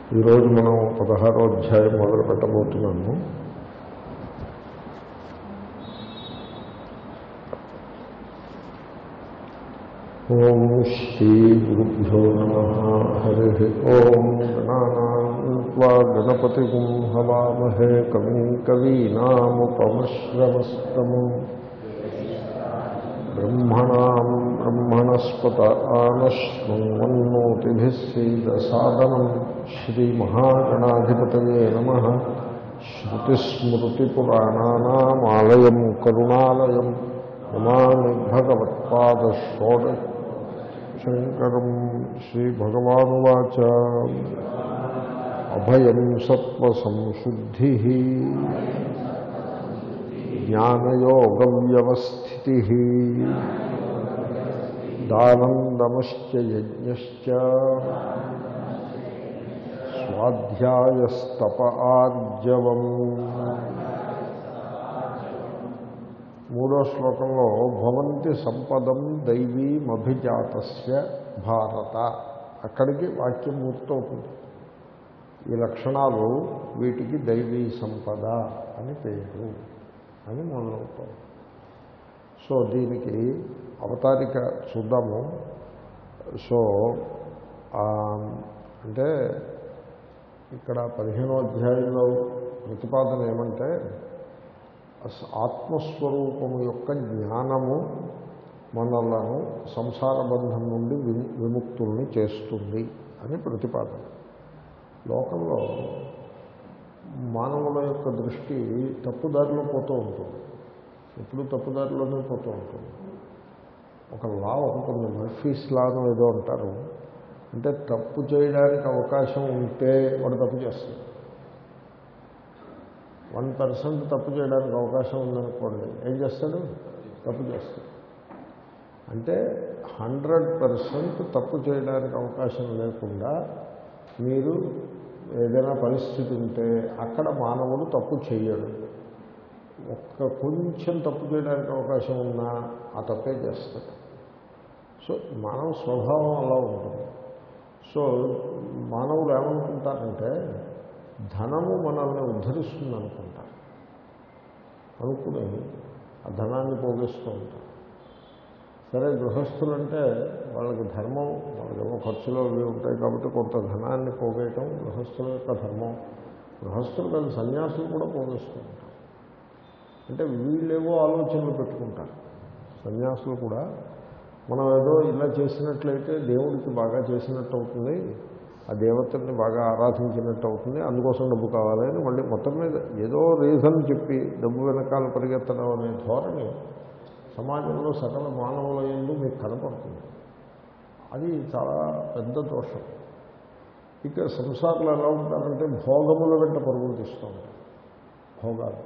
ఈరోజు మనం పదహారో అధ్యాయం మొదలు పెట్టబోతున్నాము ఓం శ్రీ గురుభ్యో నమ హరి ఓం గణానాన్వా గణపతి హవామహే కవిం కవీనాముపమశ్రవస్తము బ్రహ్మణాం బ్రహ్మణస్పత ఆనశ్వన్నోతిభిः సీదసాదనం శ్రీమహాగణాధిపతయే నమ శృతిస్మృతిపురాణానామాలయం కరుణాలయం నమామి భగవత్పాదషోడ శంకరం శ్రీభగవానువాచ అభయం సత్వసంశుద్ధి జ్ఞానయోగవ్యవస్థితి దానందమశ్చ యజ్ఞశ్చ స్వాధ్యాయస్తప ఆర్జవం మూడో శ్లోకంలో భవంతి సంపదం దైవీమభిజాతస్య భారత అక్కడికి వాక్యం పూర్తవుతుంది ఈ లక్షణాలు వీటికి దైవీ సంపద అని పేరు అని మొదలవుతాం సో దీనికి అవతారిక చూద్దాము సో అంటే ఇక్కడ పదిహేనో అధ్యాయంలో ప్రతిపాదన ఏమంటే ఆత్మస్వరూపము యొక్క జ్ఞానము మనలను సంసార బంధం నుండి విముక్తుల్ని చేస్తుంది అని ప్రతిపాదన లోకంలో మానవుల యొక్క దృష్టి తప్పుదారిలో పోతూ ఉంటుంది ఎప్పుడు తప్పుదారిలోనే పోతూ ఉంటుంది ఒక లా ఉంటుంది మర్ఫీస్ లాను ఏదో అంటారు అంటే తప్పు చేయడానికి అవకాశం ఉంటే వాడు తప్పు చేస్తాడు వన్ పర్సెంట్ తప్పు చేయడానికి అవకాశం ఉందనుకోండి ఏం చేస్తాడు తప్పు చేస్తాడు అంటే హండ్రెడ్ పర్సెంట్ తప్పు చేయడానికి అవకాశం లేకుండా మీరు ఏదైనా పరిస్థితి ఉంటే అక్కడ మానవుడు తప్పు చేయడు ఒక్క కొంచెం తప్పు చేయడానికి అవకాశం ఉన్నా ఆ తప్పే చేస్తాడు సో మానవ స్వభావం అలా ఉంటుంది సో మానవులు ఏమనుకుంటారంటే ధనము మనల్ని ఉద్ధరిస్తుంది అనుకుంటారు అనుకుని ఆ ధనాన్ని పోగేస్తూ ఉంటారు సరే గృహస్థులంటే వాళ్ళకి ధర్మం వాళ్ళకేమో ఖర్చులు అవి ఉంటాయి కాబట్టి కొంత ధనాన్ని పోగేయటం గృహస్థుల యొక్క ధర్మం గృహస్థులు కాదు సన్యాసులు కూడా పోగేస్తూ ఉంటారు అంటే వీళ్ళేవో ఆలోచనలు పెట్టుకుంటారు సన్యాసులు కూడా మనం ఏదో ఇలా చేసినట్లయితే దేవుడికి బాగా చేసినట్టు అవుతుంది ఆ దేవతల్ని బాగా ఆరాధించినట్టు అవుతుంది అందుకోసం డబ్బు కావాలి అని మళ్ళీ మొత్తం మీద ఏదో రీజన్ చెప్పి డబ్బు వెనకాల పరిగెత్తడం అనే ధోరణి సమాజంలో సకల మానవుల ఎందు మీకు కనపడుతుంది అది చాలా పెద్ద దోషం ఇక సంసారంలో ఎలా ఉంటారంటే భోగముల వెంట పరుగులు తీస్తూ ఉంటారు భోగాలు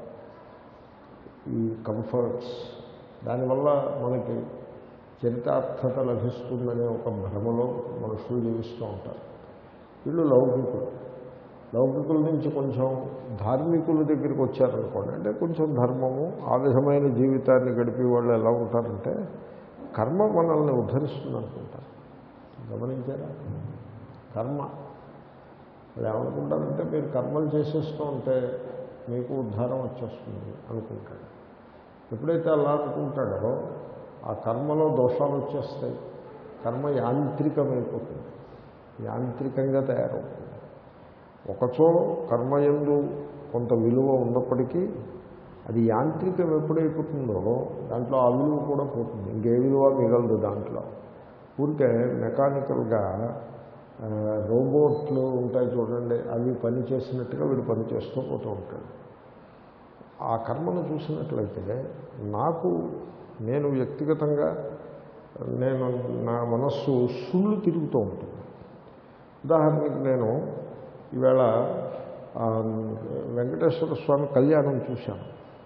ఈ కంఫర్ట్స్ దానివల్ల మనకి చరితార్థత లభిస్తుందనే ఒక భ్రమలో మనుషులు జీవిస్తూ ఉంటారు వీళ్ళు లౌకికులు లౌకికుల నుంచి కొంచెం ధార్మికుల దగ్గరికి వచ్చారనుకోండి అంటే కొంచెం ధర్మము ఆ విధమైన జీవితాన్ని గడిపే వాళ్ళు ఎలా ఉంటారంటే కర్మ మనల్ని ఉద్ధరిస్తుంది అనుకుంటారు గమనించారా కర్మ వాళ్ళు ఏమనుకుంటారంటే మీరు కర్మలు చేసేస్తూ ఉంటే మీకు ఉద్ధారం వచ్చేస్తుంది అనుకుంటాడు ఎప్పుడైతే అలా అనుకుంటాడో ఆ కర్మలో దోషాలు వచ్చేస్తాయి కర్మ యాంత్రికమైపోతుంది యాంత్రికంగా తయారవుతుంది ఒకచో కర్మయందు కొంత విలువ ఉన్నప్పటికీ అది యాంత్రికం ఎప్పుడైపోతుందో దాంట్లో ఆ విలువ కూడా పోతుంది ఇంకే విలువ మిగలదు దాంట్లో ఊరికే మెకానికల్గా రోబోట్లు ఉంటాయి చూడండి అవి పని చేసినట్టుగా వీడు పని చేస్తూ పోతూ ఉంటాడు ఆ కర్మను చూసినట్లయితే నాకు నేను వ్యక్తిగతంగా నేను నా మనస్సు సుళ్ళు తిరుగుతూ ఉంటుంది ఉదాహరణకి నేను ఈవేళ వెంకటేశ్వర స్వామి కళ్యాణం చూశాను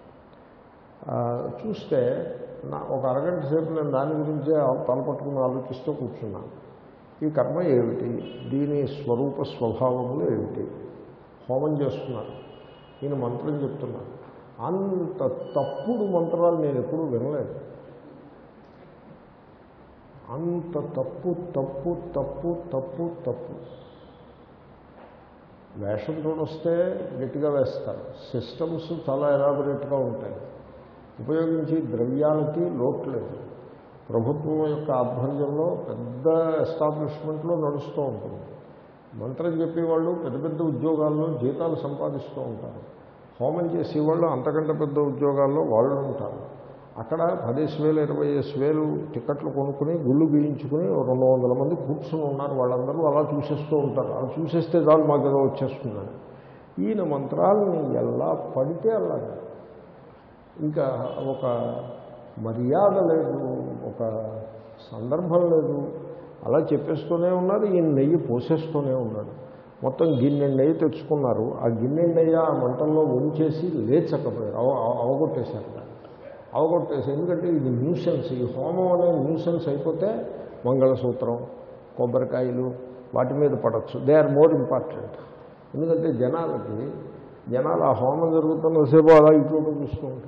చూస్తే నా ఒక అరగంట సేపు నేను దాని గురించే తలపట్టుకుని ఆలోచిస్తూ కూర్చున్నాను ఈ కర్మ ఏమిటి దీని స్వరూప స్వభావములు ఏమిటి హోమం చేస్తున్నారు నేను మంత్రం చెప్తున్నాను అంత తప్పుడు మంత్రాలు నేను ఎప్పుడూ వినలేదు అంత తప్పు తప్పు తప్పు తప్పు తప్పు వేషం చూడొస్తే గట్టిగా వేస్తారు సిస్టమ్స్ చాలా ఎలాబొరేట్గా ఉంటాయి ఉపయోగించి ద్రవ్యాలకి లోటు లేదు ప్రభుత్వం యొక్క ఆధ్వర్యంలో పెద్ద ఎస్టాబ్లిష్మెంట్లో నడుస్తూ ఉంటుంది మంత్రం చెప్పేవాళ్ళు పెద్ద పెద్ద ఉద్యోగాల్లో జీతాలు సంపాదిస్తూ ఉంటారు హోమం చేసేవాళ్ళు అంతకంటే పెద్ద ఉద్యోగాల్లో వాళ్ళు ఉంటారు అక్కడ పదేసి వేలు ఇరవై వేలు టికెట్లు కొనుక్కుని గుళ్ళు గీయించుకుని ఓ రెండు వందల మంది కూర్చుని ఉన్నారు వాళ్ళందరూ అలా చూసేస్తూ ఉంటారు అలా చూసేస్తే చాలు మాకు ఏదో వచ్చేస్తుందని ఈయన మంత్రాలని ఎలా పడితే అలాగే ఇంకా ఒక మర్యాద లేదు ఒక సందర్భం లేదు అలా చెప్పేస్తూనే ఉన్నారు ఈయన నెయ్యి పోసేస్తూనే ఉన్నాడు మొత్తం గిన్నె నెయ్యి తెచ్చుకున్నారు ఆ గిన్నె నెయ్యి ఆ మంటల్లో ఉంచేసి లేచకపోయారు అవ అవ- అవగొట్టేశారు అవగొట్టేసి ఎందుకంటే ఇది న్యూసెన్స్ ఈ హోమం అనే న్యూసెన్స్ అయిపోతే మంగళసూత్రం కొబ్బరికాయలు వాటి మీద పడవచ్చు దే ఆర్ మోర్ ఇంపార్టెంట్ ఎందుకంటే జనాలకి జనాలు ఆ హోమం జరుగుతున్నసేపు అలా ఇటు చూస్తూ ఉంటారు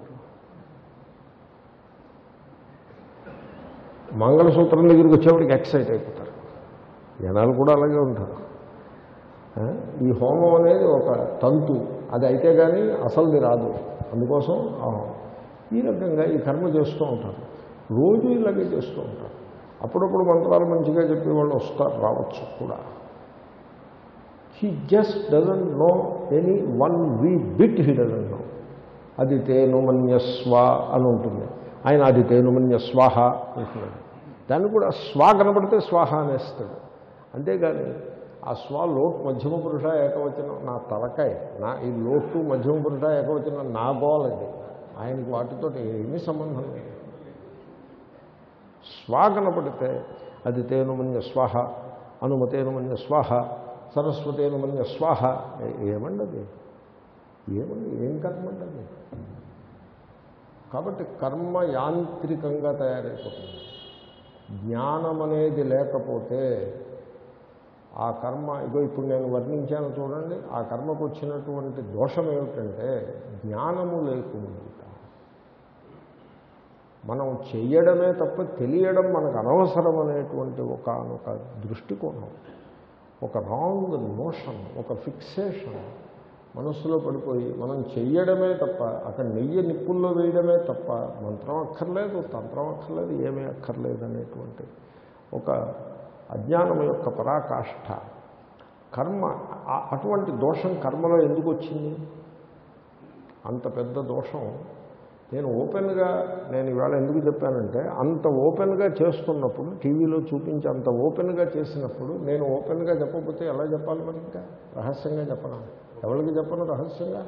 మంగళసూత్రం దగ్గరికి వచ్చేవాడికి ఎక్సైట్ అయిపోతారు జనాలు కూడా అలాగే ఉంటారు ఆ, ఈ హోమం అనేది ఒక తంతు అది అయితే కానీ అసలుది రాదు అందుకోసం ఆ, ఈ రకంగా ఈ కర్మ చేస్తూ ఉంటారు రోజు ఇలాగే చేస్తూ ఉంటారు అప్పుడప్పుడు మంత్రాలు మంచిగా చెప్పేవాళ్ళు వస్తారు రావచ్చు కూడా he just doesn't know anyone we bit he doesn't know అది తేనుమన్యస్వ అని ఉంటుంది ఆయన అది తేనుమన్యస్వాహ అంటున్నాడు దాన్ని కూడా స్వా కనపడితే స్వాహ అనేస్తాడు అంతేగాని ఆ స్వా లోటు మధ్యమ పురుష ఏకవచనం నా తలకాయ నా ఈ లోటు మధ్యమ పురుష ఏకవచనం నా గోలది ఆయనకి వాటితో ఏమీ సంబంధం లేదు స్వా కనపడితే అది తేనుమన్య స్వాహ అనుమతేనుమన్య స్వాహ సరస్వతేనుమన్య స్వాహ ఏ- ఏమండి అది ఏమండి ఏం కర్మ అండి అది కాబట్టి కర్మ యాంత్రికంగా తయారైపోతుంది జ్ఞానం అనేది లేకపోతే ఆ కర్మ ఇగో ఇప్పుడు నేను వర్ణించాను చూడండి ఆ కర్మకు వచ్చినటువంటి దోషం ఏమిటంటే జ్ఞానము లేకుండా మనం చెయ్యడమే తప్ప తెలియడం మనకు అనవసరం అనేటువంటి ఒక ఒక దృష్టికోణం ఒక రాంగ్ నోషన్ ఒక ఫిక్సేషన్ మనస్సులో పడిపోయి మనం చెయ్యడమే తప్ప అక్కడ నెయ్యి నిప్పుల్లో వేయడమే తప్ప మంత్రం అక్కర్లేదు తంత్రం అక్కర్లేదు ఏమీ అక్కర్లేదు అనేటువంటి ఒక అజ్ఞానం యొక్క పరాకాష్ఠ కర్మ ఆ- అటువంటి దోషం కర్మలో ఎందుకు వచ్చింది అంత పెద్ద దోషం నేను ఓపెన్గా నేను ఇవాళ ఎందుకు చెప్పానంటే అంత ఓపెన్గా చేస్తున్నప్పుడు టీవీలో చూపించి అంత ఓపెన్గా చేసినప్పుడు నేను ఓపెన్గా చెప్పకపోతే ఎలా చెప్పాలి మరి ఇంకా రహస్యంగా చెప్పను ఎవరికి చెప్పను రహస్యంగా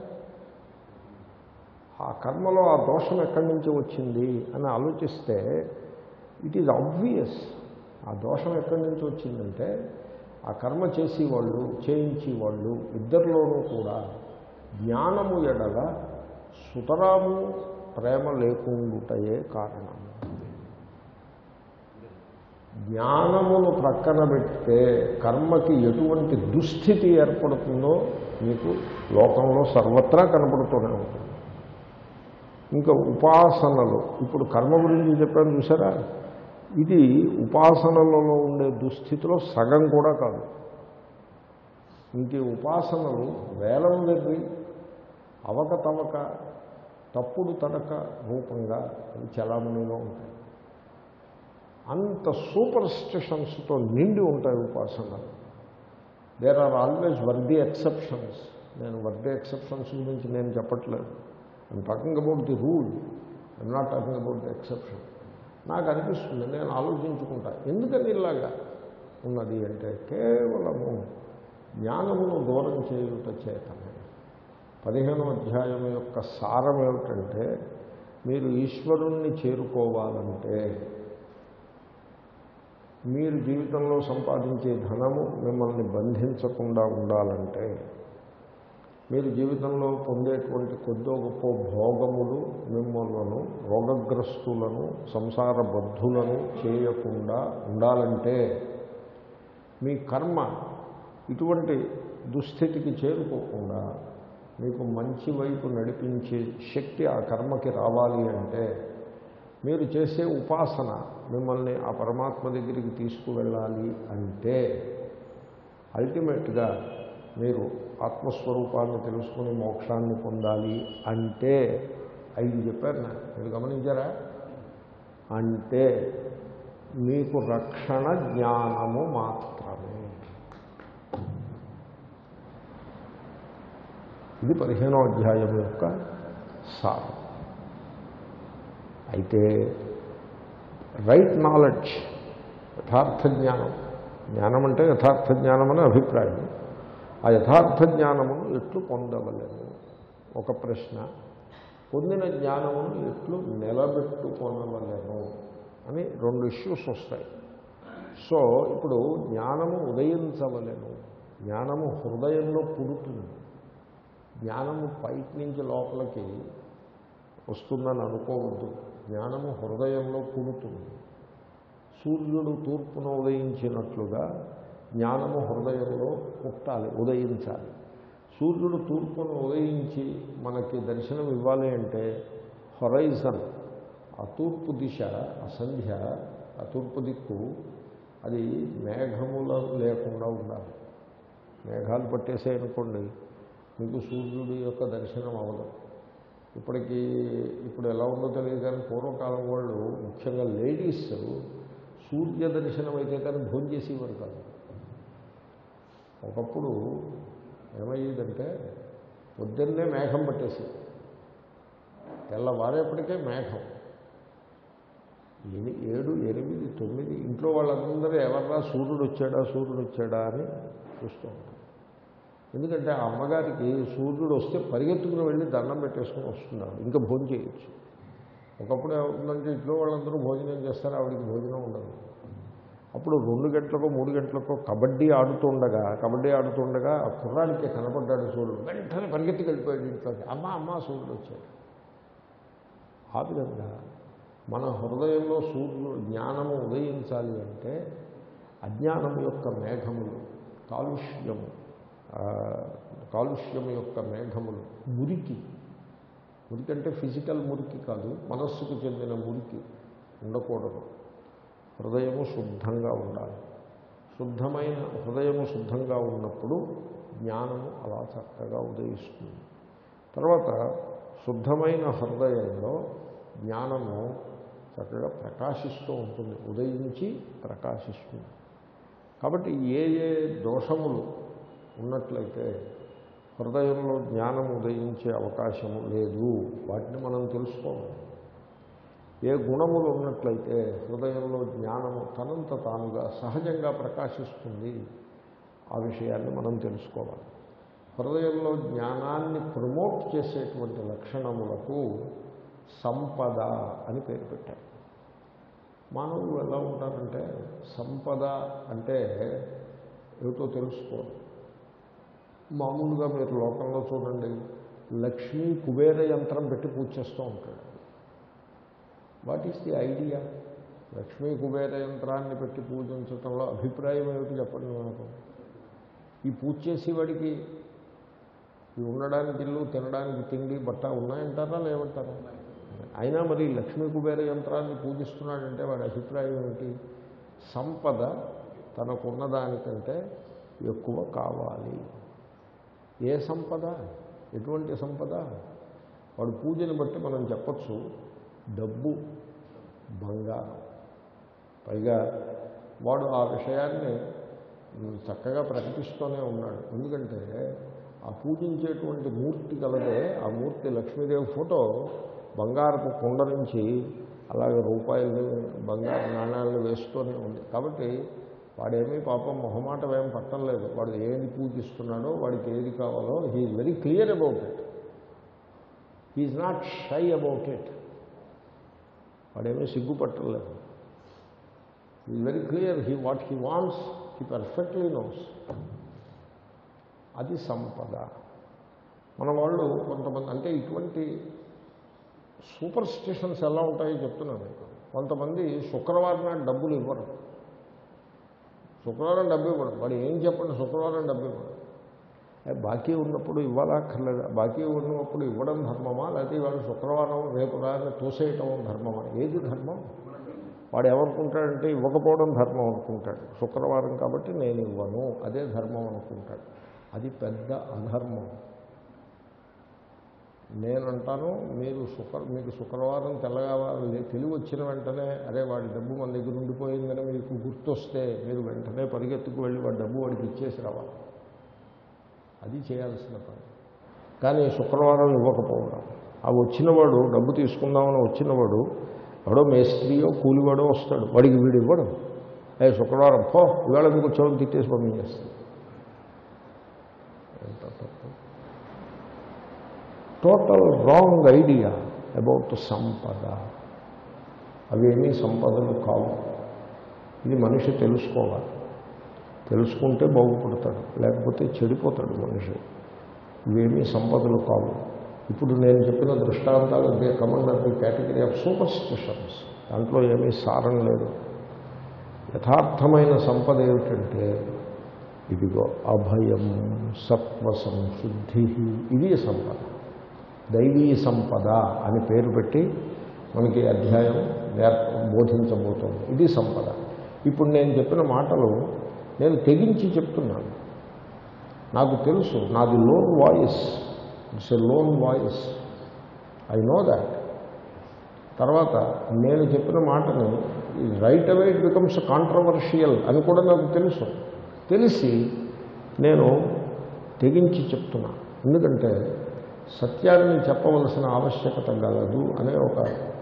ఆ కర్మలో ఆ దోషం ఎక్కడి నుంచి వచ్చింది అని ఆలోచిస్తే ఇట్ ఈజ్ ఆబ్వియస్ ఆ దోషం ఎక్కడి నుంచి వచ్చిందంటే ఆ కర్మ చేసేవాళ్ళు చేయించేవాళ్ళు ఇద్దరిలోనూ కూడా జ్ఞానము ఎడల సుతరాము ప్రేమ లేకుండుటయే కారణం జ్ఞానమును ప్రక్కన పెడితే కర్మకి ఎటువంటి దుస్థితి ఏర్పడుతుందో మీకు లోకంలో సర్వత్రా కనపడుతూనే ఉంటుంది ఇంకా ఉపాసనలు ఇప్పుడు కర్మ గురించి చెప్పాను చూసారా ఇది ఉపాసనలలో ఉండే దుస్థితిలో సగం కూడా కాదు ఇంక ఈ ఉపాసనలు వేలం వెర్రి అవకతవక తప్పుడు తడక రూపంగా అవి చలామణిలో ఉంటాయి అంత సూపర్ స్టిషన్స్తో నిండి ఉంటాయి ఉపాసనలు there are always worthy exceptions నేను వర్ది ఎక్సెప్షన్స్ గురించి నేను చెప్పట్లేదు I'm talking about the rule I'm not talking about the exception నాకు అనిపిస్తుంది నేను ఆలోచించుకుంటా ఎందుకని ఇలాగా ఉన్నది అంటే కేవలము జ్ఞానమును దూరం చేయుట చేతనే పదిహేనో అధ్యాయం యొక్క సారం ఏమిటంటే మీరు ఈశ్వరుణ్ణి చేరుకోవాలంటే మీరు జీవితంలో సంపాదించే ధనము మిమ్మల్ని బంధించకుండా ఉండాలంటే మీరు జీవితంలో పొందేటువంటి కొద్దో గొప్ప భోగములు మిమ్మల్ని రోగగ్రస్తులను సంసార బద్ధులను చేయకుండా ఉండాలంటే మీ కర్మ ఇటువంటి దుస్థితికి చేరుకోకుండా మీకు మంచి వైపు నడిపించే శక్తి ఆ కర్మకి రావాలి అంటే మీరు చేసే ఉపాసన మిమ్మల్ని ఆ పరమాత్మ దగ్గరికి తీసుకువెళ్ళాలి అంటే అల్టిమేట్గా మీరు ఆత్మస్వరూపాన్ని తెలుసుకుని మోక్షాన్ని పొందాలి అంటే ఐదు చెప్పారు నా మీరు గమనించారా అంటే మీకు రక్షణ జ్ఞానము మాత్రమే ఇది పదిహేనో అధ్యాయం యొక్క సారం అయితే రైట్ నాలెడ్జ్ యథార్థ జ్ఞానం జ్ఞానం అంటే యథార్థ జ్ఞానం అనే అభిప్రాయం ఆ యథార్థ జ్ఞానమును ఎట్లు పొందవలేము ఒక ప్రశ్న పొందిన జ్ఞానమును ఎట్లు నిలబెట్టుకొనవలేము అని రెండు ఇష్యూస్ వస్తాయి సో ఇప్పుడు జ్ఞానము ఉదయించవలేము జ్ఞానము హృదయంలో పుడుతుంది జ్ఞానము పైకి నుంచి లోపలికి వస్తుందని అనుకోవద్దు జ్ఞానము హృదయంలో పుడుతుంది సూర్యుడు తూర్పున ఉదయించినట్లుగా జ్ఞానము హృదయంలో పుట్టాలి ఉదయించాలి సూర్యుడు తూర్పును ఉదయించి మనకి దర్శనం ఇవ్వాలి అంటే హొరైజన్ ఆ తూర్పు దిశ ఆ సంధ్య ఆ తూర్పు దిక్కు అది మేఘముల లేకుండా ఉండాలి మేఘాలు పట్టేసాయనుకోండి మీకు సూర్యుడి యొక్క దర్శనం అవ్వదు ఇప్పటికీ ఇప్పుడు ఎలా ఉందో తెలియదు కానీ పూర్వకాలం వాళ్ళు ముఖ్యంగా లేడీస్ సూర్య దర్శనం అయితే కానీ భోజనం చేసేవారు కాదు ఒకప్పుడు ఏమయ్యేదంటే పొద్దున్నే మేఘం పట్టేసి తెల్లవారేపటికే మేఘం ఎని ఏడు ఎనిమిది తొమ్మిది ఇంట్లో వాళ్ళందరూ ఎవర్రా సూర్యుడు వచ్చాడా సూర్యుడు వచ్చాడా అని చూస్తూ ఉంటారు ఎందుకంటే ఆ అమ్మగారికి సూర్యుడు వస్తే పరిగెత్తుకుని వెళ్ళి దండం పెట్టేసుకుని వస్తున్నాడు ఇంకా భోజనం చేయొచ్చు ఒకప్పుడు ఏమవుతుందంటే ఇంట్లో వాళ్ళందరూ భోజనం చేస్తారు ఆవిడికి భోజనం ఉండదు అప్పుడు రెండు గంటలకో మూడు గంటలకో కబడ్డీ ఆడుతుండగా కబడ్డీ ఆడుతుండగా ఆ కుర్రానికి కనపడ్డాడు సూర్యుడు వెంటనే పరిగెత్తి వెళ్ళిపోయాడు ఇంట్లోకి అమ్మ అమ్మ సూర్యుడు వచ్చాడు ఆ విధంగా మన హృదయంలో సూర్యుడు జ్ఞానము ఉదయించాలి అంటే అజ్ఞానం యొక్క మేఘములు కాలుష్యము ఆ, కాలుష్యం యొక్క మేఘములు మురికి మురికి అంటే ఫిజికల్ మురికి కాదు మనస్సుకు చెందిన మురికి ఉండకూడదు హృదయము శుద్ధంగా ఉండాలి శుద్ధమైన హృదయము శుద్ధంగా ఉన్నప్పుడు జ్ఞానము అలా చక్కగా ఉదయిస్తుంది తర్వాత శుద్ధమైన హృదయంలో జ్ఞానము చక్కగా ప్రకాశిస్తూ ఉంటుంది ఉదయించి ప్రకాశిస్తుంది కాబట్టి ఏ ఏ దోషములు ఉన్నట్లయితే హృదయంలో జ్ఞానం ఉదయించే అవకాశము లేదు వాటిని మనం తెలుసుకోవాలి ఏ గుణములు ఉన్నట్లయితే హృదయంలో జ్ఞానము తనంత తానుగా సహజంగా ప్రకాశిస్తుంది ఆ విషయాన్ని మనం తెలుసుకోవాలి హృదయంలో జ్ఞానాన్ని ప్రమోట్ చేసేటువంటి లక్షణములకు సంపద అని పేరు పెట్టారు మానవులు ఎలా ఉంటారంటే సంపద అంటే ఏమిటో తెలుసుకోరు మామూలుగా మీరు లోకంలో చూడండి లక్ష్మీ కుబేర యంత్రం పెట్టి పూజ చేస్తూ ఉంటాడు what is the idea Lakshmi Kubera యంత్రాన్ని పెట్టి పూజించటంలో అభిప్రాయం ఏమిటి చెప్పండి నాకు ఈ పూజ చేసేవాడికి ఈ ఉండడానికి ఇల్లు తినడానికి తిండి బట్ట ఉన్నాయంటారా లేవంటారా అయినా మరి లక్ష్మీ కుబేర యంత్రాన్ని పూజిస్తున్నాడంటే వాడి అభిప్రాయం ఏమిటి సంపద తనకున్న దానికంటే ఎక్కువ కావాలి ఏ సంపద ఎటువంటి సంపద వాడు పూజని బట్టి మనం చెప్పచ్చు డబ్బు బంగారం పైగా వాడు ఆ విషయాన్ని ఉమ్, చక్కగా ప్రకటిస్తూనే ఉన్నాడు ఎందుకంటే ఆ పూజించేటువంటి మూర్తి కలదే ఆ మూర్తి లక్ష్మీదేవి ఫోటో బంగారపు కొండ నుంచి అలాగే రూపాయలు బంగారు నాణ్యాలను వేస్తూనే ఉంది కాబట్టి వాడేమీ పాపం మొహమాటం ఏం పట్టలేదు వాడు ఏది పూజిస్తున్నాడో వాడికి ఏది కావాలో he's very clear about it he's not shy about it వాడేమీ సిగ్గుపట్టలేదు is very clear he what he wants he perfectly knows అది సంపద మన వాళ్ళు కొంతమంది అంటే ఇటువంటి సూపర్ స్టిషన్స్ ఎలా ఉంటాయో చెప్తున్నాను మీకు కొంతమంది శుక్రవారం నాడు డబ్బులు ఇవ్వరు శుక్రవారం డబ్బు ఇవ్వడు వాడు ఏం చెప్పండి శుక్రవారం డబ్బు ఇవ్వడు ఏ, బాకీ ఉన్నప్పుడు ఇవ్వాలా అక్కర్లేదా బాకీ ఉన్నప్పుడు ఇవ్వడం ధర్మమా లేకపోతే ఇవాళ శుక్రవారం రేపు రాని తోసేయటం ధర్మమా ఏది ధర్మం వాడు ఏమనుకుంటాడంటే ఇవ్వకపోవడం ధర్మం అనుకుంటాడు శుక్రవారం కాబట్టి నేను ఇవ్వను అదే ధర్మం అనుకుంటాడు అది పెద్ద అధర్మం నేనంటాను మీరు శుక్ర మీకు శుక్రవారం తెల్లగావాలి తెలివి వచ్చిన వెంటనే అరే వాడి డబ్బు మన దగ్గర ఉండిపోయిందని మీకు గుర్తొస్తే మీరు వెంటనే పరిగెత్తుకు వెళ్ళి వాడి డబ్బు వాడికి ఇచ్చేసి రావాలి అది చేయాల్సిన పని కానీ శుక్రవారం ఇవ్వకపోవడం ఆ వచ్చినవాడు డబ్బు తీసుకుందామని వచ్చినవాడు ఎవడో మేస్త్రియో కూలివాడో వస్తాడు వాడికి వీడు ఇవ్వడం ఏ శుక్రవారం పో ఇవాళ మీకు చెవులు తిట్టేసి పంపించేస్తాడు ఎంత తప్పు టోటల్ రాంగ్ ఐడియా అబౌట్ సంపద అవేమీ సంపదలు కావు ఇది మనిషి తెలుసుకోవాలి తెలుసుకుంటే బాగుపడతాడు లేకపోతే చెడిపోతాడు మనిషి ఇవేమీ సంపదలు కావు ఇప్పుడు నేను చెప్పిన దృష్టాంతాలు they come under the category of superstitions దాంట్లో ఏమీ సారం లేదు యథార్థమైన సంపద ఏమిటంటే ఇదిగో అభయం సత్వ సంశుద్ధి ఇది సంపద దైవీ సంపద అని పేరు పెట్టి మనకి అధ్యాయం నేర్ప బోధించబోతోంది ఇది సంపద ఇప్పుడు నేను చెప్పిన మాటలు నేను తెగించి చెప్తున్నాను నాకు తెలుసు నాది lone voice it's a lone voice I know that తర్వాత నేను చెప్పిన మాటని right away it becomes controversial అని కూడా నాకు తెలుసు తెలిసి నేను తెగించి చెప్తున్నా ఎందుకంటే సత్యాన్ని చెప్పవలసిన ఆవశ్యకత గలదు అనే ఒక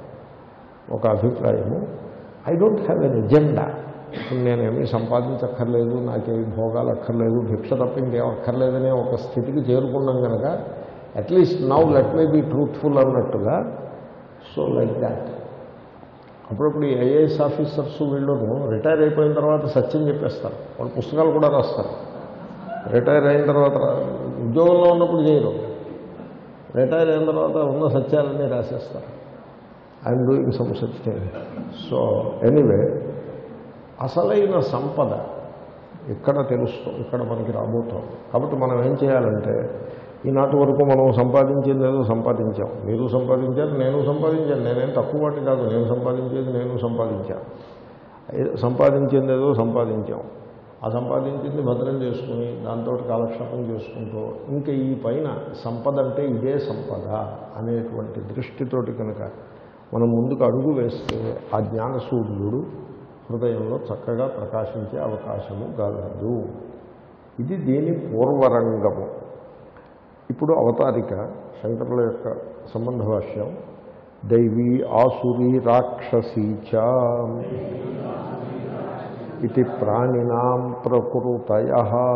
ఒక అభిప్రాయము I don't have an agenda ఇప్పుడు నేనేమీ సంపాదించక్కర్లేదు నాకేమి భోగాలు అక్కర్లేదు భిక్ష తప్ప ఇంకేం అక్కర్లేదనే ఒక స్థితికి చేరుకున్నాం కనుక at least now let me be truthful అన్నట్టుగా సో లైక్ దాట్ అప్పుడప్పుడు ఈ ఐఏఎస్ ఆఫీసర్స్ వీళ్ళను రిటైర్ అయిపోయిన తర్వాత సత్యం చెప్పేస్తారు వాళ్ళు పుస్తకాలు కూడా రాస్తారు రిటైర్ అయిన తర్వాత రా- ఉద్యోగంలో ఉన్నప్పుడు చేయరు రిటైర్ అయిన తర్వాత ఉన్న సత్యాలన్నీ రాసేస్తారు I'm doing some such thing so anyway అసలైన సంపద ఇక్కడ తెలుస్తూ ఇక్కడ మనకి రాబోతోంది కాబట్టి మనం ఏం చేయాలంటే ఈనాటి వరకు మనం సంపాదించింది ఏదో సంపాదించాం మీరు సంపాదించారు నేను సంపాదించాను నేనేం తక్కువ వాటి కాదు నేను సంపాదించేది నేను సంపాదించాను ఏ- సంపాదించింది ఏదో సంపాదించాం ఆ సంపాదించింది భద్రం చేసుకుని దాంతో కాలక్షేపం చేసుకుంటూ ఇంకా ఈ పైన సంపద అంటే ఇదే సంపద అనేటువంటి దృష్టితోటి కనుక మనం ముందుకు అడుగు వేస్తే ఆ జ్ఞాన సూర్యుడు హృదయంలో చక్కగా ప్రకాశించే అవకాశము గలదు ఇది దీని పూర్వరంగము ఇప్పుడు అవతారిక శంకరుల యొక్క సంబంధ భాష్యం దైవీ ఆసురీ రాక్షసీచ ఇది ప్రాణినాం ప్రకృతయ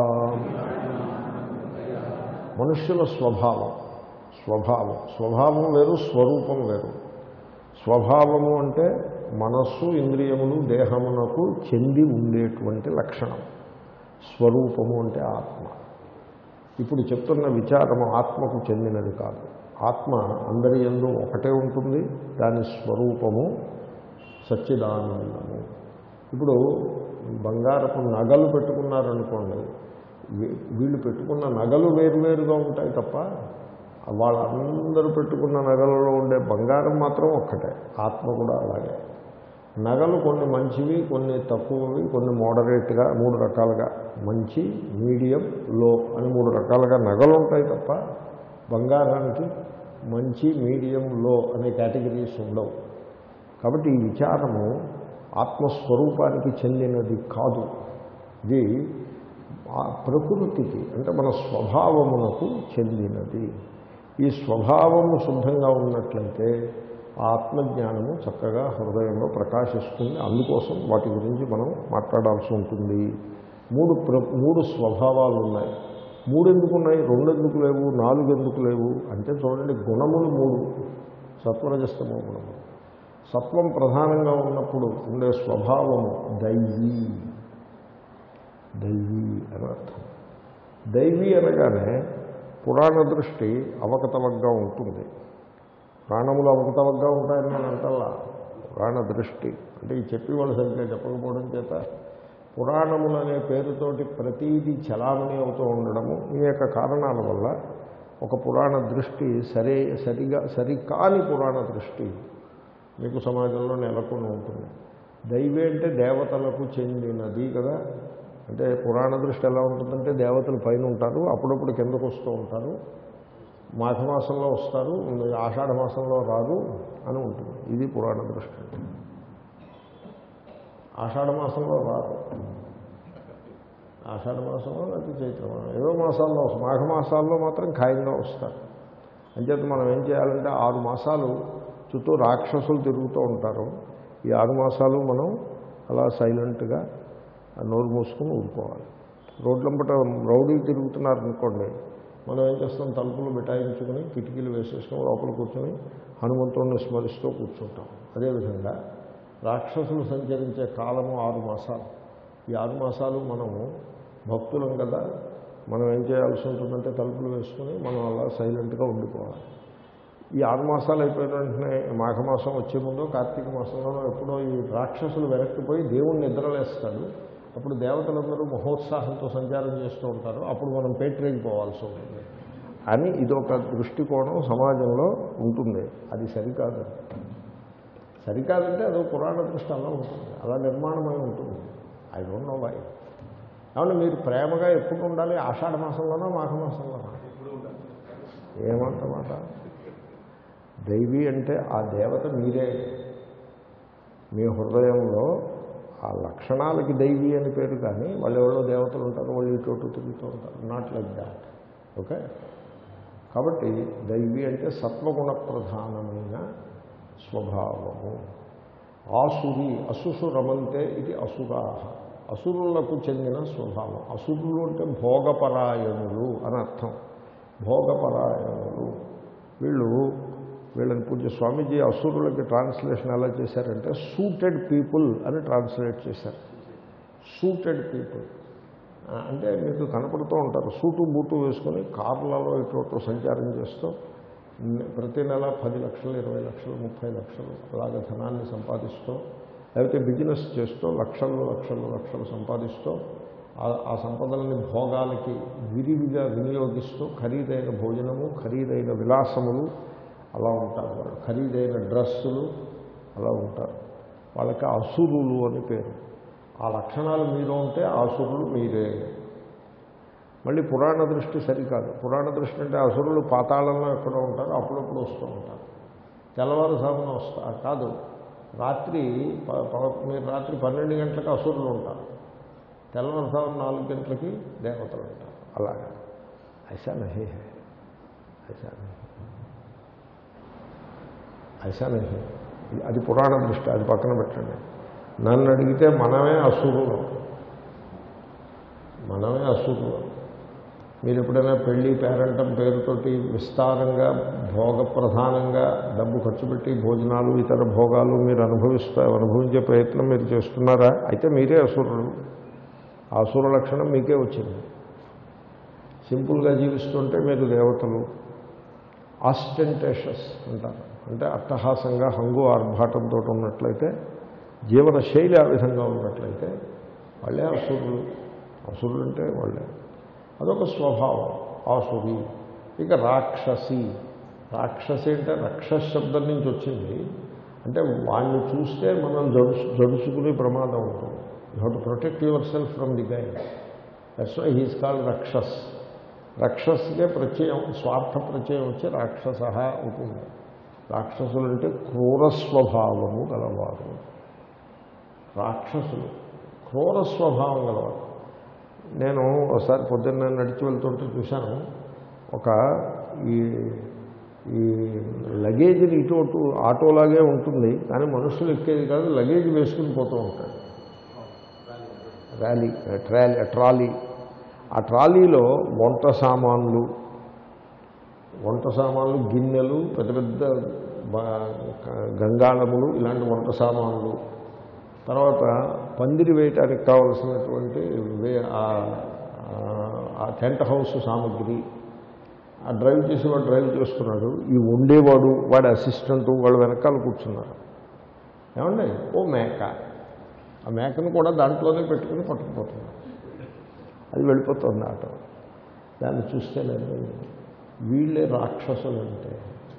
మనుష్యుల స్వభావం స్వభావం స్వభావం వేరు స్వరూపం వేరు స్వభావము అంటే మనస్సు ఇంద్రియములు దేహమునకు చెంది ఉండేటువంటి లక్షణం స్వరూపము అంటే ఆత్మ ఇప్పుడు చెప్తున్న విచారము ఆత్మకు చెందినది కాదు ఆత్మ అందరి ఎందు ఒకటే ఉంటుంది దాని స్వరూపము సచ్చిదానందము ఇప్పుడు బంగారపు నగలు పెట్టుకున్నారనుకోండి వీ- వీళ్ళు పెట్టుకున్న నగలు వేరువేరుగా ఉంటాయి తప్ప వాళ్ళందరూ పెట్టుకున్న నగలలో ఉండే బంగారం మాత్రం ఒక్కటే ఆత్మ కూడా అలాగే నగలు కొన్ని మంచివి కొన్ని తక్కువవి కొన్ని మోడరేట్గా మూడు రకాలుగా మంచి మీడియం లో అని మూడు రకాలుగా నగలు ఉంటాయి తప్ప బంగారానికి మంచి మీడియం లో అనే కేటగిరీస్ ఉండవు కాబట్టి ఈ విచారము ఆత్మస్వరూపానికి చెందినది కాదు ఇది ఆ ప్రకృతికి అంటే మన స్వభావమునకు చెందినది ఈ స్వభావము శుద్ధంగా ఉన్నట్లయితే ఆ ఆత్మజ్ఞానము చక్కగా హృదయంలో ప్రకాశిస్తుంది అందుకోసం వాటి గురించి మనం మాట్లాడాల్సి ఉంటుంది మూడు ప్ర మూడు స్వభావాలు ఉన్నాయి మూడు ఎందుకు ఉన్నాయి రెండు ఎందుకు లేవు నాలుగు ఎందుకు లేవు అంటే చూడండి గుణములు మూడు సత్వరజస్తమో గుణములు సత్వం ప్రధానంగా ఉన్నప్పుడు ఉండే స్వభావము దైవీ దైవీ అని అర్థం దైవీ అనగానే పురాణ దృష్టి అవకతవకగా ఉంటుంది ప్రాణములు అవకతవకగా ఉంటాయని నేను అంటల్లా పురాణ దృష్టి అంటే ఈ చెప్పి వాళ్ళు సరిగ్గా చెప్పకపోవడం చేత పురాణములు అనే పేరుతోటి ప్రతీది చలామణి అవుతూ ఉండడము ఈ యొక్క కారణాల వల్ల ఒక పురాణ దృష్టి సరే సరిగా సరికాని పురాణ దృష్టి మీకు సమాజంలో నెలకొని ఉంటుంది దైవే అంటే దేవతలకు చెందినది కదా అంటే పురాణ దృష్టి ఎలా ఉంటుందంటే దేవతలు పైన ఉంటారు అప్పుడప్పుడు కిందకు వస్తూ ఉంటారు మాఘమాసంలో వస్తారు ఆషాఢ మాసంలో రారు అని ఉంటుంది ఇది పురాణ దృష్టి ఆషాఢ మాసంలో రారు ఆషాఢ మాసంలో లేకపోతే చైత్ర మాసం ఏదో మాసాల్లో వస్తారు మాఘమాసాల్లో మాత్రం ఖాయంగా వస్తారు అంచేత మనం ఏం చేయాలంటే ఆరు మాసాలు చుట్టూ రాక్షసులు తిరుగుతూ ఉంటారు ఈ ఆరు మాసాలు మనం అలా సైలెంట్గా నోరు మూసుకొని ఊరుకోవాలి రోడ్లంపట రౌడీలు తిరుగుతున్నారనుకోండి మనం ఏం చేస్తాం తలుపులు మిఠాయించుకుని కిటికీలు వేసేసుకొని లోపల కూర్చొని హనుమంతుడిని స్మరిస్తూ కూర్చుంటాం అదేవిధంగా రాక్షసులు సంచరించే కాలము ఆరు మాసాలు ఈ ఆరు మాసాలు మనము భక్తులం కదా మనం ఏం చేయాల్సి ఉంటుందంటే తలుపులు వేసుకుని మనం అలా సైలెంట్గా ఉండిపోవాలి ఈ ఆరు మాసాలు అయిపోయిన వెంటనే మాఘమాసం వచ్చే ముందు కార్తీక మాసంలోనో ఎప్పుడో ఈ రాక్షసులు వెనక్కిపోయి దేవుణ్ణి నిద్రలేస్తాడు అప్పుడు దేవతలందరూ మహోత్సాహంతో సంచారం చేస్తూ ఉంటారు అప్పుడు మనం పేట్రేజ్ పోవాల్సి ఉంటుంది అని ఇదొక దృష్టికోణం సమాజంలో ఉంటుంది అది సరికాదు సరికాదంటే అదో పురాణ దృష్టి అలా ఉంటుంది అలా నిర్మాణమై ఉంటుంది ఐ డోంట్ నో వై కాబట్టి మీరు ప్రేమగా ఎప్పుడు ఉండాలి ఆషాఢ మాసంలోనో మాఘమాసంలోనో ఏమంత మాట దైవీ అంటే ఆ దేవత మీరే మీ హృదయంలో ఆ లక్షణాలకి దైవీ అని పేరు కానీ వాళ్ళు ఎవరో దేవతలు ఉంటారు వాళ్ళు ఇటు అటు తిరుగుతూ ఉంటారు నాట్ లైక్ దాట్ ఓకే కాబట్టి దైవీ అంటే సత్వగుణ ప్రధానమైన స్వభావము ఆసురి అసుసు రమంతే ఇది అసురా అసురులకు చెందిన స్వభావం అసురులు అంటే భోగపరాయణులు అని అర్థం భోగపరాయణులు వీళ్ళు వీళ్ళని పూజ స్వామీజీ అసురులకి ట్రాన్స్లేషన్ ఎలా చేశారంటే సూటెడ్ పీపుల్ అని ట్రాన్స్లేట్ చేశారు సూటెడ్ పీపుల్ అంటే మీకు కనపడుతూ ఉంటారు సూటు బూటు వేసుకొని కార్లలో ఇటు సంచారం చేస్తూ ప్రతి నెల పది లక్షలు ఇరవై లక్షలు ముప్పై లక్షలు అలాగే ధనాన్ని సంపాదిస్తూ లేకపోతే బిజినెస్ చేస్తూ లక్షలు లక్షలు లక్షలు సంపాదిస్తూ ఆ సంపదలని భోగాలకి విరివిగా వినియోగిస్తూ ఖరీదైన భోజనము ఖరీదైన విలాసములు అలా ఉంటారు వాళ్ళు ఖరీదైన డ్రెస్సులు అలా ఉంటారు వాళ్ళకి అసురులు అని పేరు ఆ లక్షణాలు మీరు ఉంటే అసురులు మీరే మళ్ళీ పురాణ దృష్టి సరికాదు పురాణ దృష్టి అంటే అసురులు పాతాళంలో ఎక్కడో ఉంటారు అప్పుడప్పుడు వస్తూ ఉంటారు తెల్లవారుసామున వస్తా కాదు రాత్రి మీరు రాత్రి పన్నెండు గంటలకు అసురులు ఉంటారు తెల్లవారుసాము నాలుగు గంటలకి దేవతలు ఉంటారు అలాగా ఐసా నహి హై ఐసా నహి ఐసా నహి అది పురాణ దృష్టి అది పక్కన పెట్టండి నన్ను అడిగితే మనమే అసురులు మనమే అసురులు మీరు ఎప్పుడైనా పెళ్లి పేరంటం పేరుతోటి విస్తారంగా భోగ ప్రధానంగా డబ్బు ఖర్చు పెట్టి భోజనాలు ఇతర భోగాలు మీరు అనుభవిస్తా అనుభవించే ప్రయత్నం మీరు చేస్తున్నారా అయితే మీరే అసురులు ఆ అసుర లక్షణం మీకే వచ్చింది సింపుల్గా జీవిస్తుంటే మీరు దేవతలు ఆస్టెంటేషస్ అంటారు అంటే అట్టహాసంగా హంగు ఆర్భాటంతో ఉన్నట్లయితే జీవన శైలి ఆ విధంగా ఉన్నట్లయితే వాళ్ళే అసురులు అసురులు అంటే వాళ్ళే అదొక స్వభావం ఆసురి ఇక రాక్షసి రాక్షసి అంటే రక్షస్ శబ్దం నుంచి వచ్చింది అంటే వాడిని చూస్తే మనం జడుసు జడుచుకునే ప్రమాదం ఉంటుంది you have to protect yourself from the guy that's why he's called rakshas రక్షస్కే ప్రత్యయం స్వార్థ ప్రత్యయం వచ్చి రాక్షస అవుతుంది రాక్షసులు అంటే క్రూర స్వభావము గలవారు రాక్షసులు క్రూర స్వభావం గలవారు నేను ఒకసారి పొద్దున్న నడిచి వెళ్తుంటే చూశాను ఒక ఈ ఈ లగేజ్ని ఇటు అటు ఆటోలాగే ఉంటుంది కానీ మనుషులు ఎక్కేది కాదు లగేజ్ వేసుకుని పోతూ ఉంటాడు ర్యాలీ ట్రాలీ ట్రాలీ ఆ ట్రాలీలో వంట సామాన్లు వంట సామాన్లు గిన్నెలు పెద్ద పెద్ద గంగాళములు ఇలాంటి వంట సామాన్లు తర్వాత పందిరి వేయటానికి కావలసినటువంటి ఆ టెంట్ హౌస్ సామగ్రి ఆ డ్రైవ్ చేసేవాడు డ్రైవ్ చేస్తున్నాడు ఈ వండేవాడు వాడి అసిస్టెంట్ వాళ్ళు వెనకాల కూర్చున్నారు ఏమండి ఓ మేక ఆ మేకను కూడా దాంట్లోనే పెట్టుకుని పట్టుకుపోతున్నారు అది వెళ్ళిపోతుంది ఆట దాన్ని చూస్తే లేదు వీళ్ళే రాక్షసులు అంటే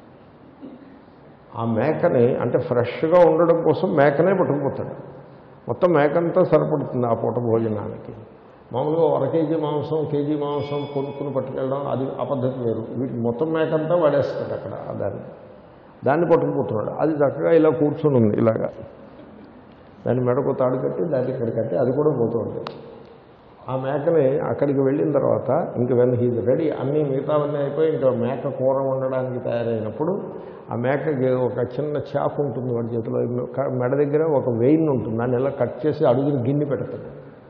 ఆ మేకని అంటే ఫ్రెష్గా ఉండడం కోసం మేకనే పట్టుకుపోతాడు మొత్తం మేకంతా సరిపడుతుంది ఆ పూట భోజనానికి మామూలుగా అర కేజీ మాంసం కేజీ మాంసం కొనుక్కుని పట్టుకెళ్ళడం అది ఆ పద్ధతి వేరు వీటికి మొత్తం మేకంతా వాడేస్తాడు అక్కడ ఆ దాన్ని దాన్ని పట్టుకుపోతున్నాడు అది చక్కగా ఇలా కూర్చొని ఉంది ఇలాగా దాన్ని మెడకు తాడు కట్టి దాన్ని ఇక్కడ కట్టి అది కూడా పోతుంది ఆ మేకని అక్కడికి వెళ్ళిన తర్వాత ఇంక వెన్ హీజ్ రెడీ అన్నీ మిగతావన్నీ అయిపోయి ఇంకా మేక కూర వండడానికి తయారైనప్పుడు ఆ మేకకి ఒక చిన్న చాకు ఉంటుంది వాడి చేతిలో క- మెడ దగ్గర ఒక వెయిన్ ఉంటుంది దాన్ని ఇలా కట్ చేసి అడుగుని గిన్నె పెడతాడు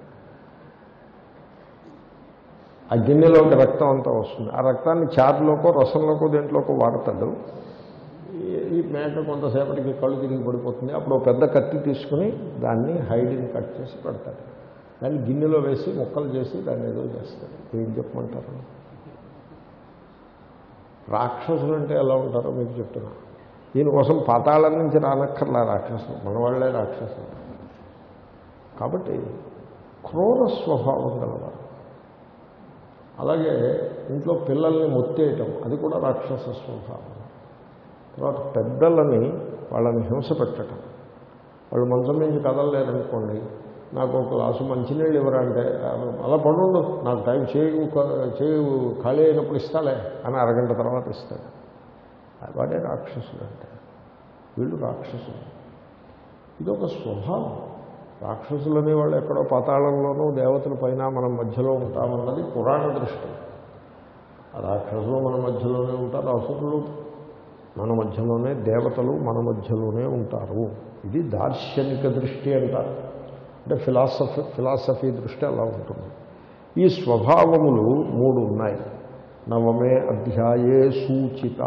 ఆ గిన్నెలోకి రక్తం అంతా వస్తుంది ఆ రక్తాన్ని చారులోకో రసంలోకో దేంట్లోకో వాడతాడు ఈ- ఈ మేక కొంతసేపటికి కళ్ళు తిరిగి పడిపోతుంది అప్పుడు ఒక పెద్ద కత్తి తీసుకుని దాన్ని హైడ్ని కట్ చేసి పెడతాడు దాన్ని గిన్నెలో వేసి ముక్కలు చేసి దాన్ని ఏదో చేస్తాడు ఏం చెప్పమంటారు రాక్షసులు అంటే ఎలా ఉంటారో మీకు చెప్తున్నా దీనికోసం పాతాళం నుంచి రానక్కర్లా రాక్షసులు మన వాళ్ళే రాక్షసులు కాబట్టి క్రూర స్వభావం గలవారు అలాగే ఇంట్లో పిల్లల్ని మొత్తేయటం అది కూడా రాక్షస స్వభావం తర్వాత పెద్దలని వాళ్ళని హింస పెట్టడం వాళ్ళు మంచం నుంచి కదలలేరనుకోండి నాకు ఒక గ్లాసు మంచినీళ్ళు ఇవ్వరా అంటే అలా పడుండు నాకు టైం చేయు చేయు ఖాళీ అయినప్పుడు ఇస్తాలే అని అరగంట తర్వాత ఇస్తాడు వాడే రాక్షసులు అంటే వీళ్ళు రాక్షసులు ఇదొక స్వభావం రాక్షసులు అనేవాళ్ళు ఎక్కడో పాతాళంలోనూ దేవతల పైన మనం మధ్యలో ఉంటామన్నది పురాణ దృష్టి ఆ రాక్షసులు మన మధ్యలోనే ఉంటారు అసురులు మన మధ్యలోనే దేవతలు మన మధ్యలోనే ఉంటారు ఇది దార్శనిక దృష్టి అంటారు అంటే ఫిలాసఫీ ఫిలాసఫీ దృష్టి అలా ఉంటుంది ఈ స్వభావములు మూడు ఉన్నాయి నవమే అధ్యాయే సూచితా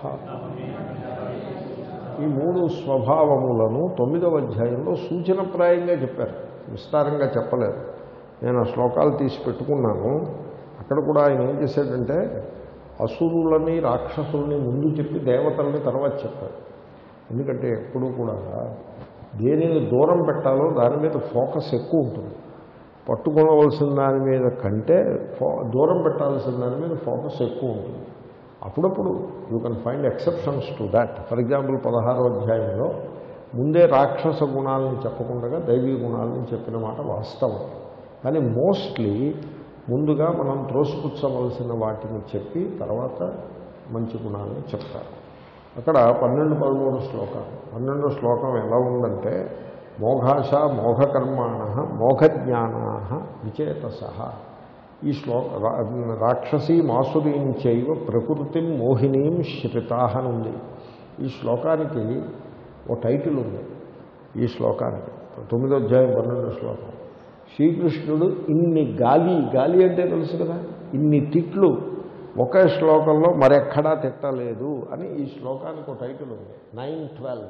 ఈ మూడు స్వభావములను తొమ్మిదవ అధ్యాయంలో సూచనప్రాయంగా చెప్పారు విస్తారంగా చెప్పలేదు నేను ఆ శ్లోకాలు తీసి పెట్టుకున్నాను అక్కడ కూడా ఆయన ఏం చేశాడంటే అసురులని రాక్షసుల్ని ముందు చెప్పి దేవతల్ని తర్వాత చెప్పారు ఎందుకంటే ఎప్పుడూ కూడా దేనిని దూరం పెట్టాలో దాని మీద ఫోకస్ ఎక్కువ ఉంటుంది పట్టుకోవలసిన దాని మీద కంటే ఫో దూరం పెట్టాల్సిన దాని మీద ఫోకస్ ఎక్కువ ఉంటుంది అప్పుడప్పుడు you can find exceptions to that for example పదహారో అధ్యాయంలో ముందే రాక్షస గుణాలను చెప్పకుండా దైవీ గుణాలను చెప్పిన మాట వాస్తవం కానీ మోస్ట్లీ ముందుగా మనం త్రోసిపుచ్చవలసిన వాటిని చెప్పి తర్వాత మంచి గుణాలను చెప్తారు అక్కడ పన్నెండు పదమూడు శ్లోకాలు పన్నెండు శ్లోకం ఎలా ఉందంటే మోఘాశ మోఘకర్మాణ మోఘజ్ఞానా విచేతస ఈ శ్లోక రా- రాక్షసీ మాసురీం చైవ ప్రకృతిం మోహినీం శ్రితా అని ఉంది ఈ శ్లోకానికి ఓ టైటిల్ ఉంది ఈ శ్లోకానికి తొమ్మిదో అధ్యాయం పన్నెండు శ్లోకం శ్రీకృష్ణుడు ఇన్ని గాలి గాలి అంటే తెలుసు కదా ఇన్ని తిట్లు ఒకే శ్లోకంలో మరెక్కడా తిట్టలేదు అని ఈ శ్లోకానికి ఒక టైటిల్ ఉంది నైన్ ట్వెల్వ్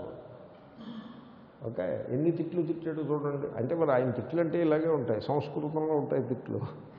ఓకే ఎన్ని తిట్లు తిట్టాడు చూడండి అంటే మరి ఆయన తిట్లు అంటే ఇలాగే ఉంటాయి సంస్కృతంలో ఉంటాయి తిట్లు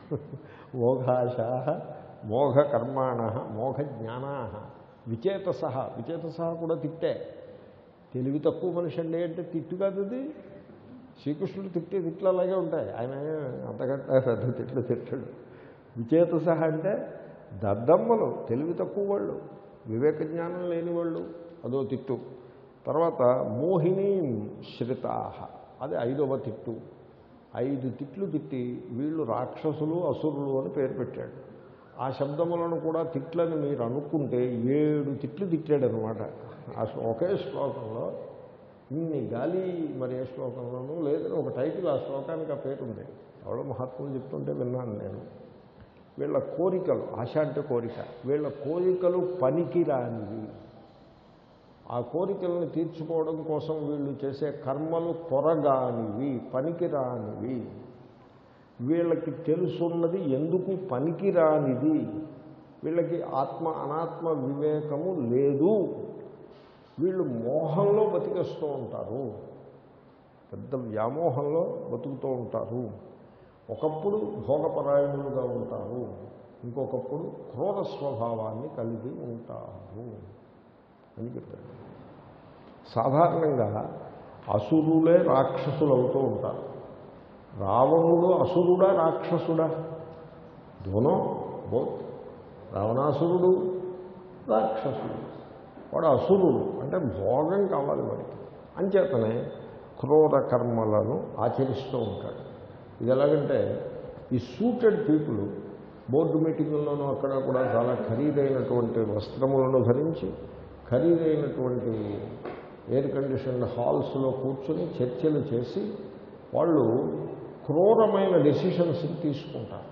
మోఘాశ మోఘ కర్మాణ మోఘ జ్ఞానా విచేతస విచేతస కూడా తిట్టే తెలివి తక్కువ మనిషి అండి అంటే తిట్టు కాదు అది శ్రీకృష్ణుడు తిట్టే తిట్లు అలాగే ఉంటాయి ఆయన అంతకంటే పెద్ద తిట్లు తిట్టాడు విచేతస అంటే దద్దమ్మలు తెలివి తక్కువ వాళ్ళు వివేక జ్ఞానం లేని వాళ్ళు అదో తిట్టు తర్వాత మోహిని శ్రితాహ అది ఐదవ తిట్టు ఐదు తిట్లు తిట్టి వీళ్ళు రాక్షసులు అసురులు అని పేరు పెట్టాడు ఆ శబ్దములను కూడా తిట్లని మీరు అనుకుంటే ఏడు తిట్లు తిట్టాడు అనమాట ఆ శ్లో- ఒకే శ్లోకంలో ఇన్ని గాలి మరి ఏ శ్లోకంలోనూ లేదని ఒక టైటిల్ ఆ శ్లోకానికి ఆ పేరు ఉంది ఎవరో మహాత్ములు చెప్తుంటే విన్నాను నేను వీళ్ళ కోరికలు ఆశ అంటే కోరిక వీళ్ళ కోరికలు పనికి రానివి ఆ కోరికలను తీర్చుకోవడం కోసం వీళ్ళు చేసే కర్మలు కొరగానివి పనికిరానివి వీళ్ళకి తెలుసున్నది ఎందుకు పనికిరానిది వీళ్ళకి ఆత్మ అనాత్మ వివేకము లేదు వీళ్ళు మోహంలో బతికేస్తూ ఉంటారు పెద్ద వ్యామోహంలో బతుకుతూ ఉంటారు ఒకప్పుడు భోగపరాయణులుగా ఉంటారు ఇంకొకప్పుడు క్రూర స్వభావాన్ని కలిగి ఉంటారు అని చెప్పాడు సాధారణంగా అసురులే రాక్షసులు అవుతూ ఉంటారు రావణుడు అసురుడా రాక్షసుడా దోనో బోత్ రావణాసురుడు రాక్షసుడు వాడు అసురుడు అంటే భోగం కావాలి వాడికి అంచేతనే క్రూర కర్మలను ఆచరిస్తూ ఉంటాడు ఇది ఎలాగంటే ఈ సూటెడ్ పీపుల్ బోర్డు మీటింగుల్లోనూ అక్కడ కూడా చాలా ఖరీదైనటువంటి వస్త్రములను ధరించి ఖరీదైనటువంటి ఎయిర్ కండిషన్ హాల్స్లో కూర్చొని చర్చలు చేసి వాళ్ళు క్రూరమైన డెసిషన్స్ తీసుకుంటారు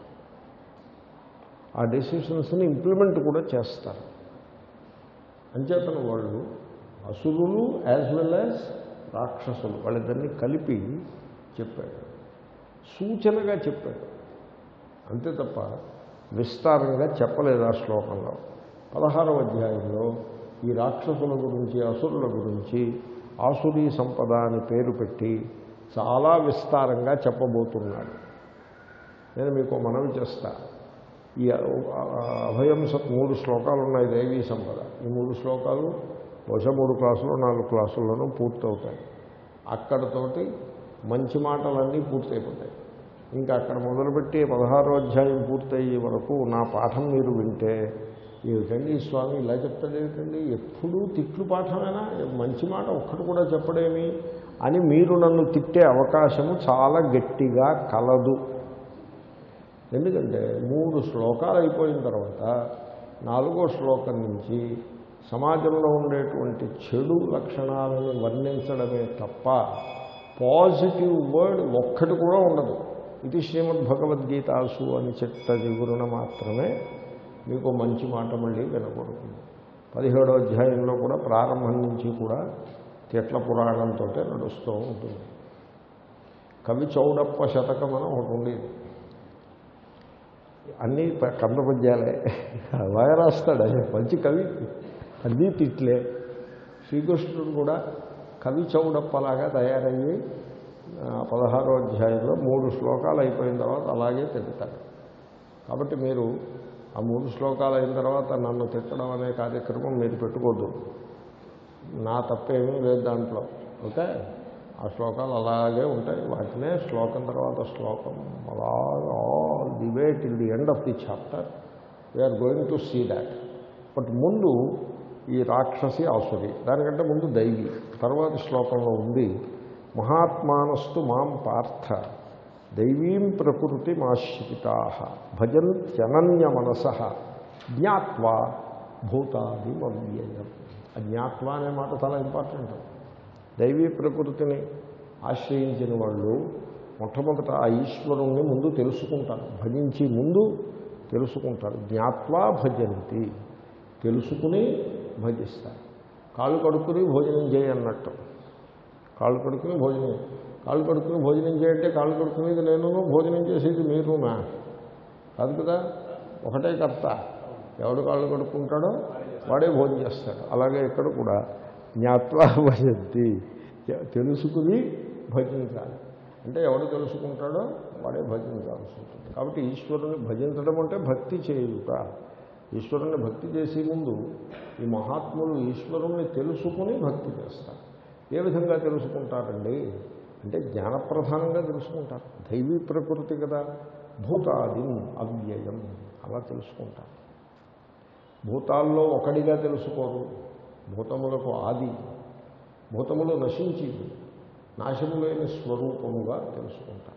ఆ డెసిషన్స్ని ఇంప్లిమెంట్ కూడా చేస్తారు అంచేతన వాళ్ళు అసురులు యాజ్ వెల్ యాజ్ రాక్షసులు వాళ్ళిద్దరినీ కలిపి చెప్పాడు సూచనగా చెప్పాడు అంతే తప్ప విస్తారంగా చెప్పలేదు ఆ శ్లోకంలో పదహారవ అధ్యాయంలో ఈ రాక్షసుల గురించి అసురుల గురించి ఆసురీ సంపద అని పేరు పెట్టి చాలా విస్తారంగా చెప్పబోతున్నాడు నేను మీకు మనవి చేస్తా ఈ అభయం స మూడు శ్లోకాలు ఉన్నాయి దైవీ సంపద ఈ మూడు శ్లోకాలు బహుశా మూడు క్లాసులు నాలుగు క్లాసుల్లోనూ పూర్తవుతాయి అక్కడతోటి మంచి మాటలన్నీ పూర్తయిపోతాయి ఇంకా అక్కడ మొదలుపెట్టి పదహారో అధ్యాయం పూర్తయ్యే వరకు నా పాఠం మీరు వింటే ఏమిటండి ఈ స్వామి ఇలా చెప్తాడు ఏమిటండి ఎప్పుడూ తిట్లు పాఠమేనా మంచి మాట ఒక్కటి కూడా చెప్పడేమి అని మీరు నన్ను తిట్టే అవకాశము చాలా గట్టిగా కలదు ఎందుకంటే మూడు శ్లోకాలు అయిపోయిన తర్వాత నాలుగో శ్లోకం నుంచి సమాజంలో ఉండేటువంటి చెడు లక్షణాలను వర్ణించడమే తప్ప పాజిటివ్ వర్డ్ ఒక్కటి కూడా ఉండదు ఇది శ్రీమద్ భగవద్గీతాసు అని చెట్ట దిగురున మాత్రమే మీకు మంచి మాట మళ్ళీ వినకూడుతుంది పదిహేడో అధ్యాయంలో కూడా ప్రారంభం నుంచి కూడా తిట్ల పురాణంతో నడుస్తూ ఉంటుంది కవి చౌడప్ప శతకం అని ఒకటి ఉండేది అన్నీ ప- కంద పద్యాలే బాగా రాస్తాడు ఆయన మంచి కవి అన్నీ తిట్లే శ్రీకృష్ణుడు కూడా కవి చౌడప్పలాగా తయారయ్యి ఆ, పదహారో అధ్యాయంలో మూడు శ్లోకాలు అయిపోయిన తర్వాత అలాగే తిడతాడు కాబట్టి మీరు ఆ మూడు శ్లోకాలు అయిన తర్వాత నన్ను తిట్టడం అనే కార్యక్రమం మీరు పెట్టుకోద్దు నా తప్పేమీ లేదు దాంట్లో ఓకే ఆ శ్లోకాలు అలాగే ఉంటాయి వాటినే శ్లోకం తర్వాత శ్లోకం అలాగా all the way till the end of the chapter we're going to see that but ముందు ఈ రాక్షసి ఆసురి దానికంటే ముందు దైవి తర్వాత శ్లోకంలో ఉంది మహాత్మానస్తు మాం పార్థ దైవీం ప్రకృతి మాశ్రితా భజంత్యనన్య మనస జ్ఞాత్వా భూతాదిమవ్యయం ఆ జ్ఞాత్వా అనే మాట చాలా ఇంపార్టెంట్ దైవీ ప్రకృతిని ఆశ్రయించిన వాళ్ళు మొట్టమొదట ఆ ఈశ్వరుణ్ణి ముందు తెలుసుకుంటారు భజించి ముందు తెలుసుకుంటారు జ్ఞాత్వా భజంతి తెలుసుకుని భజిస్తారు కాళ్ళు కడుక్కుని భోజనం చేయన్నట్టు కాళ్ళు కడుక్కుని భోజనం కాళ్ళు కడుక్కుని భోజనం చేయంటే కాళ్ళు కడుక్కునేది నేను భోజనం చేసేది మీరునా కాదు కదా ఒకటే కర్త ఎవడు కాళ్ళు కడుక్కుంటాడో వాడే భోజనం చేస్తాడు అలాగే ఇక్కడ కూడా జ్ఞాత్వా భజంతి తెలుసుకుని భజించాలి అంటే ఎవడు తెలుసుకుంటాడో వాడే భజించాల్సి ఉంటుంది కాబట్టి ఈశ్వరుని భజించడం అంటే భక్తి చేయుట ఈశ్వరుని భక్తి చేసే ముందు ఈ మహాత్ములు ఈశ్వరుణ్ణి తెలుసుకుని భక్తి చేస్తారు ఏ విధంగా తెలుసుకుంటారండి అంటే జ్ఞానప్రధానంగా తెలుసుకుంటారు దైవీ ప్రకృతి కదా భూతాదిం అవ్యయం అలా తెలుసుకుంటారు భూతాల్లో ఒకడిగా తెలుసుకోరు భూతములకు ఆది భూతములు నశించి నాశము లేని స్వరూపముగా తెలుసుకుంటారు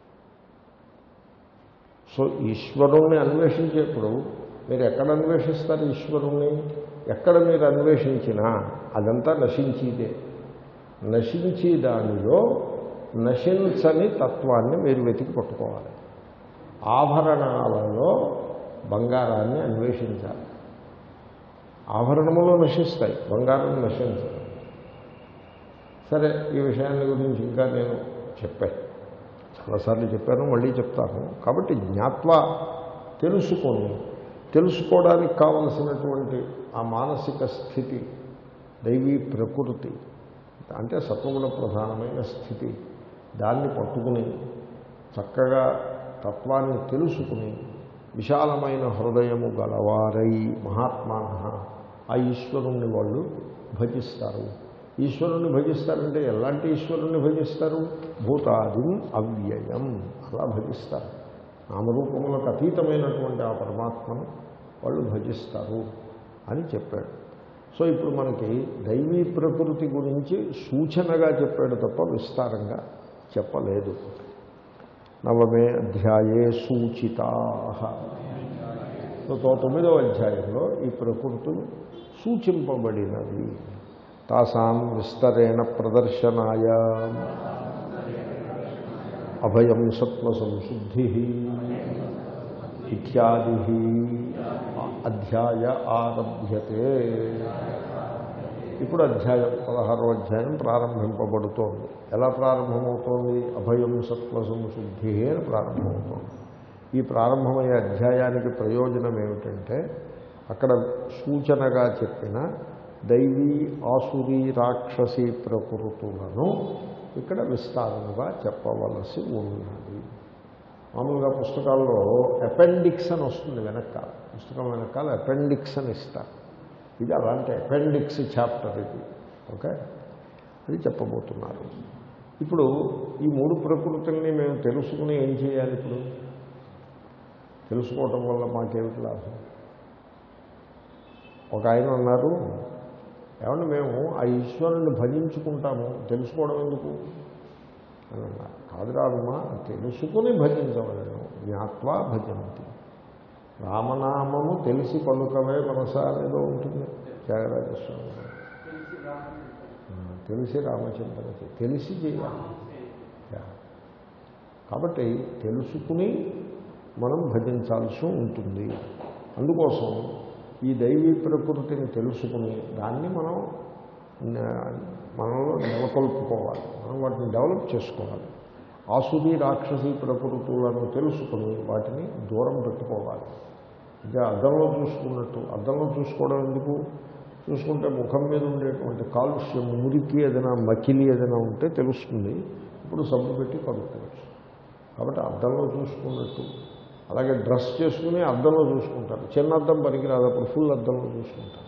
సో ఈశ్వరుణ్ణి అన్వేషించేప్పుడు మీరు ఎక్కడ అన్వేషిస్తారు ఈశ్వరుణ్ణి ఎక్కడ మీరు అన్వేషించినా అదంతా నశించేదే నశించి దానిలో నశించని తత్వాన్ని మీరు వెతికి పట్టుకోవాలి ఆభరణాలలో బంగారాన్ని అన్వేషించాలి ఆభరణములు నశిస్తాయి బంగారం నశించదు సరే ఈ విషయాన్ని గురించి ఇంకా నేను చెప్పాను చాలాసార్లు చెప్పాను మళ్ళీ చెప్తాను కాబట్టి జ్ఞాత్వ తెలుసుకొని తెలుసుకోవడానికి కావలసినటువంటి ఆ మానసిక స్థితి దైవీ ప్రకృతి అంటే సత్వగుణ ప్రధానమైన స్థితి దాన్ని పట్టుకుని చక్కగా తత్వాన్ని తెలుసుకుని విశాలమైన హృదయము గలవారై మహాత్మాన ఆ ఈశ్వరుణ్ణి వాళ్ళు భజిస్తారు ఈశ్వరుణ్ణి భజిస్తారంటే ఎలాంటి ఈశ్వరుణ్ణి భజిస్తారు భూతాదిం అవ్యయం అలా భజిస్తారు నామరూపములకు అతీతమైనటువంటి ఆ పరమాత్మను వాళ్ళు భజిస్తారు అని చెప్పాడు సో ఇప్పుడు మనకి దైవీ ప్రకృతి గురించి సూచనగా చెప్పాడు తప్ప విస్తారంగా చెప్పలేదు నవమే అధ్యాయే సూచితా సో తో- తొమ్మిదవ అధ్యాయంలో ఈ ప్రకృతులు సూచింపబడినవి తాసాం విస్తరేణ ప్రదర్శనాయ అభయం సత్వ సంశుద్ధి ఇత్యాది అధ్యాయ ఆరభ్యతే ఇప్పుడు అధ్యాయం పదహారో అధ్యాయం ప్రారంభింపబడుతోంది ఎలా ప్రారంభమవుతోంది అభయం సత్వ సంశుద్ధి అని ప్రారంభమవుతోంది ఈ ప్రారంభమయ్యే అధ్యాయానికి ప్రయోజనం ఏమిటంటే అక్కడ సూచనగా చెప్పిన దైవీ ఆసురీ రాక్షసీ ప్రకృతులను ఇక్కడ విస్తారముగా చెప్పవలసి ఉన్నది మామూలుగా పుస్తకాల్లో అపెండిక్స్ అని వస్తుంది వెనకాల పుస్తకం వెనకాల అపెండిక్స్ అని ఇస్తారు ఇది అలాంటి అపెండిక్స్ చాప్టర్ ఇది ఓకే అది చెప్పబోతున్నారు ఇప్పుడు ఈ మూడు ప్రకృతుల్ని మేము తెలుసుకుని ఏం చేయాలి ఇప్పుడు తెలుసుకోవటం వల్ల మాకేమిటి లాభం ఒక ఆయన అన్నారు ఏమన్నా మేము ఆ ఈశ్వరుని భజించుకుంటాము తెలుసుకోవడం ఎందుకు అని అన్నారు కాదు రాదమ్మా తెలుసుకుని భజించవలను జ్ఞాత్వా భజంతి రామనామము తెలిసి పలుకవే మనసా అనేదో ఉంటుంది త్యాగరాజస్వామి గారు. ఆ, తెలిసి రామచంద్ర తెలిసి చేయాలి యా. కాబట్టి తెలుసుకుని మనం భజించాల్సి ఉంటుంది అందుకోసం ఈ దైవీ ప్రకృతిని తెలుసుకుని దాన్ని మనం న- మనలో నెలకొల్పుకోవాలి మనం వాటిని డెవలప్ చేసుకోవాలి ఆసుది రాక్షసి ప్రకృతులను తెలుసుకుని వాటిని దూరం పెట్టుకోవాలి అంటే అద్దంలో చూసుకున్నట్టు అద్దంలో చూసుకోవడం ఎందుకు చూసుకుంటే ముఖం మీద ఉండేటువంటి కాలుష్యం మురికి ఏదైనా మకిలి ఏదైనా ఉంటే తెలుస్తుంది ఇప్పుడు సబ్బు పెట్టి కడుక్కోవచ్చు కాబట్టి అద్దంలో చూసుకున్నట్టు అలాగే డ్రెస్ చేసుకుని అద్దంలో చూసుకుంటారు చిన్న అద్దం పనికిరాదు అప్పుడు ఫుల్ అద్దంలో చూసుకుంటారు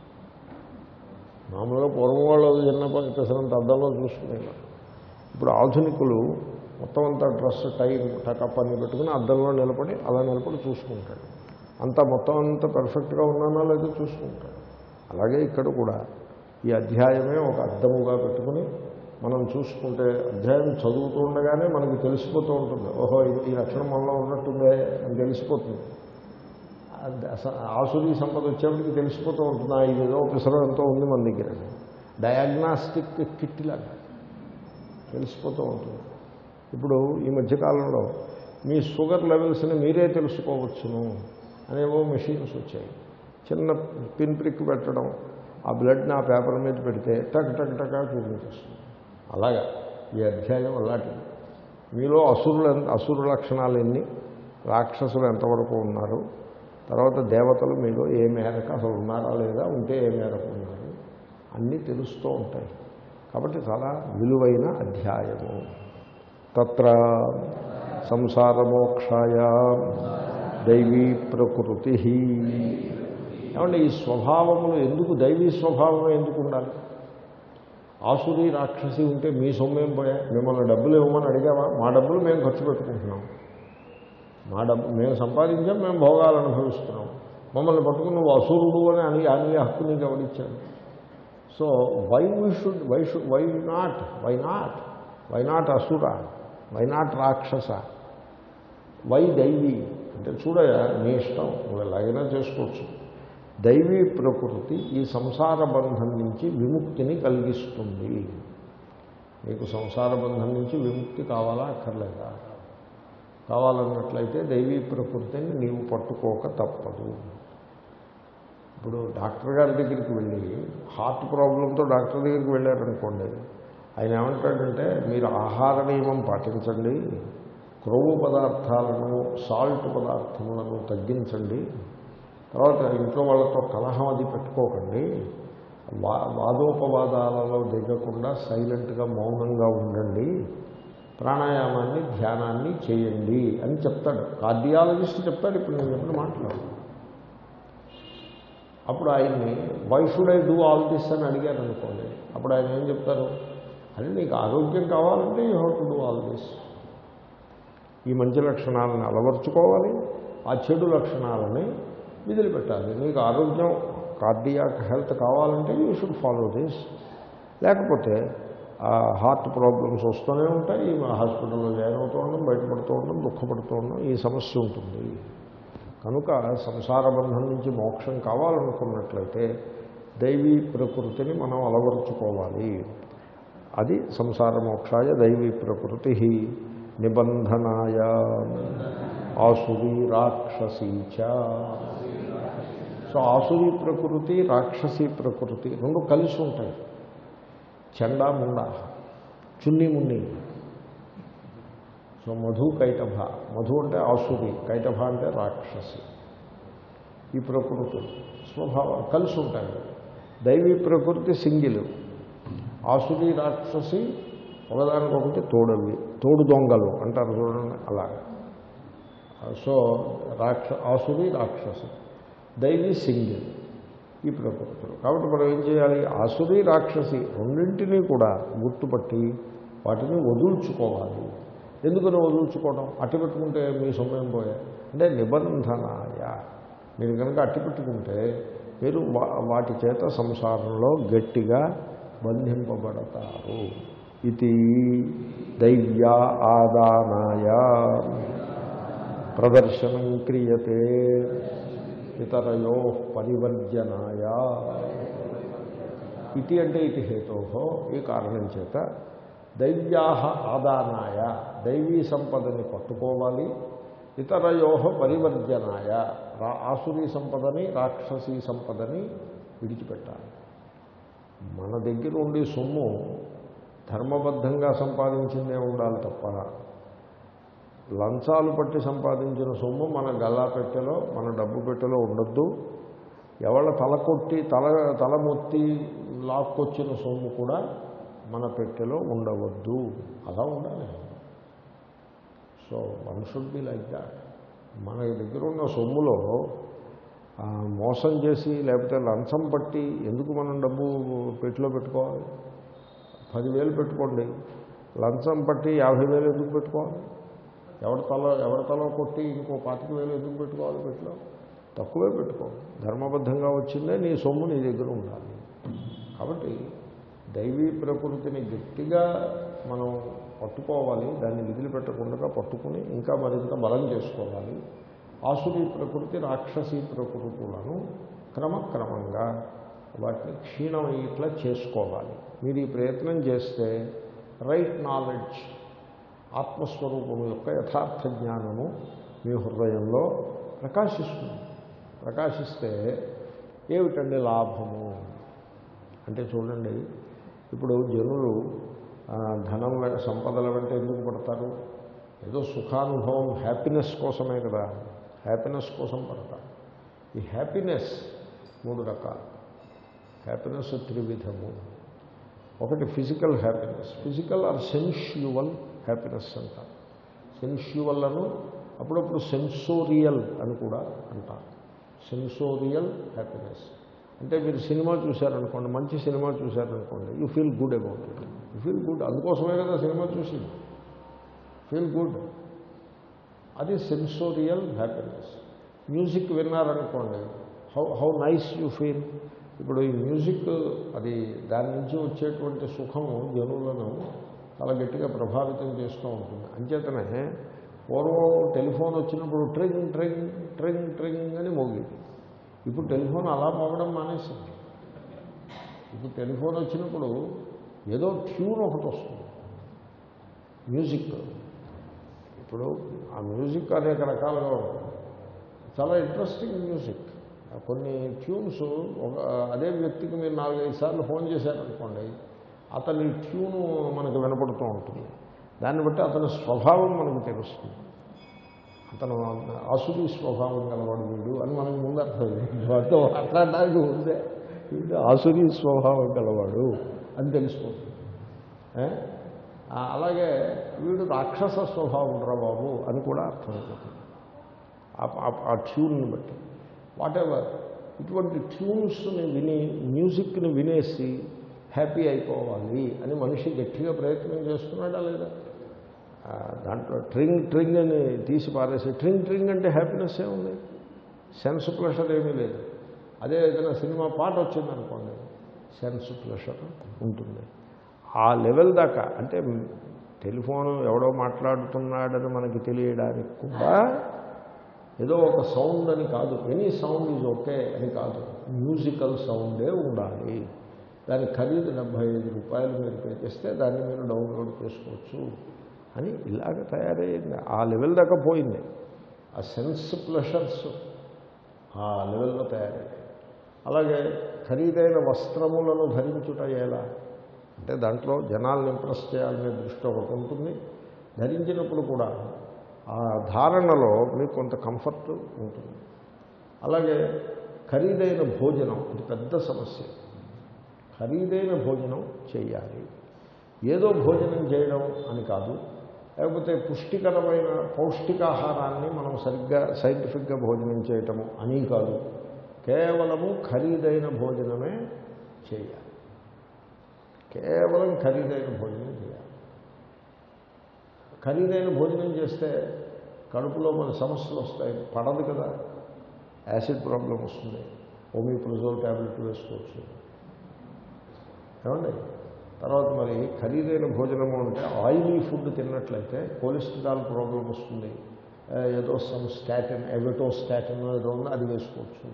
మామూలుగా పూర్వం వాళ్ళు చిన్న పని పెసరంత అద్దంలో చూసుకునేవారు ఇప్పుడు ఆధునికులు మొత్తం అంతా డ్రెస్ టై టకప్ అని పెట్టుకుని అద్దంలో నిలబడి అలా నిలబడి చూసుకుంటాడు అంతా మొత్తం అంతా పర్ఫెక్ట్గా ఉన్నానో లేదో చూసుకుంటాడు అలాగే ఇక్కడ కూడా ఈ అధ్యాయమే ఒక అద్దముగా పెట్టుకుని మనం చూసుకుంటే అధ్యాయం చదువుతూ ఉండగానే మనకి తెలిసిపోతూ ఉంటుంది ఓహో ఇది ఈ లక్షణం మనలో ఉన్నట్టుందే అని తెలిసిపోతుంది అది అస- ఆసురీ సంపద వచ్చేప్పటికి తెలిసిపోతూ ఉంటుంది "ఆ, ఇది ఏదో పిసరం ఎంతో ఉంది మన దగ్గర డయాగ్నాస్టిక్ కిట్ లాగా తెలిసిపోతూ ఉంటుంది ఇప్పుడు ఈ మధ్యకాలంలో మీ షుగర్ లెవెల్స్ని మీరే తెలుసుకోవచ్చును అనేవో మెషిన్స్ వచ్చాయి చిన్న పిన్ ప్రిక్ పెట్టడం ఆ బ్లడ్ని ఆ పేపర్ మీద పెడితే టక్ టక్ టకా చూపించేస్తుంది అలాగా ఈ అధ్యాయం అలాంటిది మీలో అసురులు ఎంత- అసురు లక్షణాలు ఎన్ని రాక్షసులు ఎంతవరకు ఉన్నారు తర్వాత దేవతలు మీలో ఏ మేరకు అసలు ఉన్నారా లేదా ఉంటే ఏ మేరకు ఉన్నారు అన్నీ తెలుస్తూ ఉంటాయి కాబట్టి చాలా విలువైన అధ్యాయము తత్ర సంసారమోక్షాయ దైవీ ప్రకృతి ఏమంటే ఈ స్వభావములు ఎందుకు దైవీ స్వభావమే ఎందుకు ఉండాలి ఆసురి రాక్షసి ఉంటే మీ సొమ్మేం పోయా మిమ్మల్ని డబ్బులు ఇవ్వమని అడిగావా మా డబ్బులు మేము ఖర్చు పెట్టుకుంటున్నాం మా డబ్బు మేము సంపాదించాం మేము భోగాలు అనుభవిస్తున్నాం మమ్మల్ని పట్టుకుని నువ్వు అసురుడు అని అని అని హక్కు నీకు ఎవరిచ్చాడు so why we should why should why not why not why not asura why not rakshasa why daivi అంటే చూడయా నీ ఇష్టం నువ్వు ఎలాగైనా చేసుకోవచ్చు దైవీ ప్రకృతి ఈ సంసార బంధం నుంచి విముక్తిని కలిగిస్తుంది మీకు సంసార బంధం నుంచి విముక్తి కావాలా అక్కర్లేదా కావాలన్నట్లయితే దైవీ ప్రకృతిని నీవు పట్టుకోక తప్పదు ఇప్పుడు డాక్టర్ గారి దగ్గరికి వెళ్ళి హార్ట్ ప్రాబ్లంతో డాక్టర్ దగ్గరికి వెళ్ళారనుకోండి ఆయన ఏమంటాడంటే మీరు ఆహార నియమం పాటించండి క్రొవ్వు పదార్థాలను సాల్ట్ పదార్థములను తగ్గించండి తర్వాత ఇంట్లో వాళ్ళతో కలహం అది పెట్టుకోకండి వా వాదోపవాదాలలో దిగకుండా సైలెంట్గా మౌనంగా ఉండండి ప్రాణాయామాన్ని ధ్యానాన్ని చేయండి అని చెప్తాడు కార్డియాలజిస్ట్ చెప్తాడు ఇప్పుడు నేను చెప్పిన మాట్లాడు అప్పుడు ఆయన్ని why should I do all this అని అడిగారు అనుకోండి అప్పుడు ఆయన ఏం చెప్తారు అని నీకు ఆరోగ్యం కావాలంటే you have to do all this ఈ మంచి లక్షణాలను అలవర్చుకోవాలి ఆ చెడు లక్షణాలని వదిలిపెట్టాలి నీకు ఆరోగ్యం కార్డియాక్ హెల్త్ కావాలంటే యూ షుడ్ ఫాలో దిస్ లేకపోతే ఆ హార్ట్ ప్రాబ్లమ్స్ వస్తూనే ఉంటాయి హాస్పిటల్లో జాయిన్ అవుతూ ఉండడం బయటపడుతూ ఉండడం దుఃఖపడుతూ ఉండడం ఈ సమస్య ఉంటుంది కనుక సంసార బంధం నుంచి మోక్షం కావాలనుకున్నట్లయితే దైవీ ప్రకృతిని మనం అలవరుచుకోవాలి అది సంసార మోక్షాయ దైవీ ప్రకృతి నిబంధనాయ ఆసురీ రాక్షసీచ సో ఆసురీ ప్రకృతి రాక్షసీ ప్రకృతి రెండు కలిసి ఉంటాయి చండా ముండా చున్ని మున్ని సో మధు కైటభ మధు అంటే ఆసురి కైటభ అంటే రాక్షసి ఈ ప్రకృతి స్వభావం కలిసి ఉంటాయి దైవీ ప్రకృతి సింగిల్ ఆసురి రాక్షసి ఒకదానికొకటి తోడవి తోడు దొంగలు అంటారు చూడండి అలాగా సో రాక్ష ఆసురి రాక్షసి దైవీ సింగిల్ ఈ ప్రకృతులు కాబట్టి మనం ఏం చేయాలి ఆసురి రాక్షసి రెండింటినీ కూడా గుర్తుపట్టి వాటిని వదుల్చుకోవాలి ఎందుకని వదుల్చుకోవడం అట్టి పెట్టుకుంటే మీ సమయం పోయే అంటే నిబంధనాయ మీరు కనుక అట్టి పెట్టుకుంటే మీరు వా- వాటి చేత సంసారంలో గట్టిగా బంధింపబడతారు ఇది దైవ్యా ఆదానాయ ప్రదర్శనం క్రియతే ఇతరయో పరివర్జనాయ ఇతి అంటే ఇతి హేతో ఈ కారణం చేత దైవ్యా ఆదానాయ దైవీ సంపదని పట్టుకోవాలి ఇతరయో పరివర్జనాయ రా ఆసురీ సంపదని రాక్షసీ సంపదని విడిచిపెట్టాలి మన దగ్గర ఉండే సొమ్ము ధర్మబద్ధంగా సంపాదించిందే ఉండాలి తప్ప లంచాలు పట్టి సంపాదించిన సొమ్ము మన గల్లా పెట్టెలో మన డబ్బు పెట్టెలో ఉండొద్దు ఎవళ్ళ తల కొట్టి తల తలమొత్తి లాక్కొచ్చిన సొమ్ము కూడా మన పెట్టెలో ఉండవద్దు అలా ఉండాలి so one should be like that మన దగ్గర ఉన్న సొమ్ములో ఆ, మోసం చేసి లేకపోతే లంచం పట్టి ఎందుకు మనం డబ్బు పెట్టిలో పెట్టుకోవాలి పదివేలు పెట్టుకోండి లంచం పట్టి యాభై వేలు ఎందుకు పెట్టుకోవాలి ఎవరి తల ఎవరి తల కొట్టి ఇంకో పాతిక వేలు ఎందుకు పెట్టుకోవాలి పెట్టిలో తక్కువే పెట్టుకో ధర్మబద్ధంగా వచ్చిందే నీ సొమ్ము నీ దగ్గర ఉండాలి కాబట్టి దైవీ ప్రకృతిని గట్టిగా మనం పట్టుకోవాలి దాన్ని విదిలిపెట్టకుండా పట్టుకుని ఇంకా మరింత బలం చేసుకోవాలి ఆసురీ ప్రకృతి రాక్షసీ ప్రకృతులను క్రమక్రమంగా వాటిని క్షీణమయ్యేట్లా చేసుకోవాలి మీరు ఈ ప్రయత్నం చేస్తే రైట్ నాలెడ్జ్ ఆత్మస్వరూపము యొక్క యథార్థ జ్ఞానము మీ హృదయంలో ప్రకాశిస్తుంది ప్రకాశిస్తే ఏమిటండి లాభము అంటే చూడండి ఇప్పుడు జనులు ఆ, ధనం వె- సంపదల వెంట ఎందుకు పడతారు ఏదో సుఖానుభవం హ్యాపీనెస్ కోసమే కదా హ్యాపీనెస్ కోసం పడతారు ఈ హ్యాపీనెస్ మూడు రకాలు హ్యాపీనెస్ త్రివిధము ఒకటి physical happiness physical or sensual happiness అంటారు సెన్ష్యువల్ అను అప్పుడప్పుడు సెన్సోరియల్ అని కూడా అంటారు సెన్సోరియల్ హ్యాపీనెస్ అంటే మీరు సినిమా చూశారనుకోండి మంచి సినిమా చూశారనుకోండి you feel good about it you feel good అందుకోసమే కదా సినిమా చూసి ఫీల్ గుడ్ అది సెన్సోరియల్ హ్యాపీనెస్ మ్యూజిక్ విన్నారనుకోండి how how nice you feel ఇప్పుడు ఈ మ్యూజిక్ అది దాని నుంచి వచ్చేటువంటి సుఖము జనులను చాలా గట్టిగా ప్రభావితం చేస్తూ ఉంటుంది అంచేతనే పూర్వం టెలిఫోన్ వచ్చినప్పుడు ట్రింగ్ ట్రింగ్ ట్రింగ్ ట్రింగ్ అని మోగేది ఇప్పుడు టెలిఫోన్ అలా మోగడం మానేసింది ఇప్పుడు టెలిఫోన్ వచ్చినప్పుడు ఏదో ట్యూన్ ఒకటి వస్తుంది మ్యూజిక్ ఇప్పుడు ఆ మ్యూజిక్ అనేక రకాలుగా ఉంటుంది చాలా ఇంట్రెస్టింగ్ మ్యూజిక్ కొన్ని ట్యూన్స్ ఒక అదే వ్యక్తికి మీరు నాలుగైదు సార్లు ఫోన్ చేశారనుకోండి అతని ట్యూను మనకు వినపడుతూ ఉంటుంది దాన్ని బట్టి అతని స్వభావం మనకు తెలుస్తుంది అతను ఆసురీ స్వభావం గలవాడు వీడు అని మనకు ముందు అర్థమైంది వాటితో మాట్లాడడానికి ఉందే వీడు ఆసురీ స్వభావం గలవాడు అని తెలిసిపోతుంది ఏ? ఆ, అలాగే వీడు రాక్షస స్వభావం రా బాబు అని కూడా అర్థమైపోతుంది ఆ- ఆ- ఆ ట్యూన్ని బట్టి వాట్ ఎవర్ ఇటువంటి ట్యూన్స్ని విని మ్యూజిక్ని వినేసి హ్యాపీ అయిపోవాలి అని మనిషి గట్టిగా ప్రయత్నం చేస్తున్నాడా లేదా ఆ, దాంట్లో ట్రింగ్ ట్రింగ్ అని తీసి పారేసి ట్రింగ్ ట్రింగ్ అంటే హ్యాపీనెస్ ఏముంది సెన్స్ ప్లెషర్ ఏమీ లేదు అదే ఏదైనా సినిమా పాట వచ్చిందనుకోండి సెన్స్ ప్లెషర్ ఉంటుంది ఆ లెవెల్ దాకా అంటే టెలిఫోన్ ఎవడో మాట్లాడుతున్నాడని మనకి తెలియడానికి కూడా ఏదో ఒక సౌండ్ అని కాదు ఎనీ సౌండ్ ఈజ్ ఓకే అని కాదు మ్యూజికల్ సౌండే ఉండాలి దాని ఖరీదు డెబ్భై ఐదు రూపాయలు మీరు పే చేస్తే దాన్ని మీరు డౌన్లోడ్ చేసుకోవచ్చు అని ఇలాగ తయారయ్యింది ఆ లెవెల్ దాకా పోయింది ఆ సెన్స్ ప్లెషర్స్ ఆ లెవెల్లో తయారయ్యాయి అలాగే ఖరీదైన వస్త్రములను ధరించుట ఎలా అంటే దాంట్లో జనాలను ఇంప్రెస్ చేయాలనే దృష్టి ఒకటి ఉంటుంది ధరించినప్పుడు కూడా ఆ ధారణలో మీకు కొంత కంఫర్ట్ ఉంటుంది అలాగే ఖరీదైన భోజనం ఇది పెద్ద సమస్య ఖరీదైన భోజనం చేయాలి ఏదో భోజనం చేయడం అని కాదు లేకపోతే పుష్టికరమైన పౌష్టికాహారాన్ని మనం సరిగ్గా సైంటిఫిక్గా భోజనం చేయటము అని కాదు కేవలము ఖరీదైన భోజనమే చేయాలి కేవలం ఖరీదైన భోజనం చేయాలి ఖరీదైన భోజనం చేస్తే కడుపులో మన సమస్యలు వస్తాయి పడదు కదా యాసిడ్ ప్రాబ్లం వస్తుంది ఓమిప్రజోల్ ట్యాబ్లెట్ వేసుకోవచ్చు ఏమండి తర్వాత మరి ఖరీదైన భోజనము అంటే ఆయిలీ ఫుడ్ తిన్నట్లయితే కొలెస్ట్రాల్ ప్రాబ్లం వస్తుంది ఆ, ఏదో సమ్ స్టాటిన్ ఎవటో స్టాటిన్ ఏదో ఉంది అది వేసుకోవచ్చు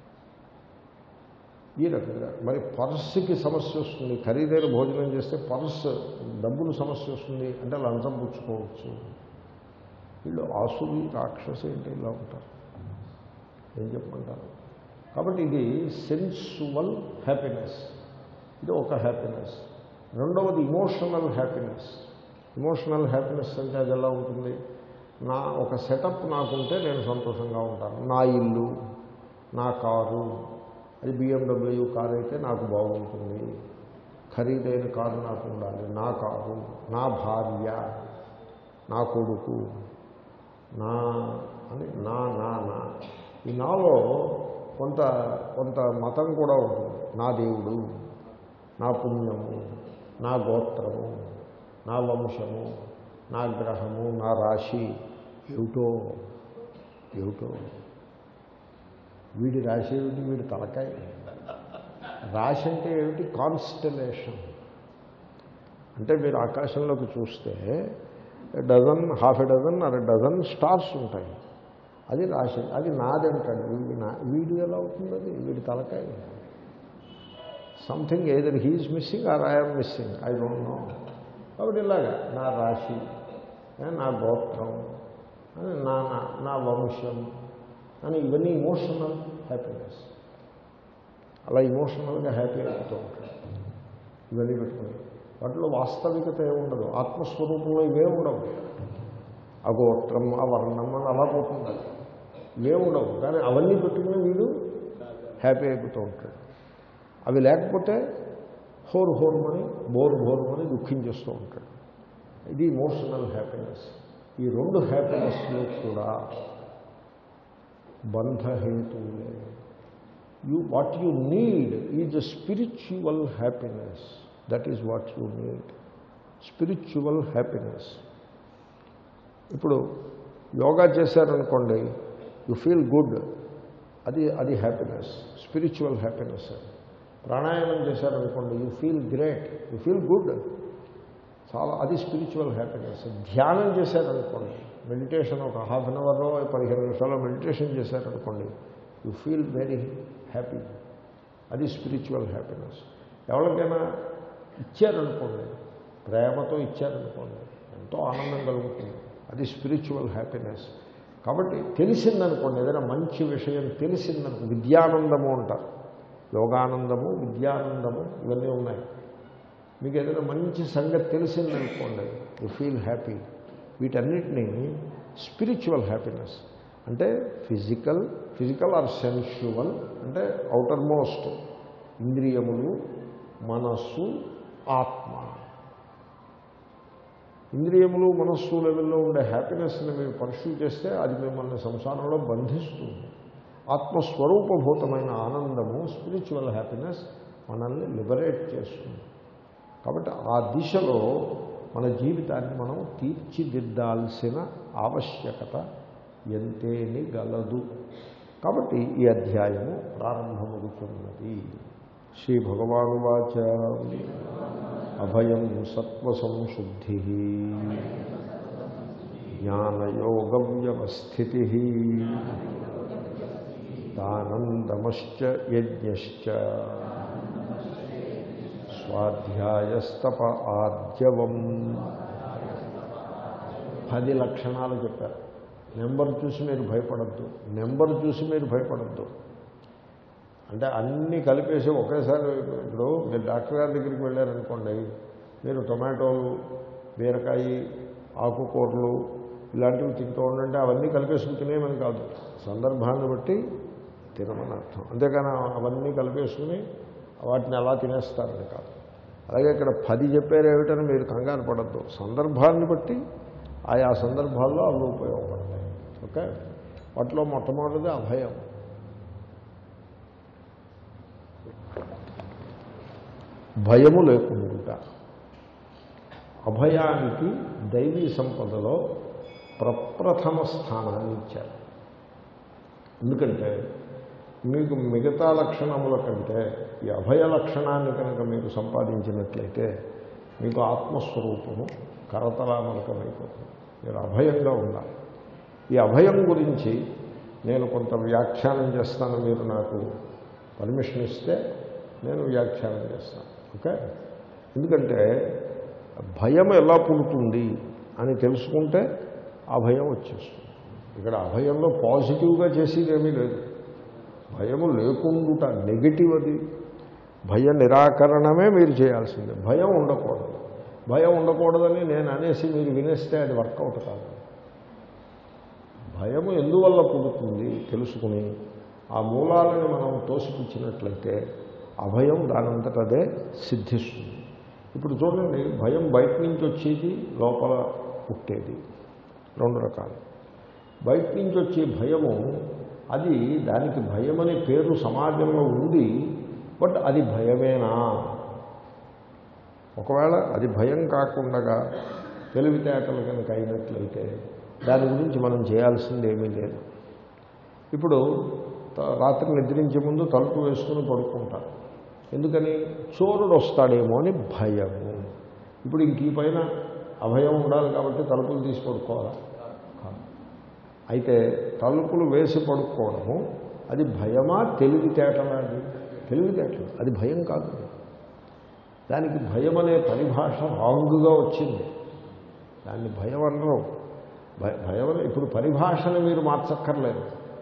ఈ రకంగా మరి పర్సుకి సమస్య వస్తుంది ఖరీదైన భోజనం చేస్తే పర్స్ డబ్బులు సమస్య వస్తుంది అంటే లంచం పుచ్చుకోవచ్చు వీళ్ళు ఆసులు రాక్షసు ఏంటి ఇలా ఉంటారు ఏం చెప్పమంటారు కాబట్టి ఇది సెన్సువల్ హ్యాపీనెస్ ఇది ఒక హ్యాపీనెస్ రెండవది ఇమోషనల్ హ్యాపీనెస్ ఇమోషనల్ హ్యాపీనెస్ అంటే అది ఎలా ఉంటుంది నా ఒక సెటప్ నాకుంటే నేను సంతోషంగా ఉంటాను నా ఇల్లు నా కారు అది బిఎండబ్ల్యూ కారు అయితే నాకు బాగుంటుంది ఖరీదైన కారు నాకు ఉండాలి నా కారు నా భార్య నా కొడుకు నా అని నా నా నా ఈ నాలో కొంత కొంత మతం కూడా ఉంటుంది నా దేవుడు నా పుణ్యము నా గోత్రము నా వంశము నా గ్రహము నా రాశి ఏమిటో ఏమిటో వీడి రాశి ఏమిటి వీడి తలకాయ రాశి అంటే ఏమిటి కాన్స్టలేషన్ అంటే మీరు ఆకాశంలోకి చూస్తే డజన్ హాఫ్ ఎ డజన్ అర డజన్ స్టార్స్ ఉంటాయి అది రాశి అది నాదంటాడు వీడి నా వీడు ఎలా అవుతుంది అది వీడి తలకాయ something either he's missing or I'm missing I don't know కాబట్టి ఇలాగా నా రాశి ఏ, నా గోత్రం ఏ, నా నా నా వంశం అని ఇవన్నీ ఇమోషనల్ హ్యాపీనెస్ అలా ఇమోషనల్గా హ్యాపీ అయిపోతూ ఉంటాడు ఇవన్నీ పెట్టుకుని వాటిలో వాస్తవికత ఏముండదు ఆత్మస్వరూపంలో ఇవే ఉండవు ఆ గోత్రం ఆ వర్ణం అని అలా పోతుంది అది. ఇవే ఉండవు కానీ అవన్నీ పెట్టుకుని వీడు హ్యాపీ అయిపోతూ ఉంటాడు అవి లేకపోతే హోరు హోరుమని బోరు బోరుమని దుఃఖించేస్తూ ఉంటాడు ఇది ఇమోషనల్ హ్యాపీనెస్ ఈ రెండు హ్యాపీనెస్లు కూడా బంధహేతువులే you what you need is a spiritual happiness that is what you need spiritual happiness ఇప్పుడు యోగా చేశారనుకోండి యు ఫీల్ గుడ్ అది అది హ్యాపీనెస్ స్పిరిచువల్ హ్యాపీనెస్ ప్రాణాయామం చేశారనుకోండి you feel great you feel good చాలా అది స్పిరిచువల్ హ్యాపీనెస్ ధ్యానం చేశారనుకోండి మెడిటేషన్ ఒక హాఫ్ అన్ అవర్లో పదిహేను నిమిషాల్లో మెడిటేషన్ చేశారనుకోండి యూ ఫీల్ వెరీ హ్యాపీ అది స్పిరిచువల్ హ్యాపీనెస్ ఎవరికైనా ఇచ్చారనుకోండి ప్రేమతో ఇచ్చారనుకోండి ఎంతో ఆనందం కలుగుతుంది అది స్పిరిచువల్ హ్యాపీనెస్ కాబట్టి తెలిసిందనుకోండి ఏదైనా మంచి విషయం తెలిసిందనుకో విద్యానందము అంటారు యోగానందము విద్యానందము ఇవన్నీ ఉన్నాయి మీకు ఏదైనా మంచి సంగతి తెలిసిందనుకోండి యు ఫీల్ హ్యాపీ వీటన్నిటినీ స్పిరిచువల్ హ్యాపీనెస్ అంటే ఫిజికల్ ఫిజికల్ ఆర్ సెన్షువల్ అంటే అవుటర్ మోస్ట్ ఇంద్రియములు మనస్సు ఆత్మ ఇంద్రియములు మనస్సు లెవెల్లో ఉండే హ్యాపీనెస్ని మీరు పర్సూ చేస్తే అది మిమ్మల్ని సంసారంలో బంధిస్తుంది ఆత్మస్వరూపభూతమైన ఆనందము స్పిరిచువల్ హ్యాపీనెస్ మనల్ని లిబరేట్ చేస్తుంది కాబట్టి ఆ దిశలో మన జీవితాన్ని మనం తీర్చిదిద్దాల్సిన ఆవశ్యకత ఎంతేని గలదు కాబట్టి ఈ అధ్యాయము ప్రారంభమవుతున్నది శ్రీభగవానువాచ అభయం సత్వసంశుద్ధి జ్ఞానయోగవ్యవస్థితి దానందమశ్చ యజ్ఞశ్చ స్వాధ్యాయస్తప ఆద్యవం పది లక్షణాలు చెప్పారు నెంబర్ చూసి మీరు భయపడద్దు నెంబర్ చూసి మీరు భయపడద్దు అంటే అన్నీ కలిపేసి ఒకేసారి ఇప్పుడు మీరు డాక్టర్ గారి దగ్గరికి వెళ్ళారనుకోండి మీరు టొమాటోలు బీరకాయ ఆకుకూరలు ఇలాంటివి తింటూ ఉండంటే అవన్నీ కలిపేసుకుని తినేమని కాదు సందర్భాన్ని బట్టి తినమని అర్థం అంతేకాని అవన్నీ కలిపేసుకుని వాటిని అలా తినేస్తారని కాదు అలాగే ఇక్కడ పది చెప్పారు ఏమిటని మీరు కంగారు పడద్దు సందర్భాన్ని బట్టి ఆయా సందర్భాల్లో అవి ఉపయోగపడతాయి ఓకే వాటిలో మొట్టమొదటిది అభయం భయము లేకుండా అభయానికి దైవీ సంపదలో ప్రప్రథమ స్థానాన్ని ఇచ్చారు ఎందుకంటే మీకు మిగతా లక్షణముల కంటే ఈ అభయ లక్షణాన్ని కనుక మీరు సంపాదించినట్లయితే మీకు ఆత్మస్వరూపము కరతలామలకమైపోతుంది మీరు అభయంగా ఉండాలి ఈ అభయం గురించి నేను కొంత వ్యాఖ్యానం చేస్తాను మీరు నాకు పర్మిషన్ ఇస్తే నేను వ్యాఖ్యానం చేస్తాను ఓకే ఎందుకంటే భయం ఎలా పుడుతుంది అని తెలుసుకుంటే ఆ భయం వచ్చేస్తుంది ఇక్కడ అభయంలో పాజిటివ్గా చేసేది ఏమీ లేదు భయము లేకుండుట నెగిటివ్ అది భయ నిరాకరణమే మీరు చేయాల్సిందే భయం ఉండకూడదు భయం ఉండకూడదని నేను అనేసి మీరు వినేస్తే అది వర్కౌట్ కాదు భయము ఎందువల్ల పుడుతుంది తెలుసుకుని ఆ మూలాలను మనం తోసిపుచ్చినట్లయితే అభయం దానంతట అదే సిద్ధిస్తుంది ఇప్పుడు చూడండి భయం బయట నుంచి వచ్చేది లోపల పుట్టేది రెండు రకాలు బయట నుంచి వచ్చే భయము అది దానికి భయం అనే పేరు సమాజంలో ఉంది బట్ అది భయమేనా ఒకవేళ అది భయం కాకుండా తెలివితేటలు కనుక అయినట్లయితే దాని గురించి మనం చేయాల్సింది ఏమీ లేదు ఇప్పుడు త- రాత్రి నిద్రించే ముందు తలుపు వేసుకుని పడుకుంటారు ఎందుకని చోరుడు వస్తాడేమో అని భయము ఇప్పుడు ఇంక ఈ పైన అభయం ఉండాలి కాబట్టి తలుపులు తీసి పడుకోవాలా కాదు. అయితే తలుపులు వేసి పడుకోవడము అది భయమా తెలివితేటలా అది తెలివితేటలు అది భయం కాదు దానికి భయం అనే పరిభాష రాంగ్గా వచ్చింది దాన్ని భయం అనరు భయ- భయం అనే ఇప్పుడు పరిభాషను మీరు మార్చక్కర్లేదు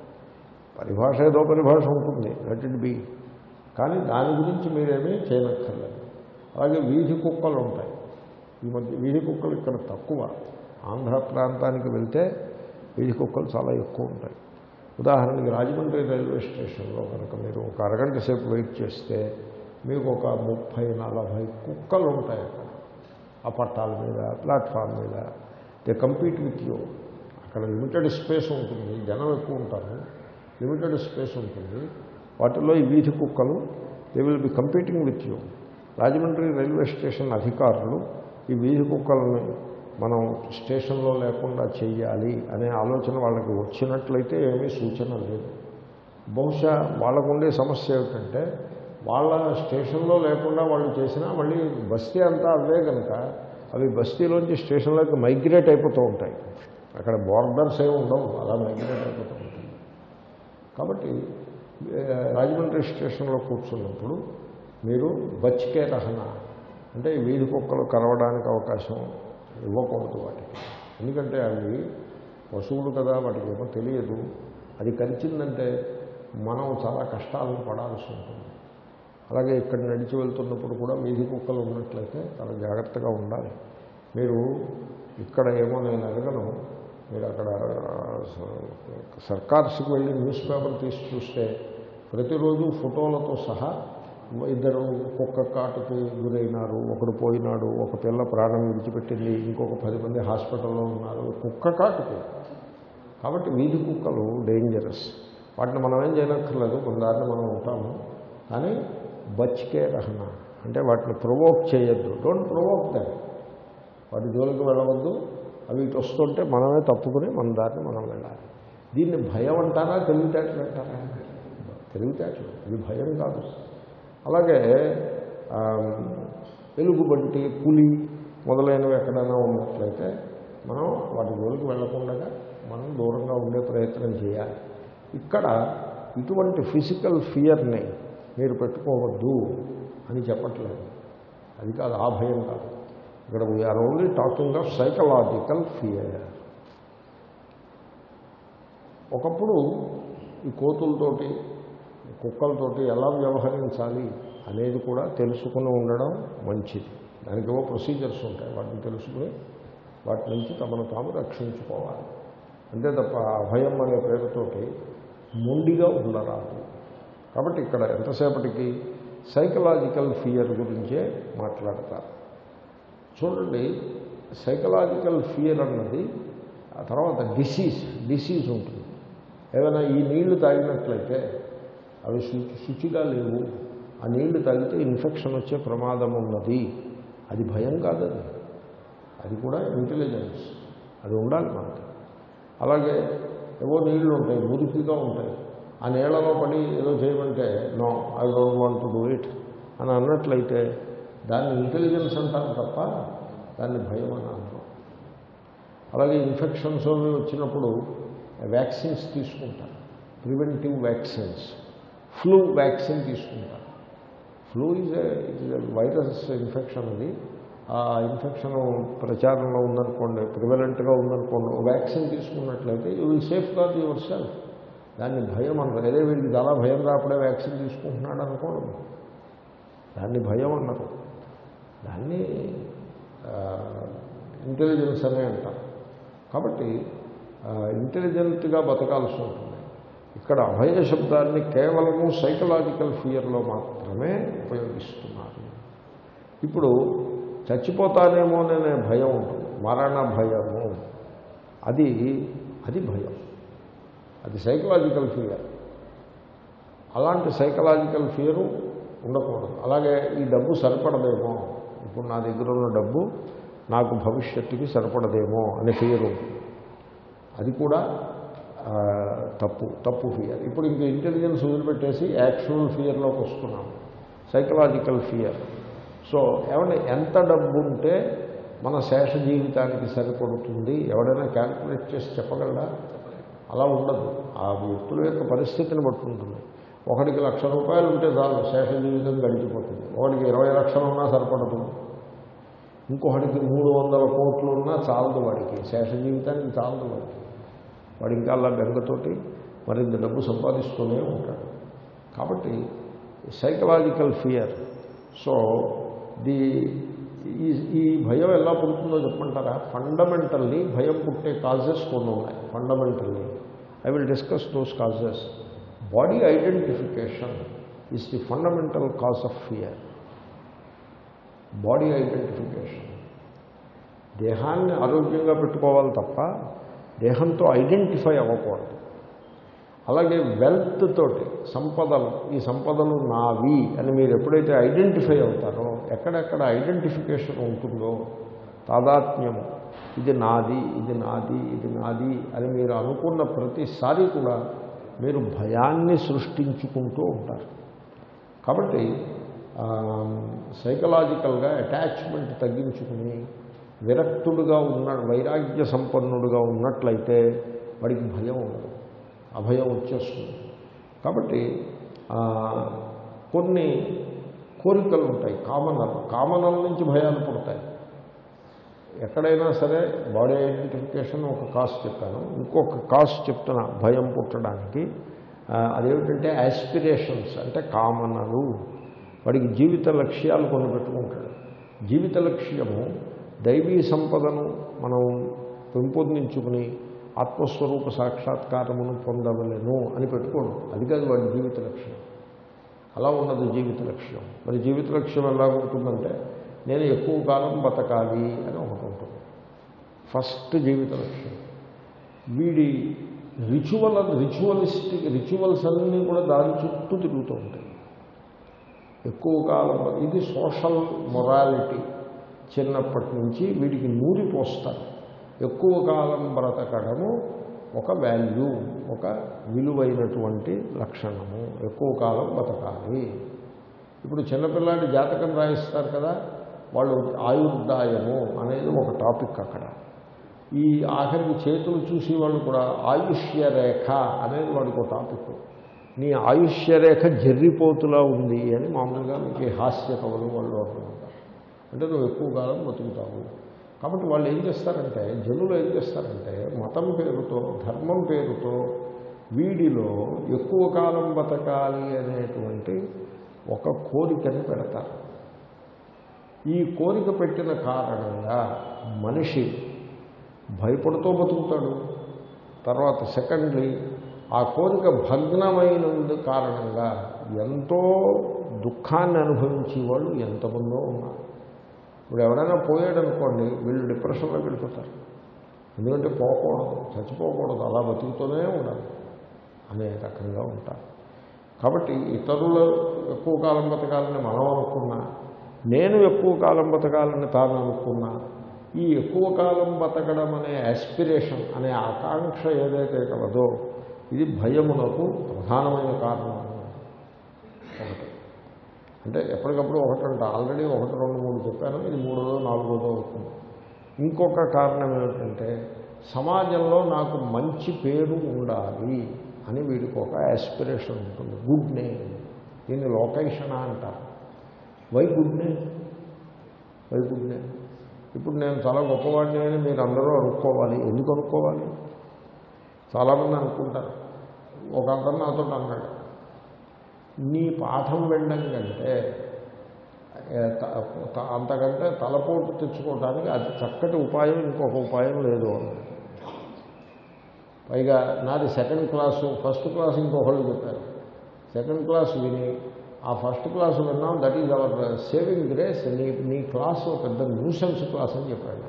పరిభాష ఏదో పరిభాష ఉంటుంది లెట్ ఇట్ బి కానీ దాని గురించి మీరేమీ చేయనక్కర్లేదు అలాగే వీధి కుక్కలు ఉంటాయి ఈ మధ్య వీధి కుక్కలు ఇక్కడ తక్కువ ఆంధ్ర ప్రాంతానికి వెళ్తే వీధి కుక్కలు చాలా ఎక్కువ ఉంటాయి ఉదాహరణకి రాజమండ్రి రైల్వే స్టేషన్లో కనుక మీరు ఒక అరగంట సేపు వెయిట్ చేస్తే మీకు ఒక ముప్పై నలభై కుక్కలు ఉంటాయి అక్కడ ఆ పట్టాల మీద ప్లాట్ఫామ్ మీద దే కంపీట్ విత్ యూ అక్కడ లిమిటెడ్ స్పేస్ ఉంటుంది జనం ఎక్కువ ఉంటారు లిమిటెడ్ స్పేస్ ఉంటుంది వాటిలో ఈ వీధి కుక్కలు they will be competing with you Rajahmundry railway station అధికారులు ఈ వీధి కుక్కలను మనం స్టేషన్లో లేకుండా చెయ్యాలి అనే ఆలోచన వాళ్ళకి వచ్చినట్లయితే ఏమీ సూచన లేదు బహుశా వాళ్ళకుండే సమస్య ఏమిటంటే వాళ్ళ స్టేషన్లో లేకుండా వాళ్ళు చేసినా మళ్ళీ బస్తీ అంతా అవే కనుక అవి బస్తీలోంచి స్టేషన్లోకి మైగ్రేట్ అయిపోతూ ఉంటాయి అక్కడ బోర్డర్స్ ఏమి ఉండవు అలా మైగ్రేట్ అయిపోతూ ఉంటాయి కాబట్టి ఏ, రాజమండ్రి స్టేషన్లో కూర్చున్నప్పుడు మీరు బచ్కే రహన అంటే ఈ వీధి కుక్కలు కరవడానికి అవకాశం ఇవ్వకూడదు వాటికి ఎందుకంటే అవి పశువులు కదా వాటికి ఏమో తెలియదు అది కరిచిందంటే మనం చాలా కష్టాలను పడాల్సి ఉంటుంది అలాగే ఇక్కడ నడిచి వెళ్తున్నప్పుడు కూడా వీధి కుక్కలు ఉన్నట్లయితే చాలా జాగ్రత్తగా ఉండాలి మీరు ఇక్కడ ఏమో నేను అడగను మీరు అక్కడ సర్కార్స్కి వెళ్ళి న్యూస్ పేపర్ తీసి చూస్తే ప్రతిరోజు ఫోటోలతో సహా ఇద్దరు కుక్క కాటుకి గురైనారు ఒకడు పోయినాడు ఒక పిల్ల ప్రాణం విడిచిపెట్టింది ఇంకొక పది మంది హాస్పిటల్లో ఉన్నారు కుక్క కాటుకు కాబట్టి వీధి కుక్కలు డేంజరస్ వాటిని మనం ఏం చేయనక్కర్లేదు మన దారిని మనం ఉంటాము కానీ బచ్కే రహన అంటే వాటిని ప్రొవోక్ చేయొద్దు డోంట్ ప్రొవోక్ దాన్ని వాటి జోలికి వెళ్ళవద్దు అవి ఇటు వస్తుంటే మనమే తప్పుకుని మన దారిని మనం వెళ్ళాలి దీన్ని భయం అంటారా తెలివితేటలు అంటారా తెలివితేటలు ఇది భయం కాదు అలాగే ఆ, ఎలుగుబంటి పులి మొదలైనవి ఎక్కడైనా ఉన్నట్లయితే మనం వాటి జోలికి వెళ్లకుండా మనం దూరంగా ఉండే ప్రయత్నం చేయాలి ఇక్కడ ఇటువంటి ఫిజికల్ ఫియర్ని మీరు పెట్టుకోవద్దు అని చెప్పట్లేదు అది కాదు ఆ భయం కాదు ఇక్కడ we're only talking of psychological fear ఒకప్పుడు ఈ కోతులతోటి కుక్కలతోటి ఎలా వ్యవహరించాలి అనేది కూడా తెలుసుకుని ఉండడం మంచిది దానికి ఏవో ప్రొసీజర్స్ ఉంటాయి వాటిని తెలుసుకుని వాటి నుంచి తమను తాము రక్షించుకోవాలి అంతే తప్ప అభయం అనే పేరుతోటి మొండిగా ఉండరాదు కాబట్టి ఇక్కడ ఎంతసేపటికి సైకలాజికల్ ఫియర్ గురించే మాట్లాడతారు చూడండి సైకలాజికల్ ఫియర్ అన్నది ఆ తర్వాత డిసీజ్ డిసీజ్ ఉంటుంది ఏదైనా ఈ నీళ్లు తాగినట్లయితే అవి శుచి శుచిగా లేవు ఆ నీళ్లు తాగితే ఇన్ఫెక్షన్ వచ్చే ప్రమాదం ఉన్నది అది భయం కాదది అది కూడా ఇంటెలిజెన్స్ అది ఉండాలి మనకి అలాగే ఏవో నీళ్లు ఉంటాయి మురికిగా ఉంటాయి ఆ నీళ్లలో పడి ఏదో చేయమంటే no I don't want to do it అని అన్నట్లయితే దాన్ని ఇంటెలిజెన్స్ అంటారు తప్ప దాన్ని భయం అని అంటారు అలాగే ఇన్ఫెక్షన్స్ అవి వచ్చినప్పుడు వ్యాక్సిన్స్ తీసుకుంటారు ప్రివెంటివ్ వ్యాక్సిన్స్ ఫ్లూ వ్యాక్సిన్ తీసుకుంటారు flu is is virus infection అది ఆ ఇన్ఫెక్షన్ ప్రచారంలో ఉందనుకోండి ప్రివలెంట్గా ఉందనుకోండి ఓ వ్యాక్సిన్ తీసుకున్నట్లయితే you will safeguard yourself దాన్ని భయం అన్నారు అదే వీడికి చాలా భయం రాపడే వ్యాక్సిన్ తీసుకుంటున్నాడు అనుకోండి దాన్ని భయం అన్నారు దాన్ని ఇంటెలిజెన్స్ అనే అంటారు కాబట్టి ఇంటెలిజెంట్గా బతకాల్సి ఉంటుంది ఇక్కడ అభయ శబ్దాన్ని కేవలము సైకలాజికల్ ఫియర్లో మాత్రమే ఉపయోగిస్తున్నారు ఇప్పుడు చచ్చిపోతానేమోననే భయం ఉంటుంది మరణ భయము అది అది భయం అది సైకలాజికల్ ఫియర్ అలాంటి సైకలాజికల్ ఫియరు ఉండకూడదు అలాగే ఈ డబ్బు సరిపడదేమో ఇప్పుడు నా దగ్గర ఉన్న డబ్బు నాకు భవిష్యత్తుకి సరిపడదేమో అనే ఫియర్ ఉంటుంది అది కూడా ఆ, తప్పు తప్పు ఫియర్ ఇప్పుడు ఇంక ఇంటెలిజెన్స్ వదిలిపెట్టేసి యాక్చువల్ ఫియర్లోకి వస్తున్నాం సైకలాజికల్ ఫియర్ సో ఏమంటే ఎంత డబ్బు ఉంటే మన శేష జీవితానికి సరిపడుతుంది ఎవడైనా క్యాల్కులేట్ చేసి చెప్పగలరా అలా ఉండదు ఆ వ్యక్తుల యొక్క పరిస్థితిని బట్టి ఉంటుంది ఒకడికి లక్ష రూపాయలు ఉంటే చాలు శేష జీవితం గడిచిపోతుంది ఒకడికి ఇరవై లక్షలు ఉన్నా సరిపడదు ఇంకొకడికి మూడు వందల కోట్లు ఉన్నా చాలదు వాడికి శేష జీవితానికి చాలదు వాడికి వాడు ఇంకా అలా బెంగతోటి మరింత డబ్బు సంపాదిస్తూనే ఉంటాడు కాబట్టి సైకలాజికల్ ఫియర్ సో ది ఈ ఈ భయం ఎలా పుడుతుందో చెప్పమంటారా ఫండమెంటల్లీ భయం పుట్టే కాజెస్ కొన్ని ఉన్నాయి fundamentally I will discuss those causes body identification is the fundamental cause of fear body identification దేహాన్ని ఆరోగ్యంగా పెట్టుకోవాలి తప్ప దేహంతో ఐడెంటిఫై అవ్వకూడదు అలాగే వెల్త్ తోటి సంపదలు ఈ సంపదలు నావి అని మీరు ఎప్పుడైతే ఐడెంటిఫై అవుతారో ఎక్కడెక్కడ ఐడెంటిఫికేషన్ ఉంటుందో తాదాత్మ్యము ఇది నాది ఇది నాది ఇది నాది అని మీరు అనుకున్న ప్రతిసారి కూడా మీరు భయాన్ని సృష్టించుకుంటూ ఉంటారు కాబట్టి సైకలాజికల్గా అటాచ్మెంట్ తగ్గించుకుని విరక్తుడుగా ఉన్న వైరాగ్య సంపన్నుడుగా ఉన్నట్లయితే వాడికి భయం ఉండదు అభయం వచ్చేస్తుంది కాబట్టి ఆ, కొన్ని కోరికలు ఉంటాయి కామనలు కామనల నుంచి భయాలు పుడతాయి ఎక్కడైనా సరే బాడీ ఐడెంటిఫికేషన్ ఒక కాస్ట్ చెప్పాను ఇంకొక కాస్ట్ చెప్తున్నా భయం పుట్టడానికి ఆ, అదేమిటంటే యాస్పిరేషన్స్ అంటే కామనలు వాడికి జీవిత లక్ష్యాలు కొన్ని పెట్టుకుంటాడు జీవిత లక్ష్యము దైవీ సంపదను మనం పెంపొందించుకుని ఆత్మస్వరూప సాక్షాత్కారమును పొందవలేను అని పెట్టుకోడు అది కాదు వాడి జీవిత లక్ష్యం అలా ఉన్నది జీవిత లక్ష్యం మరి జీవిత లక్ష్యం ఎలా ఉంటుందంటే నేను ఎక్కువ కాలం బతకాలి అని ఒకటి ఉంటుంది ఫస్ట్ జీవిత లక్ష్యం వీడి రిచువల్ రిచువలిస్టిక్ రిచువల్స్ అన్నీ కూడా దాని చుట్టూ తిరుగుతూ ఉంటాయి ఎక్కువ కాలం ఇది సోషల్ మొరాలిటీ చిన్నప్పటి నుంచి వీడికి నూరి పోస్తారు ఎక్కువ కాలం బ్రతకడము ఒక వాల్యూ ఒక విలువైనటువంటి లక్షణము ఎక్కువ కాలం బతకాలి ఇప్పుడు చిన్నపిల్లాడి జాతకం రాయిస్తారు కదా వాళ్ళు ఆయుర్దాయము అనేది ఒక టాపిక్ అక్కడ ఈ ఆఖరికి చేతులు చూసి వాళ్ళు కూడా ఆయుష్య రేఖ అనేది వాడికి ఒక టాపిక్ నీ ఆయుష్య రేఖ జర్రిపోతులా ఉంది అని మామూలుగా మీకు ఈ హాస్య కవులు వాళ్ళు అంటున్నారు అంటే నువ్వు ఎక్కువ కాలం బతుకుతావు కాబట్టి వాళ్ళు ఏం చేస్తారంటే జనులు ఏం చేస్తారంటే మతం పేరుతో ధర్మం పేరుతో వీడిలో ఎక్కువ కాలం బతకాలి అనేటువంటి ఒక కోరికని పెడతారు ఈ కోరిక పెట్టిన కారణంగా మనిషి భయపడుతూ బతుకుతాడు తర్వాత సెకండ్లీ ఆ కోరిక భగ్నమైనందు కారణంగా ఎంతో దుఃఖాన్ని అనుభవించే వాళ్ళు ఎంతమందో ఉన్నారు ఇప్పుడు ఎవరైనా పోయాడు అనుకోండి వీళ్ళు డిప్రెషన్లో వెళ్ళిపోతారు ఎందుకంటే పోకూడదు చచ్చిపోకూడదు అలా బతుకుతూనే ఉండాలి అనే రకంగా ఉంటారు కాబట్టి ఇతరులు ఎక్కువ కాలం బతకాలని మనం అనుకున్నా నేను ఎక్కువ కాలం బతకాలని తాను అనుకున్నా ఈ ఎక్కువ కాలం బతకడం అనే ఆస్పిరేషన్ అనే ఆకాంక్ష ఏదైతే కలదో ఇది భయమునకు ప్రధానమైన కారణం ఒకటి అంటే ఎప్పటికప్పుడు ఒకటంట ఆల్రెడీ ఒకటి రెండు మూడు చెప్పాను ఇది మూడోదో నాలుగోదో అవుతుంది ఇంకొక కారణం ఏమిటంటే సమాజంలో నాకు మంచి పేరు ఉండాలి అని వీడికి ఒక ఆస్పిరేషన్ ఉంటుంది గుడ్ నేమ్ దీన్ని లోకేషణ అంటారు why good name why good name ఇప్పుడు నేను చాలా గొప్పవాడిని అని మీరు అందరూ అనుకోవాలి ఎందుకు అనుకోవాలి చాలామంది అనుకుంటారు ఒక అతను నాతో అన్నాడు నీ పాఠం వినడం కంటే ఏ, త- త- అంతకంటే తలపోటు తెచ్చుకోవడానికి అది చక్కటి ఉపాయం ఇంకొక ఉపాయం లేదు అన్నాడు పైగా నాది సెకండ్ క్లాసు ఫస్ట్ క్లాస్ ఇంకొకళ్ళు చెప్పారు సెకండ్ క్లాస్ విని ఆ ఫస్ట్ క్లాస్ విన్నాం that is our saving grace నీ నీ క్లాసు పెద్ద న్యూసెన్స్ క్లాస్ అని చెప్పాడు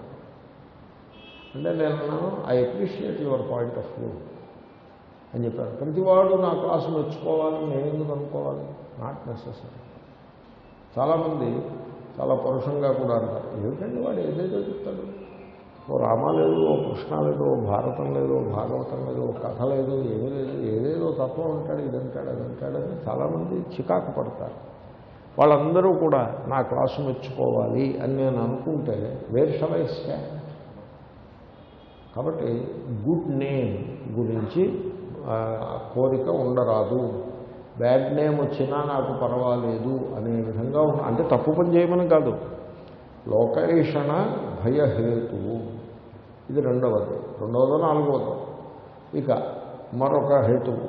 అంటే నేను అన్నాను I appreciate your point of view అని చెప్పారు ప్రతివాడు నా క్లాసు మెచ్చుకోవాలని నేను ఎందుకు అనుకోవాలి నాట్ నెసెసరీ చాలామంది చాలా పరుషంగా కూడా అంటారు ఏమిటండి వాడు ఏదేదో చెప్తాడు ఓ రామ లేదు ఓ కృష్ణ లేదు ఓ భారతం లేదు ఓ భాగవతం లేదు ఓ కథ లేదు ఏమీ లేదు ఏదేదో తత్వం అంటాడు ఇదంటాడు అదంటాడని చాలామంది చికాకు పడతారు వాళ్ళందరూ కూడా నా క్లాసు మెచ్చుకోవాలి అని నేను అనుకుంటే వేర్ షల్ ఐ స్టాండ్ కాబట్టి గుడ్ నేమ్ గురించి ఆ, కోరిక ఉండరాదు బ్యాడ్ నేమ్ వచ్చినా నాకు పర్వాలేదు అనే విధంగా ఉన్న అంటే తప్పు పని చేయమని కాదు లోకేషణ భయహేతువు ఇది రెండవది రెండవదో నాలుగవదో ఇక మరొక హేతువు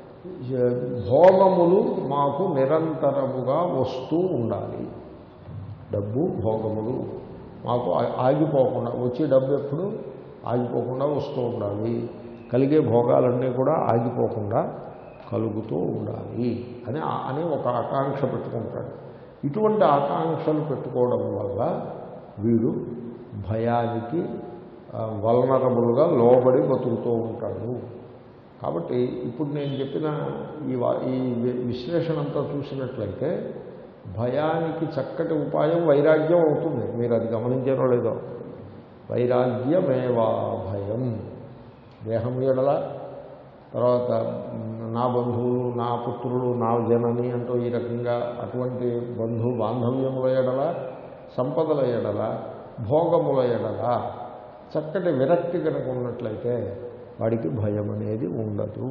భోగములు మాకు నిరంతరముగా వస్తూ ఉండాలి డబ్బు భోగములు మాకు ఆ- ఆగిపోకుండా వచ్చే డబ్బు ఎప్పుడు ఆగిపోకుండా వస్తూ ఉండాలి కలిగే భోగాలన్నీ కూడా ఆగిపోకుండా కలుగుతూ ఉండాలి అని ఆ- అని ఒక ఆకాంక్ష పెట్టుకుంటాడు ఇటువంటి ఆకాంక్షలు పెట్టుకోవడం వల్ల వీడు భయానికి వలనరబులుగా లోబడి బతుకుతూ ఉంటాడు కాబట్టి ఇప్పుడు నేను చెప్పిన ఈ వా- ఈ వి- విశ్లేషణ అంతా చూసినట్లయితే భయానికి చక్కటి ఉపాయం వైరాగ్యం అవుతుంది మీరు అది గమనించారో లేదో వైరాగ్యమేవా భయం దేహం ఎడల తర్వాత నా బంధువులు నా పుత్రులు నా జనని అంటూ ఈ రకంగా అటువంటి బంధు బాంధవ్యముల ఎడల సంపదల ఎడల భోగముల ఎడల చక్కటి విరక్తి కనుక ఉన్నట్లయితే వాడికి భయం అనేది ఉండదు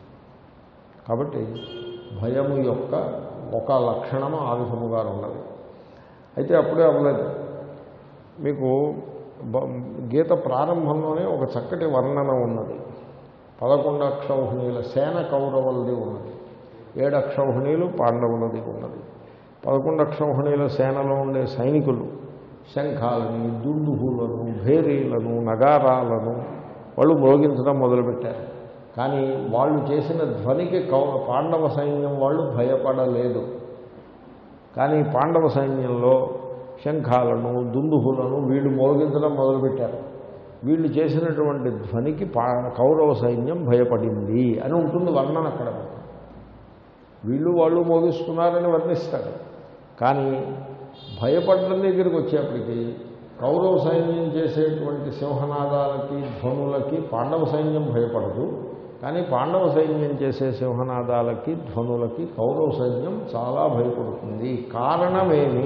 కాబట్టి భయము యొక్క ఒక లక్షణము ఆ విధముగా ఉన్నది అయితే అప్పుడే అవ్వలేదు మీకు బ- గీత ప్రారంభంలోనే ఒక చక్కటి వర్ణన ఉన్నది పదకొండు అక్షౌహిణీల సేన కౌరవులది ఉన్నది ఏడు అక్షౌహిణీలు పాండవులది ఉన్నది పదకొండు అక్షౌహిణీల సేనలో ఉండే సైనికులు శంఖాలని దుందుహులను భేరీలను నగారాలను వాళ్ళు మ్రోగించడం మొదలుపెట్టారు కానీ వాళ్ళు చేసిన ధ్వనికి కౌ పాండవ సైన్యం వాళ్ళు భయపడలేదు కానీ పాండవ సైన్యంలో శంఖాలను దుందుహులను వీళ్ళు మోగించడం మొదలుపెట్టారు వీళ్ళు చేసినటువంటి ధ్వనికి పా కౌరవ సైన్యం భయపడింది అని ఉంటుంది వర్ణన అక్కడ వీళ్ళు వాళ్ళు మోగిస్తున్నారని వర్ణిస్తాడు కానీ భయపడడం దగ్గరికి వచ్చేప్పటికి కౌరవ సైన్యం చేసేటువంటి సింహనాదాలకి ధ్వనులకి పాండవ సైన్యం భయపడదు కానీ పాండవ సైన్యం చేసే సింహనాదాలకి ధ్వనులకి కౌరవ సైన్యం చాలా భయపడుతుంది కారణమేమి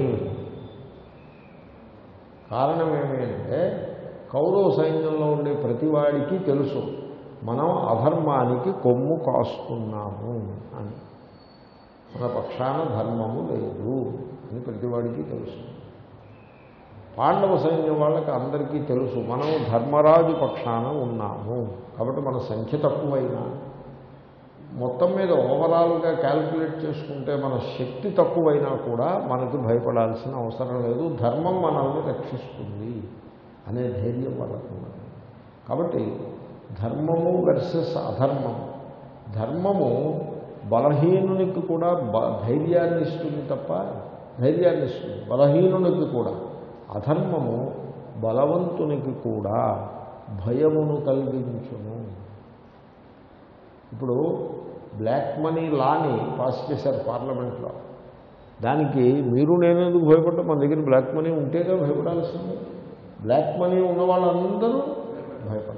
కారణమేమి అంటే కౌరవ సైన్యంలో ఉండే ప్రతివాడికి తెలుసు మనం అధర్మానికి కొమ్ము కాస్తున్నాము అని మన పక్షాన ధర్మము లేదు అని ప్రతివాడికి తెలుసు పాండవ సైన్యం వాళ్ళకి అందరికీ తెలుసు మనం ధర్మరాజు పక్షాన ఉన్నాము కాబట్టి మన సంఖ్య తక్కువైనా మొత్తం మీద ఓవరాల్గా క్యాల్కులేట్ చేసుకుంటే మన శక్తి తక్కువైనా కూడా మనకి భయపడాల్సిన అవసరం లేదు ధర్మం మనల్ని రక్షిస్తుంది అనే ధైర్యం వాళ్ళకు ఉన్నది కాబట్టి ధర్మము వెర్సెస్ అధర్మం ధర్మము బలహీనునికి కూడా బ ధైర్యాన్ని ఇస్తుంది తప్ప ధైర్యాన్ని ఇస్తుంది బలహీనునికి కూడా అధర్మము బలవంతునికి కూడా భయమును కలిగించును ఇప్పుడు బ్లాక్ మనీ లాని పాస్ చేశారు పార్లమెంట్లో దానికి మీరు నేను ఎందుకు భయపడ్డా మన దగ్గర బ్లాక్ మనీ ఉంటేగా భయపడాల్సింది బ్లాక్ మనీ ఉన్న వాళ్ళందరూ భయపడతారు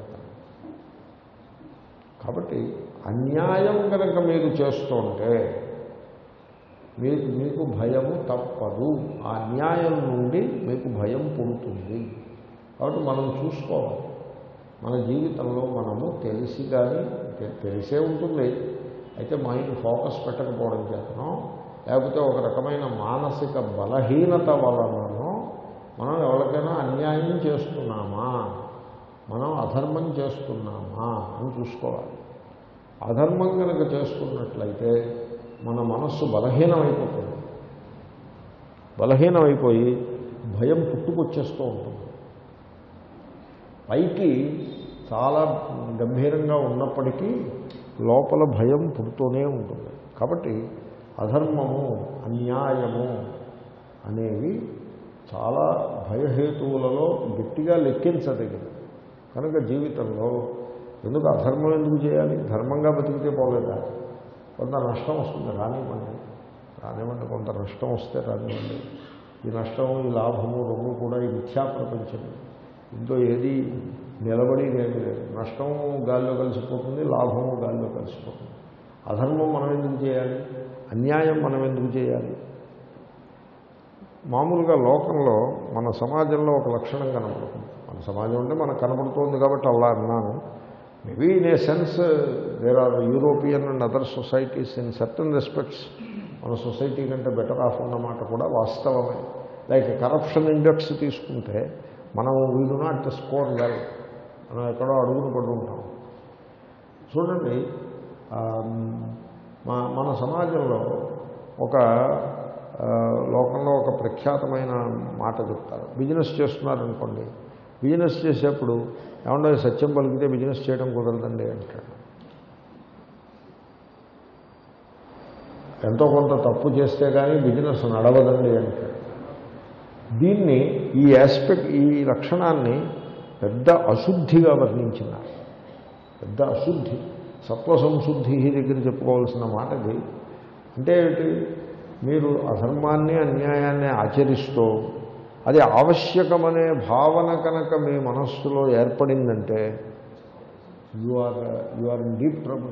కాబట్టి అన్యాయం కనుక మీరు చేస్తుంటే మీకు మీకు భయము తప్పదు ఆ అన్యాయం నుండి మీకు భయం పుడుతుంది కాబట్టి మనం చూసుకోవాలి మన జీవితంలో మనము తెలిసి కానీ తె- తెలిసే ఉంటుంది అయితే మైండ్ ఫోకస్ పెట్టకపోవడం చేతనో లేకపోతే ఒక రకమైన మానసిక బలహీనత వలననో మనం ఎవరికైనా అన్యాయం చేస్తున్నామా మనం అధర్మం చేస్తున్నామా అని చూసుకోవాలి అధర్మం కనుక చేసుకున్నట్లయితే మన మనస్సు బలహీనమైపోతుంది బలహీనమైపోయి భయం పుట్టుకొచ్చేస్తూ ఉంటుంది పైకి చాలా గంభీరంగా ఉన్నప్పటికీ లోపల భయం పుడుతూనే ఉంటుంది కాబట్టి అధర్మము అన్యాయము అనేవి చాలా భయహేతువులలో గట్టిగా లెక్కించదగినవి కనుక జీవితంలో ఎందుకు అధర్మం ఎందుకు చేయాలి ధర్మంగా బతికితే పోలేదా కొంత నష్టం వస్తుంది రానివ్వండి రానివ్వండి కొంత నష్టం వస్తే రానివ్వండి ఈ నష్టము ఈ లాభము రెండు కూడా ఈ మిథ్యా ప్రపంచం ఇంట్లో ఏది నిలబడేది ఏమీ లేదు నష్టము గాల్లో కలిసిపోతుంది లాభము గాల్లో కలిసిపోతుంది అధర్మం మనం ఎందుకు చేయాలి అన్యాయం మనం ఎందుకు చేయాలి మామూలుగా లోకంలో మన సమాజంలో ఒక లక్షణం కనపడుతుంది మన సమాజం అంటే మనకు కనపడుతోంది కాబట్టి అలా అన్నాను maybe in a sense there are European and other societies in certain respects మన సొసైటీ కంటే బెటర్ ఆఫ్ ఉన్నమాట కూడా వాస్తవమే లైక్ కరప్షన్ ఇండెక్స్ తీసుకుంటే మనం we do not score well మనం ఎక్కడో అడుగును పడి ఉంటాం చూడండి ఆ, మా మన సమాజంలో ఒక ఆ, లోకంలో ఒక ప్రఖ్యాతమైన మాట చెప్తారు బిజినెస్ చేస్తున్నారనుకోండి బిజినెస్ చేసేప్పుడు ఏమన్నా సత్యం పలికితే బిజినెస్ చేయడం కుదరదండి అంటాడు ఎంతో కొంత తప్పు చేస్తే కానీ బిజినెస్ నడవదండి అంటాడు దీన్ని ఈ ఆస్పెక్ట్ ఈ లక్షణాన్ని పెద్ద అశుద్ధిగా వర్ణించినారు పెద్ద అశుద్ధి సత్వ సంశుద్ధి దగ్గర చెప్పుకోవాల్సిన మాట ఇది అంటే ఏమిటి మీరు అధర్మాన్ని అన్యాయాన్ని ఆచరిస్తూ అది ఆవశ్యకమనే భావన కనుక మీ మనస్సులో ఏర్పడిందంటే you are you are in deep trouble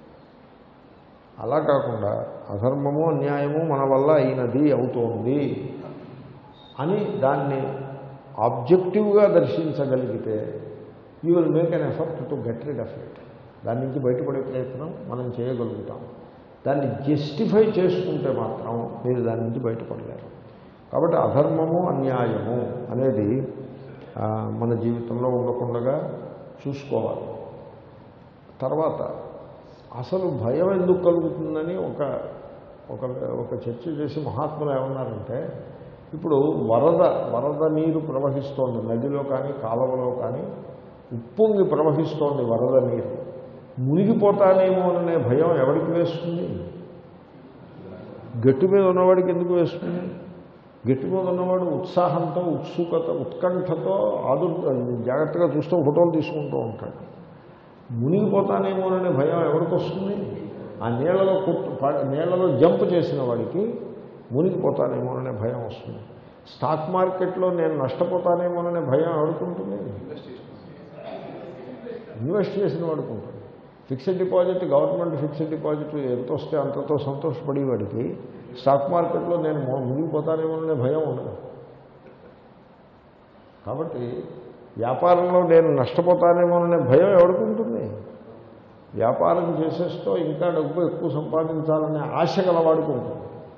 అలా కాకుండా అధర్మము అన్యాయము మన వల్ల అయినది అవుతోంది అని దాన్ని ఆబ్జెక్టివ్గా దర్శించగలిగితే you will make an effort to get rid of it దాని నుంచి బయటపడే ప్రయత్నం మనం చేయగలుగుతాం దాన్ని జస్టిఫై చేసుకుంటే మాత్రం మీరు దాని నుంచి బయటపడలేరు కాబట్టి అధర్మము అన్యాయము అనేది ఆ, మన జీవితంలో ఉండకుండా చూసుకోవాలి తర్వాత అసలు భయం ఎందుకు కలుగుతుందని ఒక ఒక ఒక చర్చ చేసి మహాత్ములు ఏమన్నారంటే ఇప్పుడు వరద వరద నీరు ప్రవహిస్తోంది నదిలో కానీ కాలువలో కానీ ఉప్పొంగి ప్రవహిస్తోంది వరద నీరు మునిగిపోతానేమో అనే భయం ఎవరికి వేస్తుంది గట్టు మీద ఉన్నవాడికి ఎందుకు వేస్తుంది గట్టి మీద ఉన్నవాడు ఉత్సాహంతో ఉత్సుకత ఉత్కంఠతో ఆదు జాగ్రత్తగా చూస్తూ ఫోటోలు తీసుకుంటూ ఉంటాడు మునిగిపోతానేమోననే భయం ఎవరికి వస్తుంది ఆ నీళ్ళలో కొట్టు ప- నీళ్ళలో జంప్ చేసిన వాడికి మునిగిపోతానేమోననే భయం వస్తుంది స్టాక్ మార్కెట్లో నేను నష్టపోతానేమోననే భయం ఎవరికి ఉంటుంది ఇన్వెస్ట్ చేసిన వాడికి ఉంటుంది fixed deposit government fixed deposit ఎంత వస్తే అంతతో సంతోషపడి వాడికి స్టాక్ మార్కెట్లో నేను మొ- మునిగిపోతానేమో అనే భయం ఉండదు కాబట్టి వ్యాపారంలో నేను నష్టపోతానేమో అనే భయం ఎవరికి ఉంటుంది వ్యాపారం చేసేస్తూ ఇంకా డబ్బు ఎక్కువ సంపాదించాలనే ఆశ గలవాడికి ఉంటుంది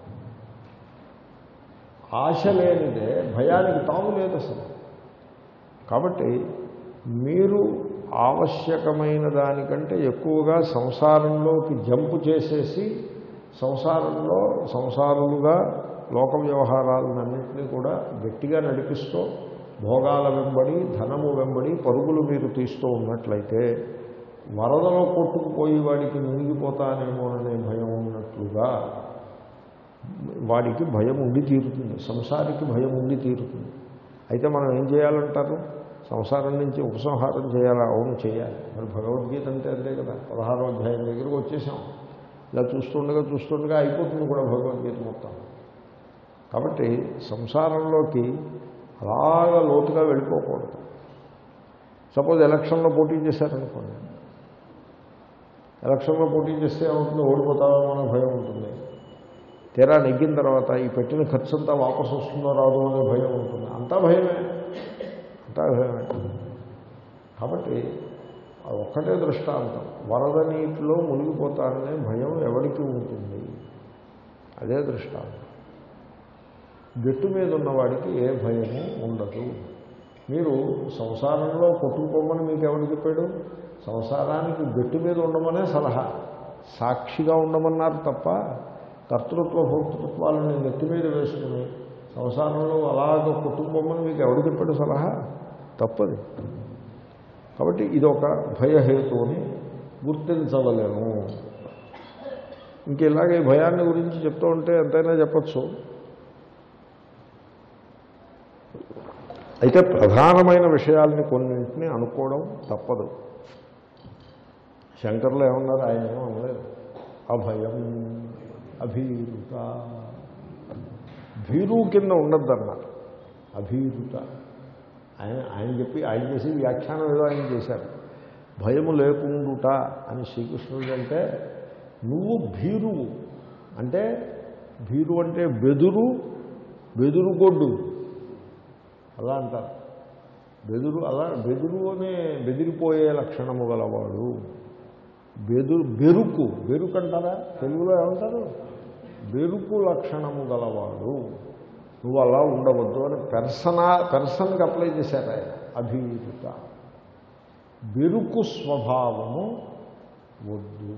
ఆశ లేనిదే భయానికి తాము లేదు అసలు కాబట్టి మీరు ఆవశ్యకమైన దానికంటే ఎక్కువగా సంసారంలోకి జంపు చేసేసి సంసారంలో సంసారులుగా లోక వ్యవహారాలన్నింటినీ కూడా గట్టిగా నడిపిస్తూ భోగాల వెంబడి ధనము వెంబడి పరుగులు మీరు తీస్తూ ఉన్నట్లయితే వరదలో కొట్టుకుపోయి వాడికి మునిగిపోతానేమో అనే భయం ఉన్నట్లుగా వాడికి భయం ఉండి తీరుతుంది సంసారికి భయం ఉండి తీరుతుంది అయితే మనం ఏం చేయాలంటారు సంసారం నుంచి ఉపసంహారం చేయాలా అవును చేయాలి మరి భగవద్గీత అంటే అంతే కదా పదహారో అధ్యాయం దగ్గరకు వచ్చేసాం ఇలా చూస్తుండగా చూస్తుండగా అయిపోతుంది కూడా భగవద్గీత మొత్తం కాబట్టి సంసారంలోకి అలాగా లోతుగా వెళ్ళిపోకూడదు సపోజ్ ఎలక్షన్లో పోటీ చేశారనుకోండి ఎలక్షన్లో పోటీ చేస్తే ఏమవుతుంది ఓడిపోతామో అనే భయం ఉంటుంది తీరా నెగ్గిన తర్వాత ఈ పెట్టిన ఖర్చు అంతా వాపసు వస్తుందో రాదో అనే భయం ఉంటుంది అంతా భయమే అంతా భయమే కాబట్టి అది ఒక్కటే దృష్టాంతం వరద నీటిలో మునిగిపోతారనే భయం ఎవరికి ఉంటుంది అదే దృష్టాంతం గట్టు మీద ఉన్నవాడికి ఏ భయము ఉండదు మీరు సంసారంలో కొట్టుకుపోమని మీకు ఎవరు చెప్పాడు సంసారానికి గట్టు మీద ఉండమనే సలహా సాక్షిగా ఉండమన్నారు తప్ప కర్తృత్వ భోక్తృత్వాలను నెత్తి మీద వేసుకుని సంసారంలో అలాగ కొట్టుకుపోమని మీకు ఎవరు చెప్పాడు సలహా తప్పది కాబట్టి ఇది ఒక భయహేతువుని గుర్తించవలేము ఇంక ఇలాగే ఈ భయాన్ని గురించి చెప్తూ ఉంటే ఎంతైనా చెప్పచ్చు అయితే ప్రధానమైన విషయాల్ని కొన్నింటిని అనుకోవడం తప్పదు శంకర్లు ఏమన్నారు ఆయన ఏమో అనలేదు అభయం అభీరుత భీరు కింద ఉండద్దన్నారు అభీరుత ఆయన ఆయన చెప్పి ఆయన చేసి వ్యాఖ్యానం ఏదో ఆయన చేశారు భయము లేకుండుట అని శ్రీకృష్ణుడు అంటే నువ్వు భీరువు అంటే భీరు అంటే బెదురు బెదురుగొడ్డు అలా అంటారు బెదురు అలా బెదురు అనే బెదిరిపోయే లక్షణము గలవాడు బెదురు బెరుకు బెరుకు అంటారా తెలుగులో ఏమంటారు బెరుకు లక్షణము గలవాడు నువ్వు అలా ఉండవద్దు అని పెర్సనా పెర్సన్కి అప్లై చేశారు ఆయన అభీరుత బెరుకు స్వభావము వద్దు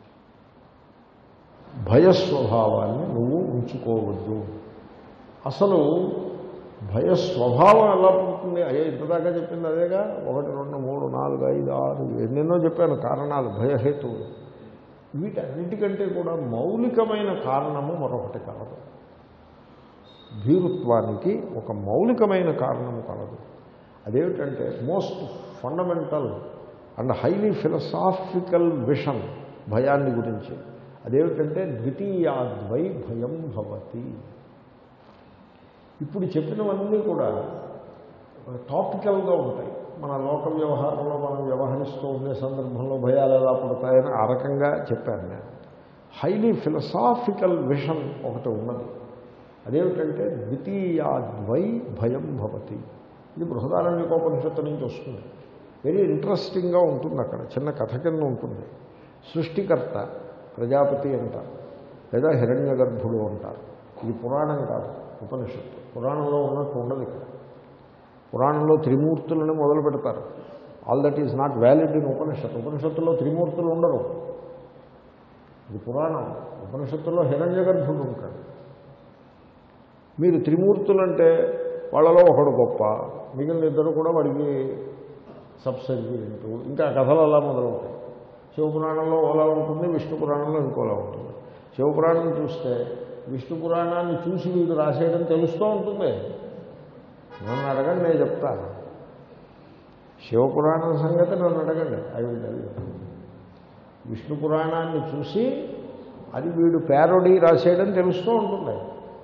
భయస్వభావాన్ని నువ్వు ఉంచుకోవద్దు అసలు భయస్వభావం ఎలా పుడుతుంది అయ్యే ఇంతదాకా చెప్పింది అదేగా ఒకటి రెండు మూడు నాలుగు ఐదు ఆరు ఎన్నెన్నో చెప్పాను కారణాలు భయహేతువులు వీటన్నిటికంటే కూడా మౌలికమైన కారణము మరొకటి కలదు భీరుత్వానికి ఒక మౌలికమైన కారణము కలదు అదేమిటంటే most fundamental and highly philosophical vision భయాన్ని గురించి అదేమిటంటే ద్వితీయాద్వై భయం భవతి ఇప్పుడు చెప్పినవన్నీ కూడా టాపికల్గా ఉంటాయి మన లోక వ్యవహారంలో మనం వ్యవహరిస్తూ ఉండే సందర్భంలో భయాలు ఎలా పడతాయని ఆ రకంగా చెప్పాను నేను హైలీ ఫిలసాఫికల్ విషన్ ఒకటి ఉన్నది అదేమిటంటే ద్వితీయాద్వై భయం భవతి ఇది బృహదారణ్యకోపనిషత్తు నుంచి వస్తుంది వెరీ ఇంట్రెస్టింగ్గా ఉంటుంది అక్కడ చిన్న కథ కింద ఉంటుంది సృష్టికర్త ప్రజాపతి అంటారు లేదా హిరణ్య గర్భుడు అంటారు ఇది పురాణం కాదు ఉపనిషత్తు పురాణంలో ఉన్నట్టు ఉండదు ఇక్కడ పురాణంలో త్రిమూర్తులను మొదలు పెడతారు all that is not valid in Upanishad ఉపనిషత్తులో త్రిమూర్తులు ఉండరు ఇది పురాణం ఉపనిషత్తులో హిరణ్య గర్భుడు ఉంటాడు మీరు త్రిమూర్తులంటే వాళ్ళలో ఒకడు గొప్ప మిగిలిన ఇద్దరు కూడా వాడికి సబ్సర్వీంటు ఇంకా కథలు అలా మొదలవుతాయి శివపురాణంలో ఓలా ఉంటుంది విష్ణు పురాణంలో ఇంకోలా ఉంటుంది శివపురాణం చూస్తే విష్ణు పురాణాన్ని చూసి వీడు రాసేయడం తెలుస్తూ ఉంటుంది నన్ను అడగండి నేను చెప్తాను శివపురాణం సంగతి నన్ను అడగండి I will tell you Vishnu పురాణాన్ని చూసి అది వీడు ప్యారోడీ రాసేయడం తెలుస్తూ ఉంటుంది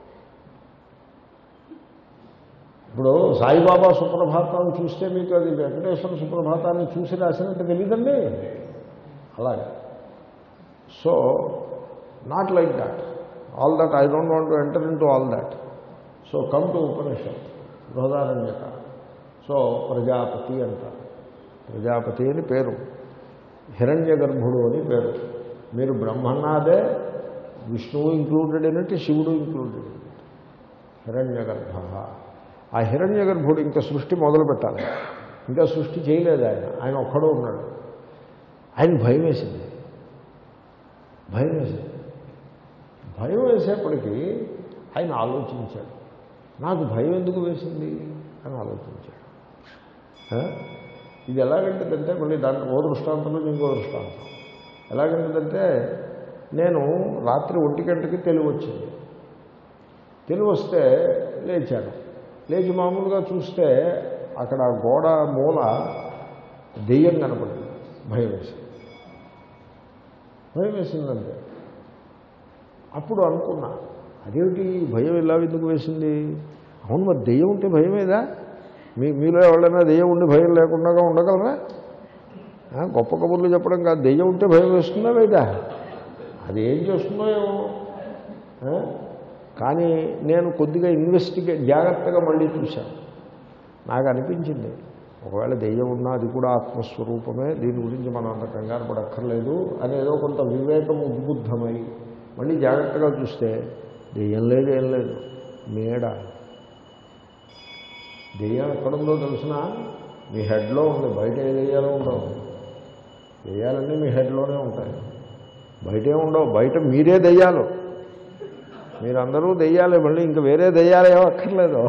ఇప్పుడు సాయిబాబా సుప్రభాతాన్ని చూస్తే మీకు అది వెంకటేశ్వర సుప్రభాతాన్ని చూసి రాసినట్టు తెలియదండి అలాగే so not like that all that I don't want to enter into all that so come to Upanishad Brihadaranyaka so Prajapati అంటారు ప్రజాపతి అని పేరు హిరణ్య గర్భుడు అని పేరు మీరు బ్రహ్మన్నాదే విష్ణువు ఇంక్లూడెడ్ అయినట్టు శివుడు ఇంక్లూడెడ్ హిరణ్య గర్భ ఆ హిరణ్య గర్భుడు ఇంకా సృష్టి మొదలు పెట్టాలి ఇంకా సృష్టి చేయలేదు ఆయన ఆయన ఒక్కడో ఉన్నాడు ఆయన భయం వేసింది భయం వేసింది భయం వేసేప్పటికీ ఆయన ఆలోచించాడు నాకు భయం ఎందుకు వేసింది అని ఆలోచించాడు ఆ? ఇది ఎలాగంటుందంటే మళ్ళీ దాంట్లో ఓ దృష్టాంతంలో ఇంకో దృష్టాంతం ఎలాగంటుందంటే నేను రాత్రి ఒంటి గంటకి తెలివి వచ్చింది తెలివి వస్తే లేచాను లేచి మామూలుగా చూస్తే అక్కడ గోడ మూల దెయ్యం కనపడింది భయం వేసింది భయం వేసిందంటే అప్పుడు అనుకున్నా అదేమిటి భయం ఇలా ఎందుకు వేసింది అవును మరి దెయ్యం ఉంటే భయమేదా మీ మీలో ఎవరైనా దెయ్యం ఉండి భయం లేకుండా ఉండగలరా ఆ, గొప్ప కబుర్లు చెప్పడం కాదు దెయ్యం ఉంటే భయం వేస్తుందా లేదా అది ఏం చేస్తుందో ఏమో ఆ? కానీ నేను కొద్దిగా ఇన్వెస్టిగేట్ జాగ్రత్తగా మళ్ళీ చూశాను నాకు అనిపించింది ఒకవేళ దెయ్యం ఉన్నా అది కూడా ఆత్మస్వరూపమే దీని గురించి మనం అంత కంగారు పడక్కర్లేదు అని ఏదో కొంత వివేకం ఉద్బుద్ధమై మళ్ళీ జాగ్రత్తగా చూస్తే దెయ్యం లేదు ఏం లేదు మేడ దెయ్యం ఎక్కడుందో తెలిసిన మీ హెడ్లో ఉంది బయట ఏ దెయ్యాలో ఉండవు దెయ్యాలన్నీ మీ హెడ్లోనే ఉంటాయి బయటే ఉండవు బయట మీరే దెయ్యాలు మీరందరూ దెయ్యాలే మళ్ళీ ఇంకా వేరే దెయ్యాలు ఏమో అక్కర్లేదు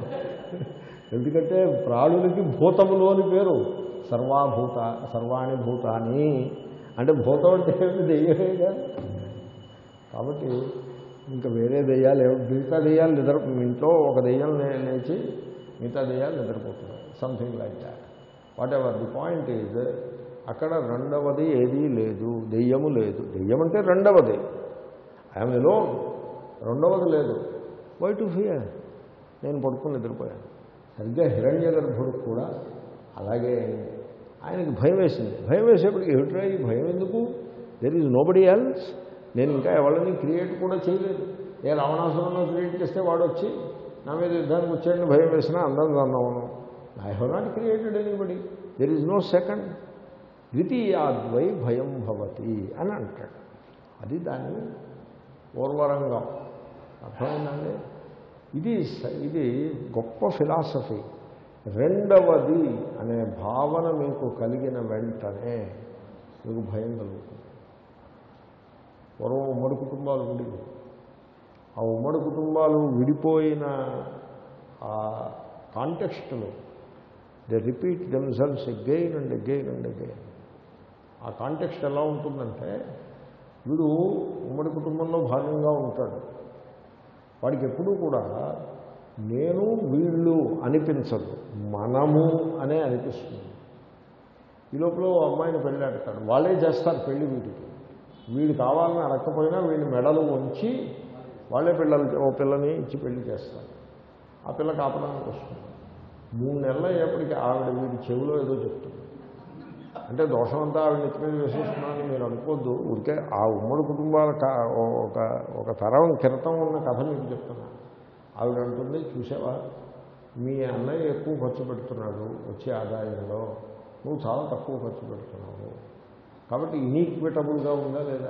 ఎందుకంటే ప్రాణులకి భూతములు అని పేరు సర్వాభూత సర్వాణి భూతాని అంటే భూతం అంటే ఏమిటి దెయ్యమేగా కాబట్టి ఇంకా వేరే దెయ్యాలు ఏమి మిగతా దెయ్యాలు నిద్ర మీ ఇంట్లో ఒక దెయ్యం లే- లేచి మిగతా దెయ్యాలు నిద్రపోతున్నాయి something like that whatever the point is అక్కడ రెండవది ఏదీ లేదు దెయ్యము లేదు దెయ్యం అంటే రెండవది ఐఎమ్ ఎలో రెండవది లేదు వై టు ఫియర్ నేను పడుకుని నిద్రపోయాను సరిగ్గా హిరణ్య గర్భుడు కూడా అలాగే అయింది. ఆయనకి భయం వేసింది భయం వేసేప్పటికి ఏమిట్రా ఈ భయం ఎందుకు దెర్ ఈజ్ నోబడి ఎల్స్ నేను ఇంకా ఎవరిని క్రియేట్ కూడా చేయలేదు ఏ రావణాసురంలో క్రియేట్ చేస్తే వాడు వచ్చి నా మీద యుద్ధానికి వచ్చాడని భయం వేసినా అందరం అన్నవను I have not created anybody there is no second ద్వితీయాద్వై భయం భవతి అని అంటాడు అది దాని పూర్వరంగం అర్థమైందండి ఇది స- ఇది గొప్ప ఫిలాసఫీ రెండవది అనే భావన మీకు కలిగిన వెంటనే మీకు భయం కలుగుతుంది పూర్వం ఉమ్మడి కుటుంబాలు ఉండేవి ఆ ఉమ్మడి కుటుంబాలు విడిపోయిన ఆ కాంటెక్స్ట్లో they repeat themselves again and again and again ఆ కాంటెక్స్ట్ ఎలా ఉంటుందంటే వీడు ఉమ్మడి కుటుంబంలో భాగంగా ఉంటాడు వాడికి ఎప్పుడూ కూడా నేను వీళ్ళు అనిపించదు మనము అనే అనిపిస్తుంది ఈ లోపల ఓ అమ్మాయిని పెళ్ళి అడతాడు వాళ్ళే చేస్తారు పెళ్లి వీడికి వీడు కావాలని అడగకపోయినా వీడిని మెడలు ఉంచి వాళ్ళే పిల్లలు ఓ పిల్లని ఇచ్చి పెళ్లి చేస్తారు ఆ పిల్ల కాపడానికి వస్తుంది మూడు నెలలు అయ్యేప్పటికీ ఆవిడ వీడి చెవిలో ఏదో చెప్తుంది అంటే దోషమంతా ఆవిడ నెత్తి మీద వేసేస్తున్నానని మీరు అనుకోవద్దు ఊరికే ఆ ఉమ్మడి కుటుంబాల క- ఒక ఒక తరం క్రితం ఉన్న కథ మీకు చెప్తున్నా ఆవిడ అంటుంది చూసావా మీ అన్నయ్య ఎక్కువ ఖర్చు పెడుతున్నాడు వచ్చే ఆదాయంలో నువ్వు చాలా తక్కువ ఖర్చు పెడుతున్నావు కాబట్టి ఇనీక్విటబుల్గా ఉందా లేదా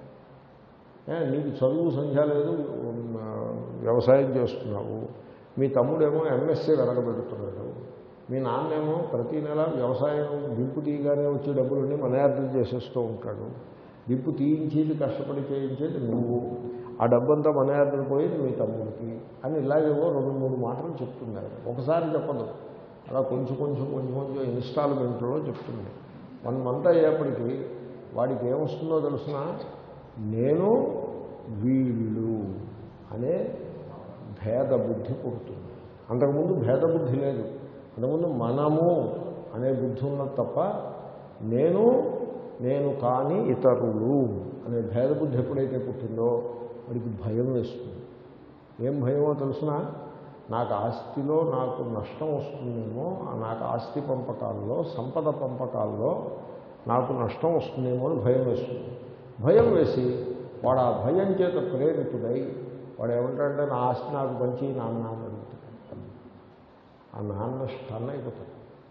ఏ, నీకు చదువు సంఖ్య లేదు ఉమ్, వ్యవసాయం చేస్తున్నావు మీ తమ్ముడేమో ఎంఎస్సీ వెనకబెడుతున్నాడు మీ నాన్నేమో ప్రతి నెల వ్యవసాయం దింపు తీయగానే వచ్చే డబ్బులన్నీ మనయార్థం చేసేస్తూ ఉంటాడు దింపు తీయించేది కష్టపడి చేయించేది నువ్వు ఆ డబ్బంతా మనయార్థం పోయేది మీ తమ్ముడికి అని ఇలాగేవో రెండు మూడు మాటలు చెప్తున్నారు ఒకసారి చెప్పదు అలా కొంచెం కొంచెం కొంచెం కొంచెం ఇన్స్టాల్మెంట్లో చెప్తుంది వన్ మంత్ అయ్యేప్పటికీ వాడికి ఏమొస్తుందో తెలిసిన నేను వీళ్ళు అనే భేద బుద్ధి పుడుతుంది అంతకుముందు భేద బుద్ధి లేదు అంతకుముందు మనము అనే బుద్ధి ఉన్నది తప్ప నేను నేను కాని ఇతరులు అనే భేద బుద్ధి ఎప్పుడైతే పుట్టిందో వాడికి భయం వేస్తుంది ఏం భయమో తెలుసిన నాకు ఆస్తిలో నాకు నష్టం వస్తుందేమో ఆ నాకు ఆస్తి పంపకాల్లో సంపద పంపకాల్లో నాకు నష్టం వస్తుందేమో అని భయం వేస్తుంది భయం వేసి వాడు ఆ భయం చేత ప్రేరితుడై వాడు ఏమంటాడంటే నా ఆస్తి నాకు పంచి నాన్న అని అడుగుతాడు ఆ నాన్న స్టన్ అయిపోతాడు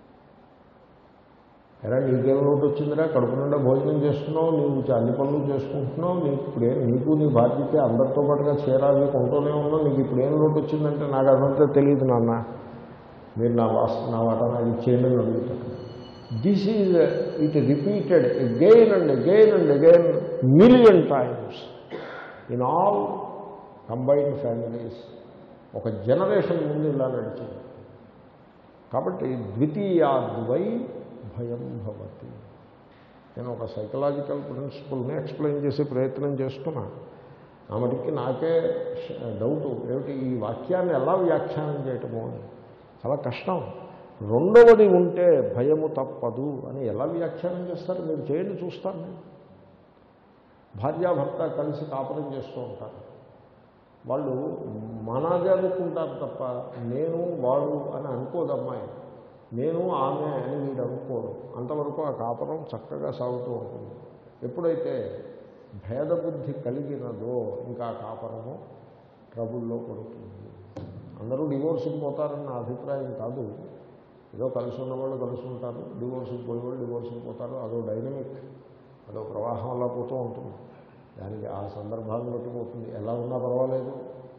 ఎరా నీకేం లోటు వచ్చిందిరా కడుపు నిండా భోజనం చేస్తున్నావు నీవు అన్ని పనులు చేసుకుంటున్నావు నీకు ఇప్పుడే నీకు నీ బాధ్యత అందరితో పాటుగా చేరాలి కొంటూనే ఉన్నావు నీకు ఇప్పుడు ఏం లోటు వచ్చిందంటే నాకు అదంతా తెలియదు నాన్న మీరు నా వాస్ నా వాటా నాకు ఇచ్చేయండి అని అడుగుతాను this is it repeated again and again and again million times in all combined families ఒక జనరేషన్ ముందు ఇలా నడిచింది కాబట్టి ద్వితీయాద్వై భయం భవతి నేను ఒక సైకలాజికల్ ప్రిన్సిపల్ని ఎక్స్ప్లెయిన్ చేసే ప్రయత్నం చేస్తున్నా ఆ మటుకి నాకే డౌట్ ఏమిటి ఈ వాక్యాన్ని ఎలా వ్యాఖ్యానం చేయటము అని చాలా కష్టం రెండవది ఉంటే భయము తప్పదు అని ఎలా వ్యాఖ్యానం చేస్తారు మీరు చేయండి చూస్తాను నేను భార్యాభర్త కలిసి కాపురం చేస్తూ ఉంటారు వాళ్ళు మనది అనుకుంటారు తప్ప నేను వాడు అని అనుకోదు అమ్మాయి నేను ఆమె అని వీడు అనుకోడు అంతవరకు ఆ కాపురం చక్కగా సాగుతూ ఉంటుంది ఎప్పుడైతే భేదబుద్ధి కలిగినదో ఇంకా ఆ కాపురము ట్రబుల్లో పడుతుంది అందరూ డివోర్స్కి పోతారని నా అభిప్రాయం కాదు ఏదో కలిసి ఉన్నవాళ్ళు కలిసి ఉంటారు డివోర్స్కి పోయేవాళ్ళు డివోర్స్కి పోతారు అదో డైనమిక్ అదో ప్రవాహం అలా పోతూ ఉంటుంది దానికి ఆ సందర్భాన్ని బట్టి పోతుంది ఎలా ఉన్నా పర్వాలేదు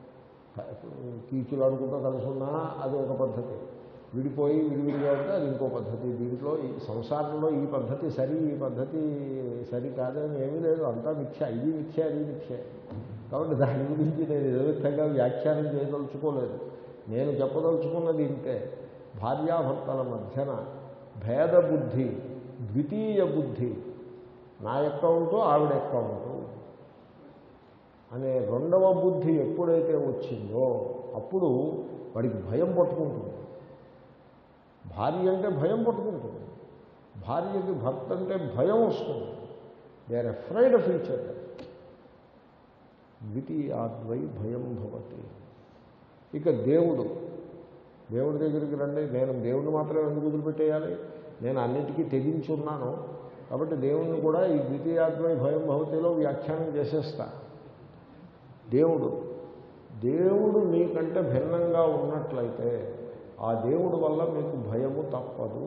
కీచులు ఆడుకుంటూ కలిసి ఉన్నా అది ఒక పద్ధతి విడిపోయి విడివిడిగా ఉంటే అది ఇంకో పద్ధతి దీంట్లో ఈ సంసారంలో ఈ పద్ధతి సరి ఈ పద్ధతి సరి కాదని ఏమీ లేదు అంతా మిథ్య ఇది మిథ్య అది మిథ్య కాబట్టి దాని గురించి నేను నిరవిధంగా వ్యాఖ్యానం చేయదలుచుకోలేదు నేను చెప్పదలుచుకున్నది ఇంతే భార్యాభర్తల మధ్యన భేద బుద్ధి ద్వితీయ బుద్ధి నా అకౌంటు ఆవిడ అకౌంటు అనే రెండవ బుద్ధి ఎప్పుడైతే వచ్చిందో అప్పుడు వాడికి భయం పట్టుకుంటుంది భార్య అంటే భయం పట్టుకుంటుంది భార్యకి భర్త అంటే భయం వస్తుంది they are afraid of each other ద్వితీయాద్వై భయం భవతి ఇక దేవుడు దేవుడి దగ్గరికి రండి నేను దేవుడిని మాత్రం ఎందుకు వదిలిపెట్టేయాలి నేను అన్నిటికీ తెగించున్నాను కాబట్టి దేవుణ్ణి కూడా ఈ ద్వితీయాత్మై భయం భవతిలో వ్యాఖ్యానం చేసేస్తా దేవుడు దేవుడు మీకంటే భిన్నంగా ఉన్నట్లయితే ఆ దేవుడు వల్ల మీకు భయము తప్పదు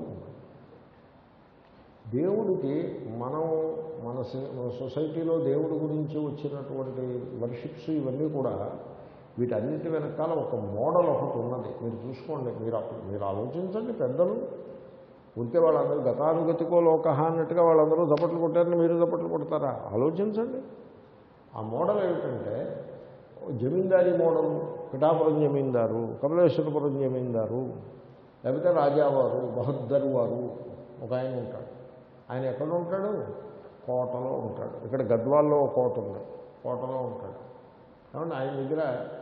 దేవుడికి మనం మన స- మన సొసైటీలో దేవుడి గురించి వచ్చినటువంటి వర్షిప్స్ ఇవన్నీ కూడా వీటన్నిటి వెనకాల ఒక మోడల్ ఒకటి ఉన్నది మీరు చూసుకోండి మీరు అప్పుడు మీరు ఆలోచించండి పెద్దలు ఉంటే వాళ్ళందరూ గతానుగతికో లోక అన్నట్టుగా వాళ్ళందరూ దప్పట్లు కొట్టారని మీరు దప్పట్లు కొడతారా ఆలోచించండి ఆ మోడల్ ఏమిటంటే జమీందారీ మోడల్ పిఠాపురం జమీందారు కమలేశ్వరపురం జమీందారు లేకపోతే రాజావారు బహద్దరు వారు ఒక ఆయన ఉంటాడు ఆయన ఎక్కడ ఉంటాడు కోటలో ఉంటాడు ఇక్కడ గద్వాల్లో ఒక కోట ఉంది కోటలో ఉంటాడు కాబట్టి ఆయన దగ్గర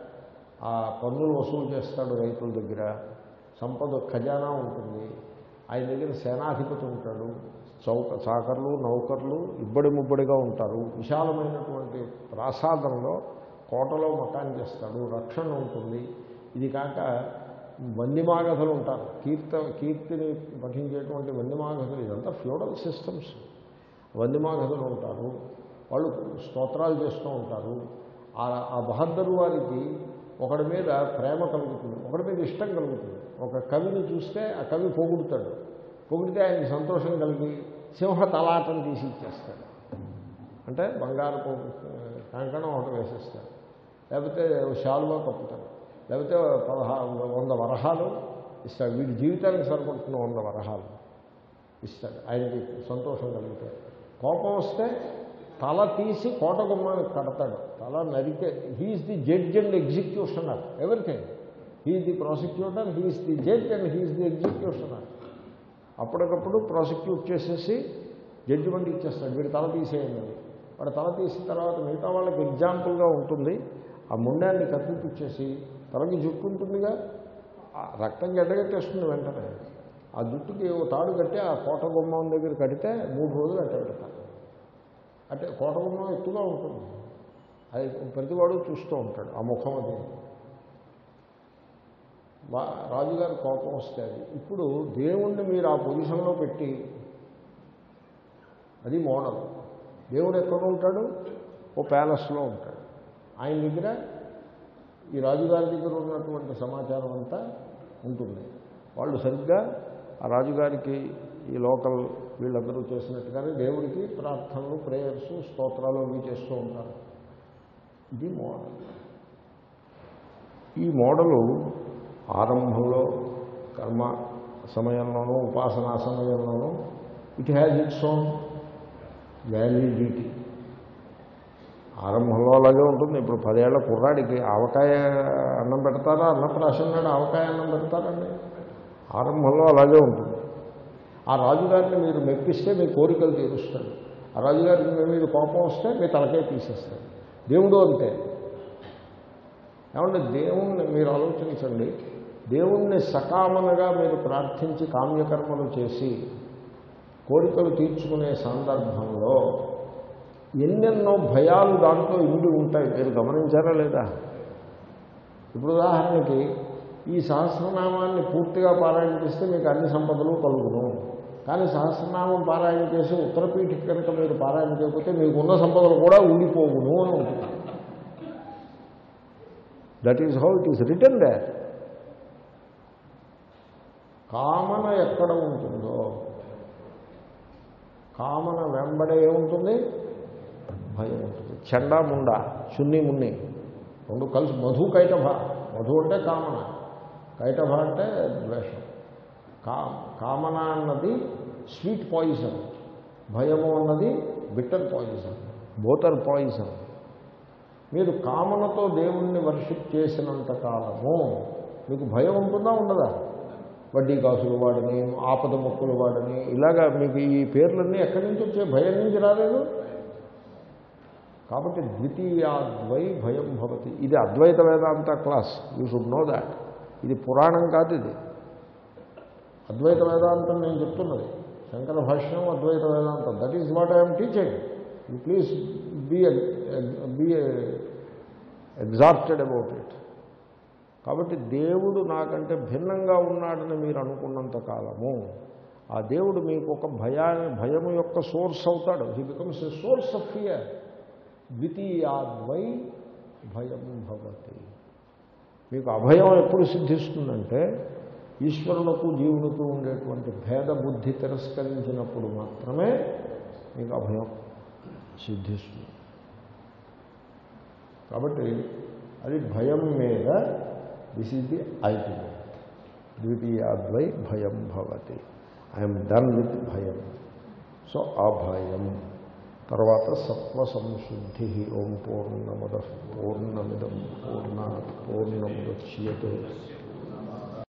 ఆ పన్నులు వసూలు చేస్తాడు రైతుల దగ్గర సంపద ఖజానా ఉంటుంది ఆయన దగ్గర సేనాధిపతి ఉంటాడు చౌక చాకర్లు నౌకర్లు ఇబ్బడి ముబ్బడిగా ఉంటారు విశాలమైనటువంటి ప్రాసాదంలో కోటలో మకాన్ చేస్తాడు రక్షణ ఉంటుంది ఇది కాక వందిమాగధులు ఉంటారు కీర్త కీర్తిని పఠించేటువంటి వందిమాగధులు ఇదంతా ఫ్యూడల్ సిస్టమ్స్ వందిమాగధులు ఉంటారు వాళ్ళు స్తోత్రాలు చేస్తూ ఉంటారు ఆ- ఆ బహద్దరు వారికి ఒకడి మీద ప్రేమ కలుగుతుంది ఒకడి మీద ఇష్టం కలుగుతుంది ఒక కవిని చూస్తే ఆ కవి పొగుడుతాడు పొగిడితే ఆయనకి సంతోషం కలిగి సింహ తలాటం తీసి ఇచ్చేస్తాడు అంటే బంగారు కంకణం ఒకటి వేసేస్తాడు లేకపోతే శాలువా కప్పుతాడు లేకపోతే పదహా వంద వరహాలు ఇస్తాడు వీడి జీవితానికి సరిపడుతున్న వంద వరహాలు ఇస్తాడు ఆయనకి సంతోషం కలుగుతాడు కోపం వస్తే తల తీసి కోట గుమ్మానికి కడతాడు తల నరికే he's the judge and executioner everything he's the prosecutor he's the judge and he's the executioner అప్పటికప్పుడు ప్రాసిక్యూట్ చేసేసి జడ్జిమెంట్ ఇచ్చేస్తాడు వీడు తల తీసేయండి అని. వాడు తల తీసిన తర్వాత మిగతా వాళ్ళకి ఎగ్జాంపుల్గా ఉంటుంది ఆ ముండాన్ని కత్తిపించేసి తలకి జుట్టు ఉంటుందిగా ఆ రక్తం గడ్డగట్టేస్తుంది వెంటనే ఆ జుట్టుకి ఓ తాడు కట్టి ఆ కోట గుమ్మం దగ్గర కడితే మూడు రోజులు అట్ట పెడతారు అంటే కోట గుమ్మం ఎత్తుగా ఉంటుంది అది ప్రతివాడు చూస్తూ ఉంటాడు ఆ ముఖం అది వా- రాజుగారి కోపం వస్తే అది ఇప్పుడు దేవుణ్ణి మీరు ఆ పొజిషన్లో పెట్టి అది మోడల్ దేవుడు ఎక్కడ ఉంటాడు ఓ ప్యాలెస్లో ఉంటాడు ఆయన దగ్గర ఈ రాజుగారి దగ్గర ఉన్నటువంటి సమాచారం అంతా ఉంటుంది వాళ్ళు సరిగ్గా ఆ రాజుగారికి ఈ లోకల్ వీళ్ళందరూ చేసినట్టుగానే దేవుడికి ప్రార్థనలు ప్రేయర్స్ స్తోత్రాలు అవి చేస్తూ ఉంటారు ఇది మోడల్ ఈ మోడలు ఆరంభంలో కర్మ సమయంలోనూ ఉపాసనా సమయంలోనూ it has its own validity ఆరంభంలో అలాగే ఉంటుంది ఇప్పుడు పదేళ్ల కుర్రాడికి ఆవకాయ అన్నం పెడతారా అన్నప్రాసం నాడు ఆవకాయ అన్నం పెడతారండి ఆరంభంలో అలాగే ఉంటుంది ఆ రాజుగారిని మీరు మెప్పిస్తే మీ కోరికలు తీరుస్తాడు ఆ రాజుగారికి మీ మీద కోపం వస్తే మీ తలకే తీసేస్తాడు దేవుడు అంతే ఏమంటే దేవుణ్ణి మీరు ఆలోచించండి దేవుణ్ణి సకామనగా మీరు ప్రార్థించి కామ్యకర్మలు చేసి కోరికలు తీర్చుకునే సందర్భంలో ఎన్నెన్నో భయాలు దాంట్లో ఇండి ఉంటాయి మీరు గమనించారా లేదా ఇప్పుడు ఉదాహరణకి ఈ సహస్రనామాన్ని పూర్తిగా పారాయణ చేస్తే మీకు అన్ని సంపదలు కలుగును కానీ సహస్రనామం పారాయణ చేసి ఉత్తరపీఠ కనుక మీరు పారాయణ చేయకపోతే మీకు ఉన్న సంపదలు కూడా ఉండిపోవును అని ఉంటుంది that is how it is return దే కామన ఎక్కడ ఉంటుందో కామన వెంబడే ఏముంటుంది భయం ఉంటుంది చండా ముండ చున్ని మున్ని రెండు కలిసి మధు కైటభ మధు అంటే కామన కైటభ అంటే ద్వేషం కా కామన అన్నది స్వీట్ పాయిజన్ భయము అన్నది బిట్టర్ పాయిజన్ బోతర్ పాయిజన్ మీరు కామనతో దేవుణ్ణి వర్షిప్ చేసినంత కాలము మీకు భయం ఉంటుందా ఉండదా వడ్డీ కాసులు వాడని ఆపద మొక్కులు వాడని ఇలాగా మీకు ఈ పేర్లన్నీ ఎక్కడి నుంచి వచ్చే భయం నుంచి రాలేదు కాబట్టి ద్వితీయాద్వై భయం భవతి ఇది Advaita Vedanta class you should know that ఇది పురాణం కాదు ఇది అద్వైత వేదాంతం నేను చెప్తున్నది శంకర భాష్యం అద్వైత వేదాంతం that is what I'm teaching you please be be exhausted about it కాబట్టి దేవుడు నాకంటే భిన్నంగా ఉన్నాడని మీరు అనుకున్నంత కాలము ఆ దేవుడు మీకు ఒక భయా భయం యొక్క సోర్స్ అవుతాడు he becomes a source of fear ద్వితీయాద్వై భయం భవతి మీకు అభయం ఎప్పుడు సిద్ధిస్తుందంటే ఈశ్వరులకు జీవులకు ఉండేటువంటి భేద బుద్ధి తిరస్కరించినప్పుడు మాత్రమే మీకు అభయం సిద్ధిస్తుంది కాబట్టి అది భయం మీద దిస్ ఈజ్ ది అల్టిమేట్ ద్వితీయాద్వై భయం భవతి ఐఎమ్ డన్ విత్ భయం సో ఆ భయం తర్వాత సత్వ సంశుద్ధి ఓం పూర్ణమద పూర్ణమిదం పూర్ణ పూర్ణముద్యతే